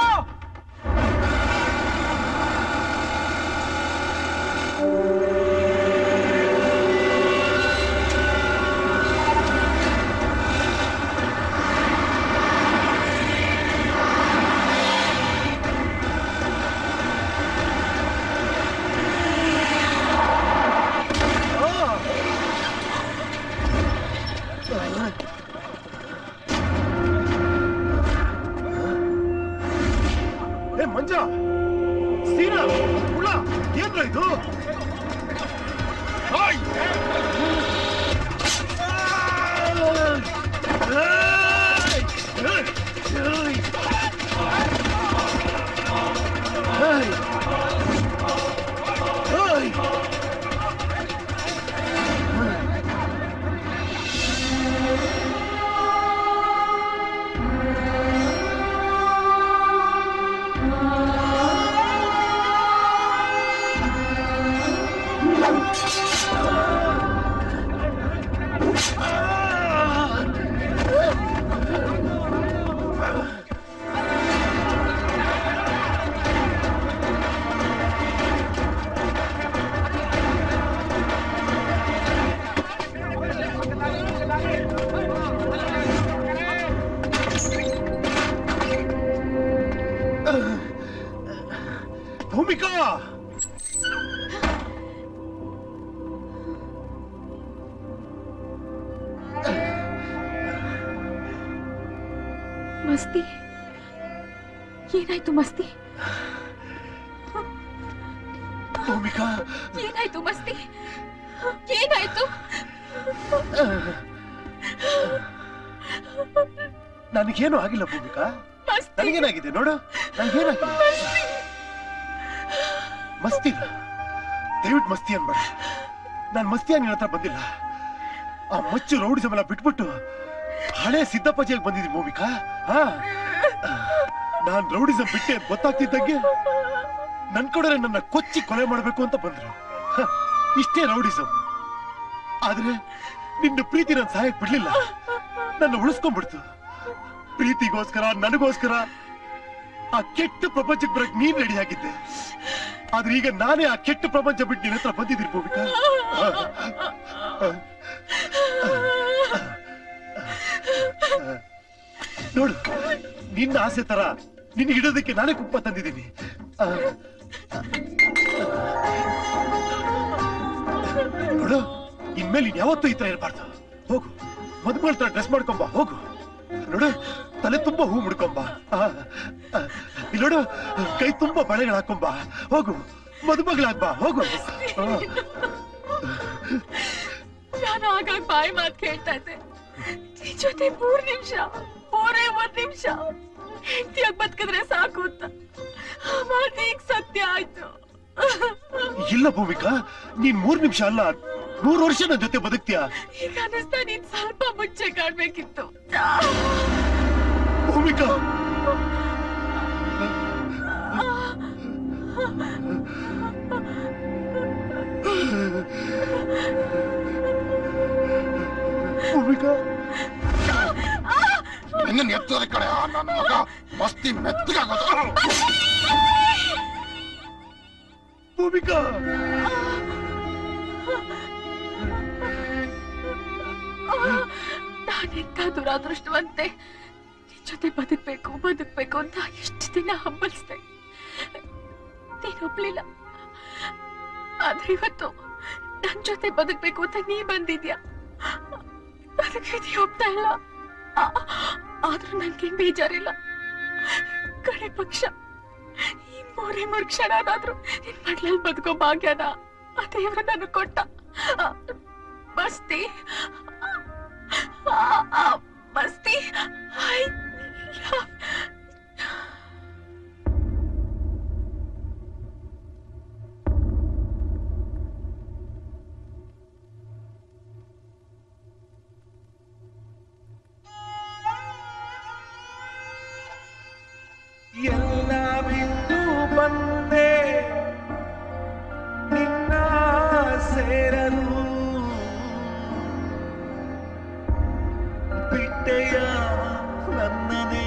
S13: ಏ ಮಂಜ ಸೀನಾ ಹುಳ ಏನ್ರ ಇದು ಓಯ್! ಏಯ್! ಏಯ್! ಏಯ್! ಏಯ್! ಏಯ್! ಭೂಮಿಕಾ
S22: ಮಸ್ತಿ ಏನಾಯ್ತು ಮಸ್ತಿ
S13: ಭೂಮಿಕಾ
S22: ಏನಾಯ್ತು ಮಸ್ತಿ ಏನಾಯ್ತು
S13: ನನಗೇನು ಆಗಿಲ್ಲ ಭೂಮಿಕಾ ನನಗೇನಾಗಿದೆ ನೋಡು ನನಗೇನಾಗಿಲ್ಲ ಮಸ್ತಿ ದಯವಿಟ್ಟು ಮಸ್ತಿ ಅನ್ಬೇಡ ನಾನ್ ಮಸ್ತಿಯಾಗಿ ನಿನ್ನ ಹತ್ರ ಬಂದಿಲ್ಲ ಆ ಮಚ್ಚು ರೌಡಿಸಮ್ ಎಲ್ಲ ಬಿಟ್ಬಿಟ್ಟು ಹಳೆ ಸಿದ್ದಪ್ಪಾಜಿಯಾಗಿ ಬಂದಿದ್ದೀನಿ ಭೂಮಿಕಾ ಹಾ ನಾನ್ ರೌಡಿಸಮ್ ಬಿಟ್ಟೆ ಅಂತ ಗೊತ್ತಾಗ್ತಿದ್ದಂಗೆ ನನ್ ಕಡೆ ನನ್ನ ಕೊಚ್ಚಿ ಕೊಲೆ ಮಾಡ್ಬೇಕು ಅಂತ ಬಂದ್ರು ಹ, ಇಷ್ಟೇ ರೌಡಿಸಮ್ ಆದ್ರೆ ನಿನ್ನ ಪ್ರೀತಿ ನನ್ ಸಹಾಯಕ್ ಬಿಡ್ಲಿಲ್ಲ ನನ್ನ ಉಳಿಸ್ಕೊಂಡ್ಬಿಡ್ತು ಪ್ರೀತಿಗೋಸ್ಕರ ನನಗೋಸ್ಕರ ಆ ಕೆಟ್ಟ ಪ್ರಪಂಚಕ್ಕೆ ಬರಕ್ ನೀನ್ ರೆಡಿ ಆಗಿದ್ದೆ ಆದ್ರೆ ಈಗ ನಾನೇ ಆ ಕೆಟ್ಟ ಪ್ರಪಂಚ ಬಿಟ್ಟು ನಿನ್ನ ಹತ್ರ ಬಂದಿದ್ದೀನಿ ಭೂಮಿಕಾ ನೋಡು ನಿನ್ನ ಆಸೆ ತರ ನಿನ್ನ ಹಿಡೋದಕ್ಕೆ ನಾನೇ ಕುಪ್ಪ ತಂದಿದ್ದೀನಿ ಆ, ನೋಡು ಇನ್ಮೇಲೆ ನೀನ್ ಯಾವತ್ತೂ ಈ ತರ ಇರಬಾರ್ದು ಹೋಗು
S6: ಮದುಮಗಳ ತರ ಡ್ರೆಸ್ ಮಾಡ್ಕೊಂಬ ಹೋಗು ನೋಡು ತಲೆ ತುಂಬಾ ಹೂ ಮುಡ್ಕೊಂಬ ಆ, ಆ, ಇಲ್ಲಿ ನೋಡು ಕೈ ತುಂಬಾ ಬಳೆಗಳು ಹಾಕೊಂಬ ಹೋಗು ಮದುಮಗಳಾಗ್ಬಾ ಹೋಗು ಆ.
S11: ನಾನು ಆಗಾಗ ಬಾಯಿ ಮಾತು ಕೇಳ್ತಾ ಇದ್ದೆ ನಿನ್ ಜೊತೆ ಮೂರ್ ನಿಮಿಷ ಮೂರೇ ಒಂದ್ ನಿಮಿಷ ಹೆಂಡತಿಯಾಗಿ ಬದುಕಿದ್ರೆ ಸಾಕು ಅಂತ ಆ ಮಾತು ಈಗ ಸತ್ಯ ಆಯ್ತು
S6: ಇಲ್ಲ ಭೂಮಿಕಾ ನೀನ್ ಮೂರ್ ನಿಮಿಷ ಅಲ್ಲ ನೂರು ವರ್ಷ ನನ್ನ ಜೊತೆ ಬದುಕ್ತೀಯ
S11: ಈಗ ಅನಿಸ್ತಾ ನೀನ್ ಸ್ವಲ್ಪ ಮುಂಚೆ ಕಾಣ್ಬೇಕಿತ್ತು
S6: ಭೂಮಿಕಾ ಭೂಮಿಕಾ
S8: ನಿನ್ನ ಎತ್ತದ ಕಡೆ ಆ ನನ್ನ ಮಗ ಮಸ್ತಿ ಮೆತ್ತಗಾಗೋದು
S6: ಭೂಮಿಕಾ
S11: ನಾನೆಂತ ದುರಾದೃಷ್ಟವಂತೆ ನಿನ್ ಜೊತೆ ಬದುಕ್ಬೇಕು ಬದುಕ್ಬೇಕು ಅಂತ ಎಷ್ಟು ದಿನ ಹಂಬಲಿಸ್ದೆ ನೀನ್ ಒಪ್ಲಿಲ್ಲ ಆದ್ರೆ ಇವತ್ತು ನನ್ ಜೊತೆ ಬದುಕ್ಬೇಕು ಅಂತ ನೀ ಬಂದಿದ್ಯಾ ಅದಕ್ಕೆ ನೀ ಒಪ್ತಾ ಇಲ್ಲ ಆ- ಆದ್ರೂ ನನ್ಗೇನ್ ಬೇಜಾರಿಲ್ಲ ಕಡೆ ಪಕ್ಷ ಈ ಮೂರೇ ಮೂರ್ ಕ್ಷಣನಾದ್ರೂ ನಿನ್ ಮಡ್ಲಲ್ಲಿ ಬದುಕೋ ಭಾಗ್ಯನ ಆ ದೇವ್ರು ನನಗ್ ಕೊಟ್ಟ ಆ, ಮಸ್ತಿ ಆ, ಆ, ಮಸ್ತಿ ಐ ಲವ್
S19: ಎಲ್ಲ ಬಿಟ್ಟು ಬಂದೆ ನಿನ್ನ ಸೇರಲು ಬಿಟ್ಟೆಯ ನನ್ನನೇ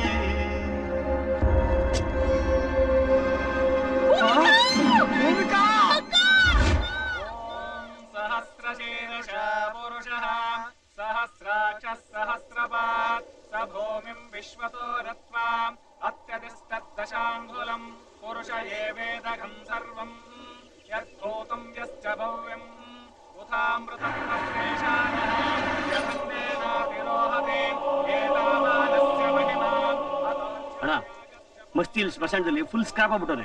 S23: सहस्रशीर्ष पुरुषः सहस्राक्षः सहस्रपात् स भूमिम् विश्वतो रत्वाम् अत्यतिष्ठद्दशाङ्गुलम् पुरुष एवेदघम् सर्वम् यद्भूतम् यश्च भव्यम् उथामृतम् तस्मेशानः यथन्तेनातिरोहते एतावानस्य महिमा
S20: ಅಣ್ಣ ಮಸ್ತಿಲಿ ಸ್ಮಶಾನದಲ್ಲಿ ಫುಲ್ ಸ್ಕ್ರಾಪ್ ಆಗ್ಬಿಟ್ಟವ್ರೆ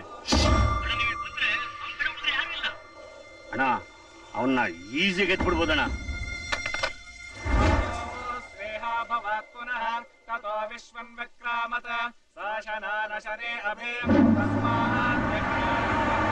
S20: ಅಣ್ಣ ಅವನ್ನ ಈಸಿಯಾಗಿ ಎತ್ಬಿಡ್ಬೋದಣ್ಣ
S23: स्नेहा भवात् पुनः ततो विश्वम् विक्रामत सा शनानशरे अभे तस्मात्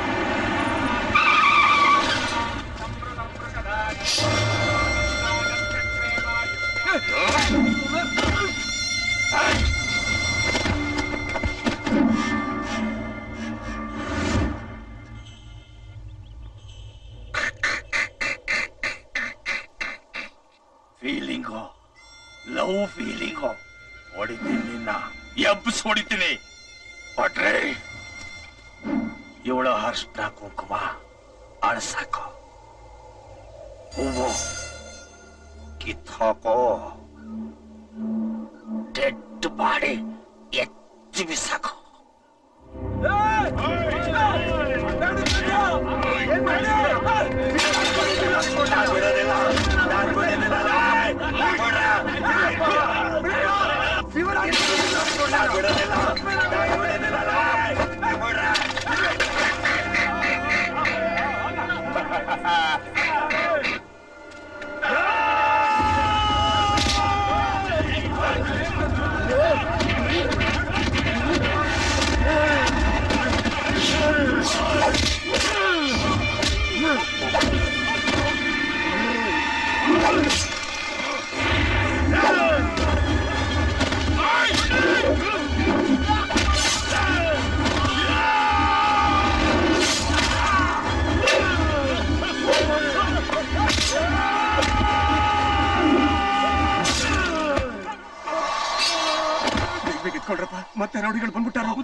S21: ಫೀಲಿಂಗು ಲವ್ ಫೀಲಿಂಗು ಹೊಡಿತೀನಿ ನಿನ್ನ ಎಬ್ಬಿಸ್ ಹೊಡಿತೀನಿ ಭಟ್ರೆ ಇವಳ ಅರ್ಶನ ಕುಂಕುಮ ಅಳ್ಸಾಕೋ ಹೂವು ಕಿತ್ತಾಕೋ ಡೆಡ್ ಬಾಡಿ ಎತ್ತಿ ಬಿಸಾಕೋ
S6: ಬೇಗ ಎತ್ಕೊಳ್ರಪ್ಪ ಮತ್ತೆ ರೌಡಿಗಳು ಬಂದ್ಬಿಟ್ಟಾರ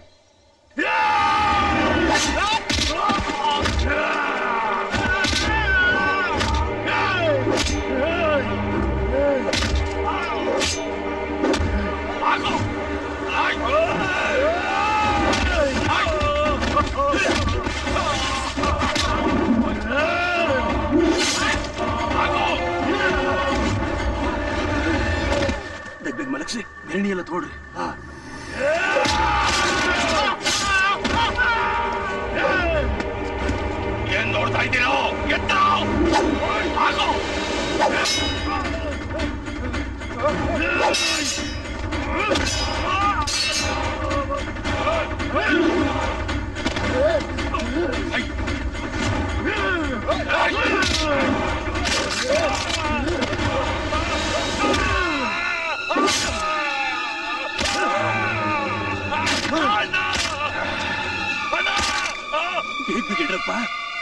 S19: ಆ
S6: ಆಗಲ್ಲ ತೋಡ್ರಿ ಹಾ
S19: ಏನ್ ನೋಡ್ತಾ ಇದ್ದೀರೋ ಎತ್ತ ಆಗೋ
S6: ಹೇಗಿಡ್ರಪ್ಪ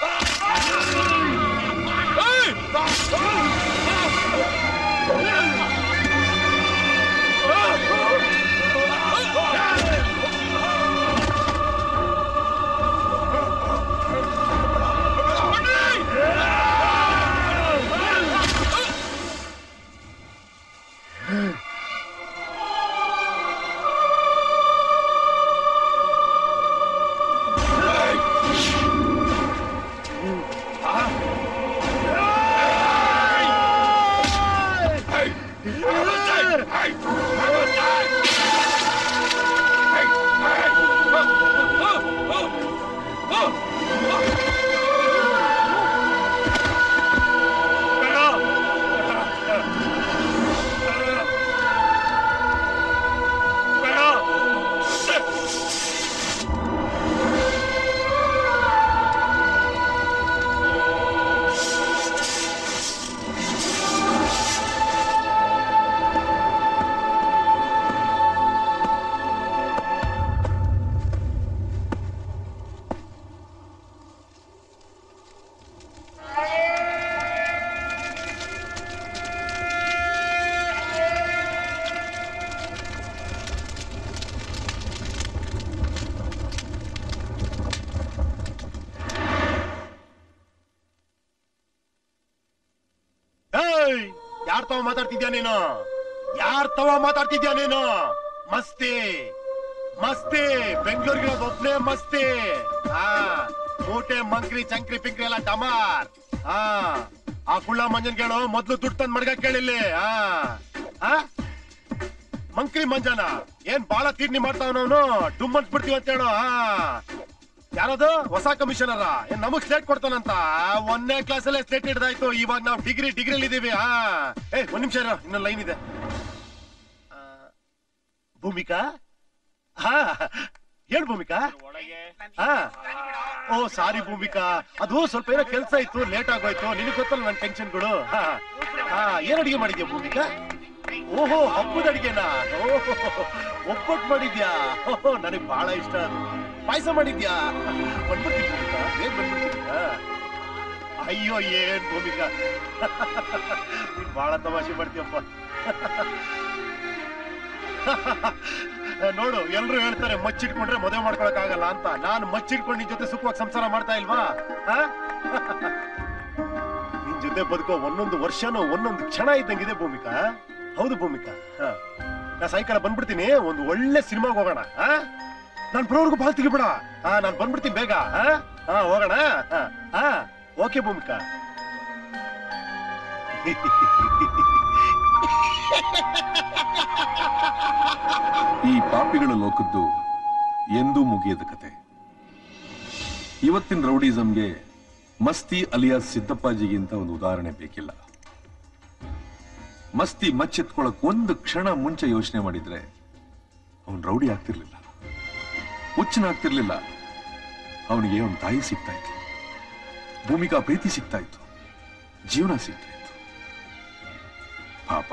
S6: ಏಯ್ ಯಾರ್ ತವ ಮಾತಾಡ್ತಿದ್ಯಾ ನೀನು ಯಾರ್ ತವ ಮಾತಾಡ್ತಿದ್ಯಾ ನೀನು ಮಸ್ತಿ ಮಸ್ತಿ ಬೆಂಗಳೂರಿಗೆ ಒಬ್ನೇ ಮಸ್ತಿ ಹಾ ಮೂಟೆ ಮಂಕ್ರಿ ಚಂಕ್ರಿ ಪಿಂಕ್ರಿ ಎಲ್ಲ ಡಮಾರ್ ಹಾ ಆ ಕುಳ್ಳ ಮಂಜನ್ ಕೇಳು ಮೊದ್ಲು ದುಡ್ಡು ತಂದ್ ಮಡ್ಗ ಕೇಳಿಲ್ಲಿ ಹಾ ಹಾ ಮಂಕ್ರಿ ಮಂಜನ ಏನ್ ಬಾಳ ತೀರ್ನಿ ಮಾಡ್ತಾವನವನು ಡುಮ್ ಬಿಡ್ತೀವಿ ಅಂತ ಹೇಳು ಹಾ ಯಾರದು ಹೊಸ ಕಮಿಷನರ ಏನ್ ನಮಗ್ ಸ್ಲೇಟ್ ಕೊಡ್ತಾನಂತ ಒಂದನೇ ಕ್ಲಾಸ್ ಅಲ್ಲೇ ಸ್ಲೇಟ್ ಹಿಡ್ದಾಯ್ತು ಇವಾಗ ನಾವು ಡಿಗ್ರಿ ಡಿಗ್ರಿಲಿ ಇದೀವಿ ಹಾ ಏ ಒಂದ್ ನಿಮಿಷ ಇರು ಇನ್ನೊಂದ್ ಲೈನ್ ಇದೆ ಆ, ಭೂಮಿಕಾ ಹಾ ಹೇಳ್ ಭೂಮಿಕಾ ಹಾ ಓ ಸಾರಿ ಭೂಮಿಕಾ ಅದು ಸ್ವಲ್ಪ ಏನೋ ಕೆಲ್ಸ ಇತ್ತು ಲೇಟ್ ಆಗೋಯ್ತು ನಿನಗ್ ಗೊತ್ತಲ್ಲ ನನ್ ಟೆನ್ಷನ್ಗಳು ಹಾ ಹಾ ಏನ್ ಅಡಿಗೆ ಮಾಡಿದ್ಯಾ ಭೂಮಿಕಾ ಓಹೋ ಹಬ್ಬದ ಅಡಿಗೆನಾ ಓಹೋ ಒಬ್ಬಟ್ಟು ಮಾಡಿದ್ಯಾ ಓಹೋ ನನಗ್ ಬಹಳ ಇಷ್ಟ ಅದು ಪಾಯಸ ಮಾಡಿದ್ಯಾ ಬಂದ್ಬಿಡ್ತೀನಿ ಭೂಮಿಕಾ ಬೇಗ ಬಂದ್ಬಿಡ್ತೀನಿ ಹಾ. ಅಯ್ಯೋ ಏನ್ ಭೂಮಿಕಾ ನೀನ್ ಬಹಳ ತಮಾಷೆ ಮಾಡ್ತೀಯಪ್ಪ ನೋಡು ಎಲ್ರು ಹೇಳ್ತಾರೆ ಮಚ್ಚಿಟ್ಕೊಂಡ್ರೆ ಮದುವೆ ಮಾಡ್ಕೊಳಕ್ ಆಗಲ್ಲ ಅಂತ ನಾನು ಮಚ್ಚಿಟ್ಕೊಂಡು ನಿನ್ ಜೊತೆ ಸುಖವಾಗಿ ಸಂಸಾರ ಮಾಡ್ತಾ ಇಲ್ವಾ ಆ? ನಿನ್ ಜೊತೆ ಬದುಕೋ ಒಂದೊಂದು ವರ್ಷನೂ ಒಂದೊಂದು ಕ್ಷಣ ಇದ್ದಂಗಿದೆ ಭೂಮಿಕಾ ಹೌದು ಭೂಮಿಕಾ ಹಾ. ನಾ ಸಾಯಂಕಾಲ ಬಂದ್ಬಿಡ್ತೀನಿ ಒಂದು ಒಳ್ಳೆ ಸಿನಿಮಾಗೆ ಹೋಗೋಣ ಆ? ನಾನ್ ಬರೋವರೆಗೂ ಬಾಲ್ ತೆಗಿಬೇಡ ಹಾ ನಾನ್ ಬಂದ್ಬಿಡ್ತೀನಿ ಬೇಗ ಆ? ಹಾ ಹೋಗೋಣ ಹಾ, ಹಾ ಓಕೆ ಭೂಮಿಕಾ
S2: ಈ ಪಾಪಿಗಳ ಲೋಕದ್ದು ಎಂದೂ ಮುಗಿಯದ ಕತೆ ಇವತ್ತಿನ ರೌಡಿಸಂಗೆ ಮಸ್ತಿ ಅಲಿಯಾಸ್ ಸಿದ್ದಪ್ಪಾಜಿಗಿಂತ ಒಂದು ಉದಾಹರಣೆ ಬೇಕಿಲ್ಲ ಮಸ್ತಿ ಮಚ್ಚೆತ್ಕೊಳಕ್ ಒಂದು ಕ್ಷಣ ಮುಂಚೆ ಯೋಚನೆ ಮಾಡಿದ್ರೆ ಅವನ್ ರೌಡಿ ಆಗ್ತಿರ್ಲಿಲ್ಲ ಹುಚ್ಚನಾಗ್ತಿರ್ಲಿಲ್ಲ ಅವನಿಗೆ ಒಂದು ತಾಯಿ ಸಿಗ್ತಾ ಇತ್ತು ಭೂಮಿಕಾ ಪ್ರೀತಿ ಸಿಗ್ತಾ ಇತ್ತು ಜೀವನ ಸಿಗ್ತಾ ಇತ್ತು ಪಾಪ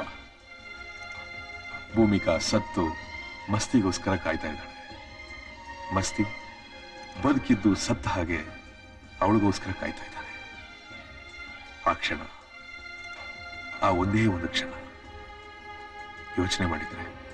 S2: ಭೂಮಿಕಾ ಸತ್ತು ಮಸ್ತಿಗೋಸ್ಕರ ಕಾಯ್ತಾ ಇದ್ದಾಳೆ ಮಸ್ತಿ ಬದುಕಿದ್ದು ಸತ್ತ ಹಾಗೆ ಅವಳಿಗೋಸ್ಕರ ಕಾಯ್ತಾ ಇದ್ದಾನೆ ಆ ಕ್ಷಣ ಆ ಒಂದೇ ಒಂದು ಕ್ಷಣ ಯೋಚನೆ ಮಾಡಿದ್ರೆ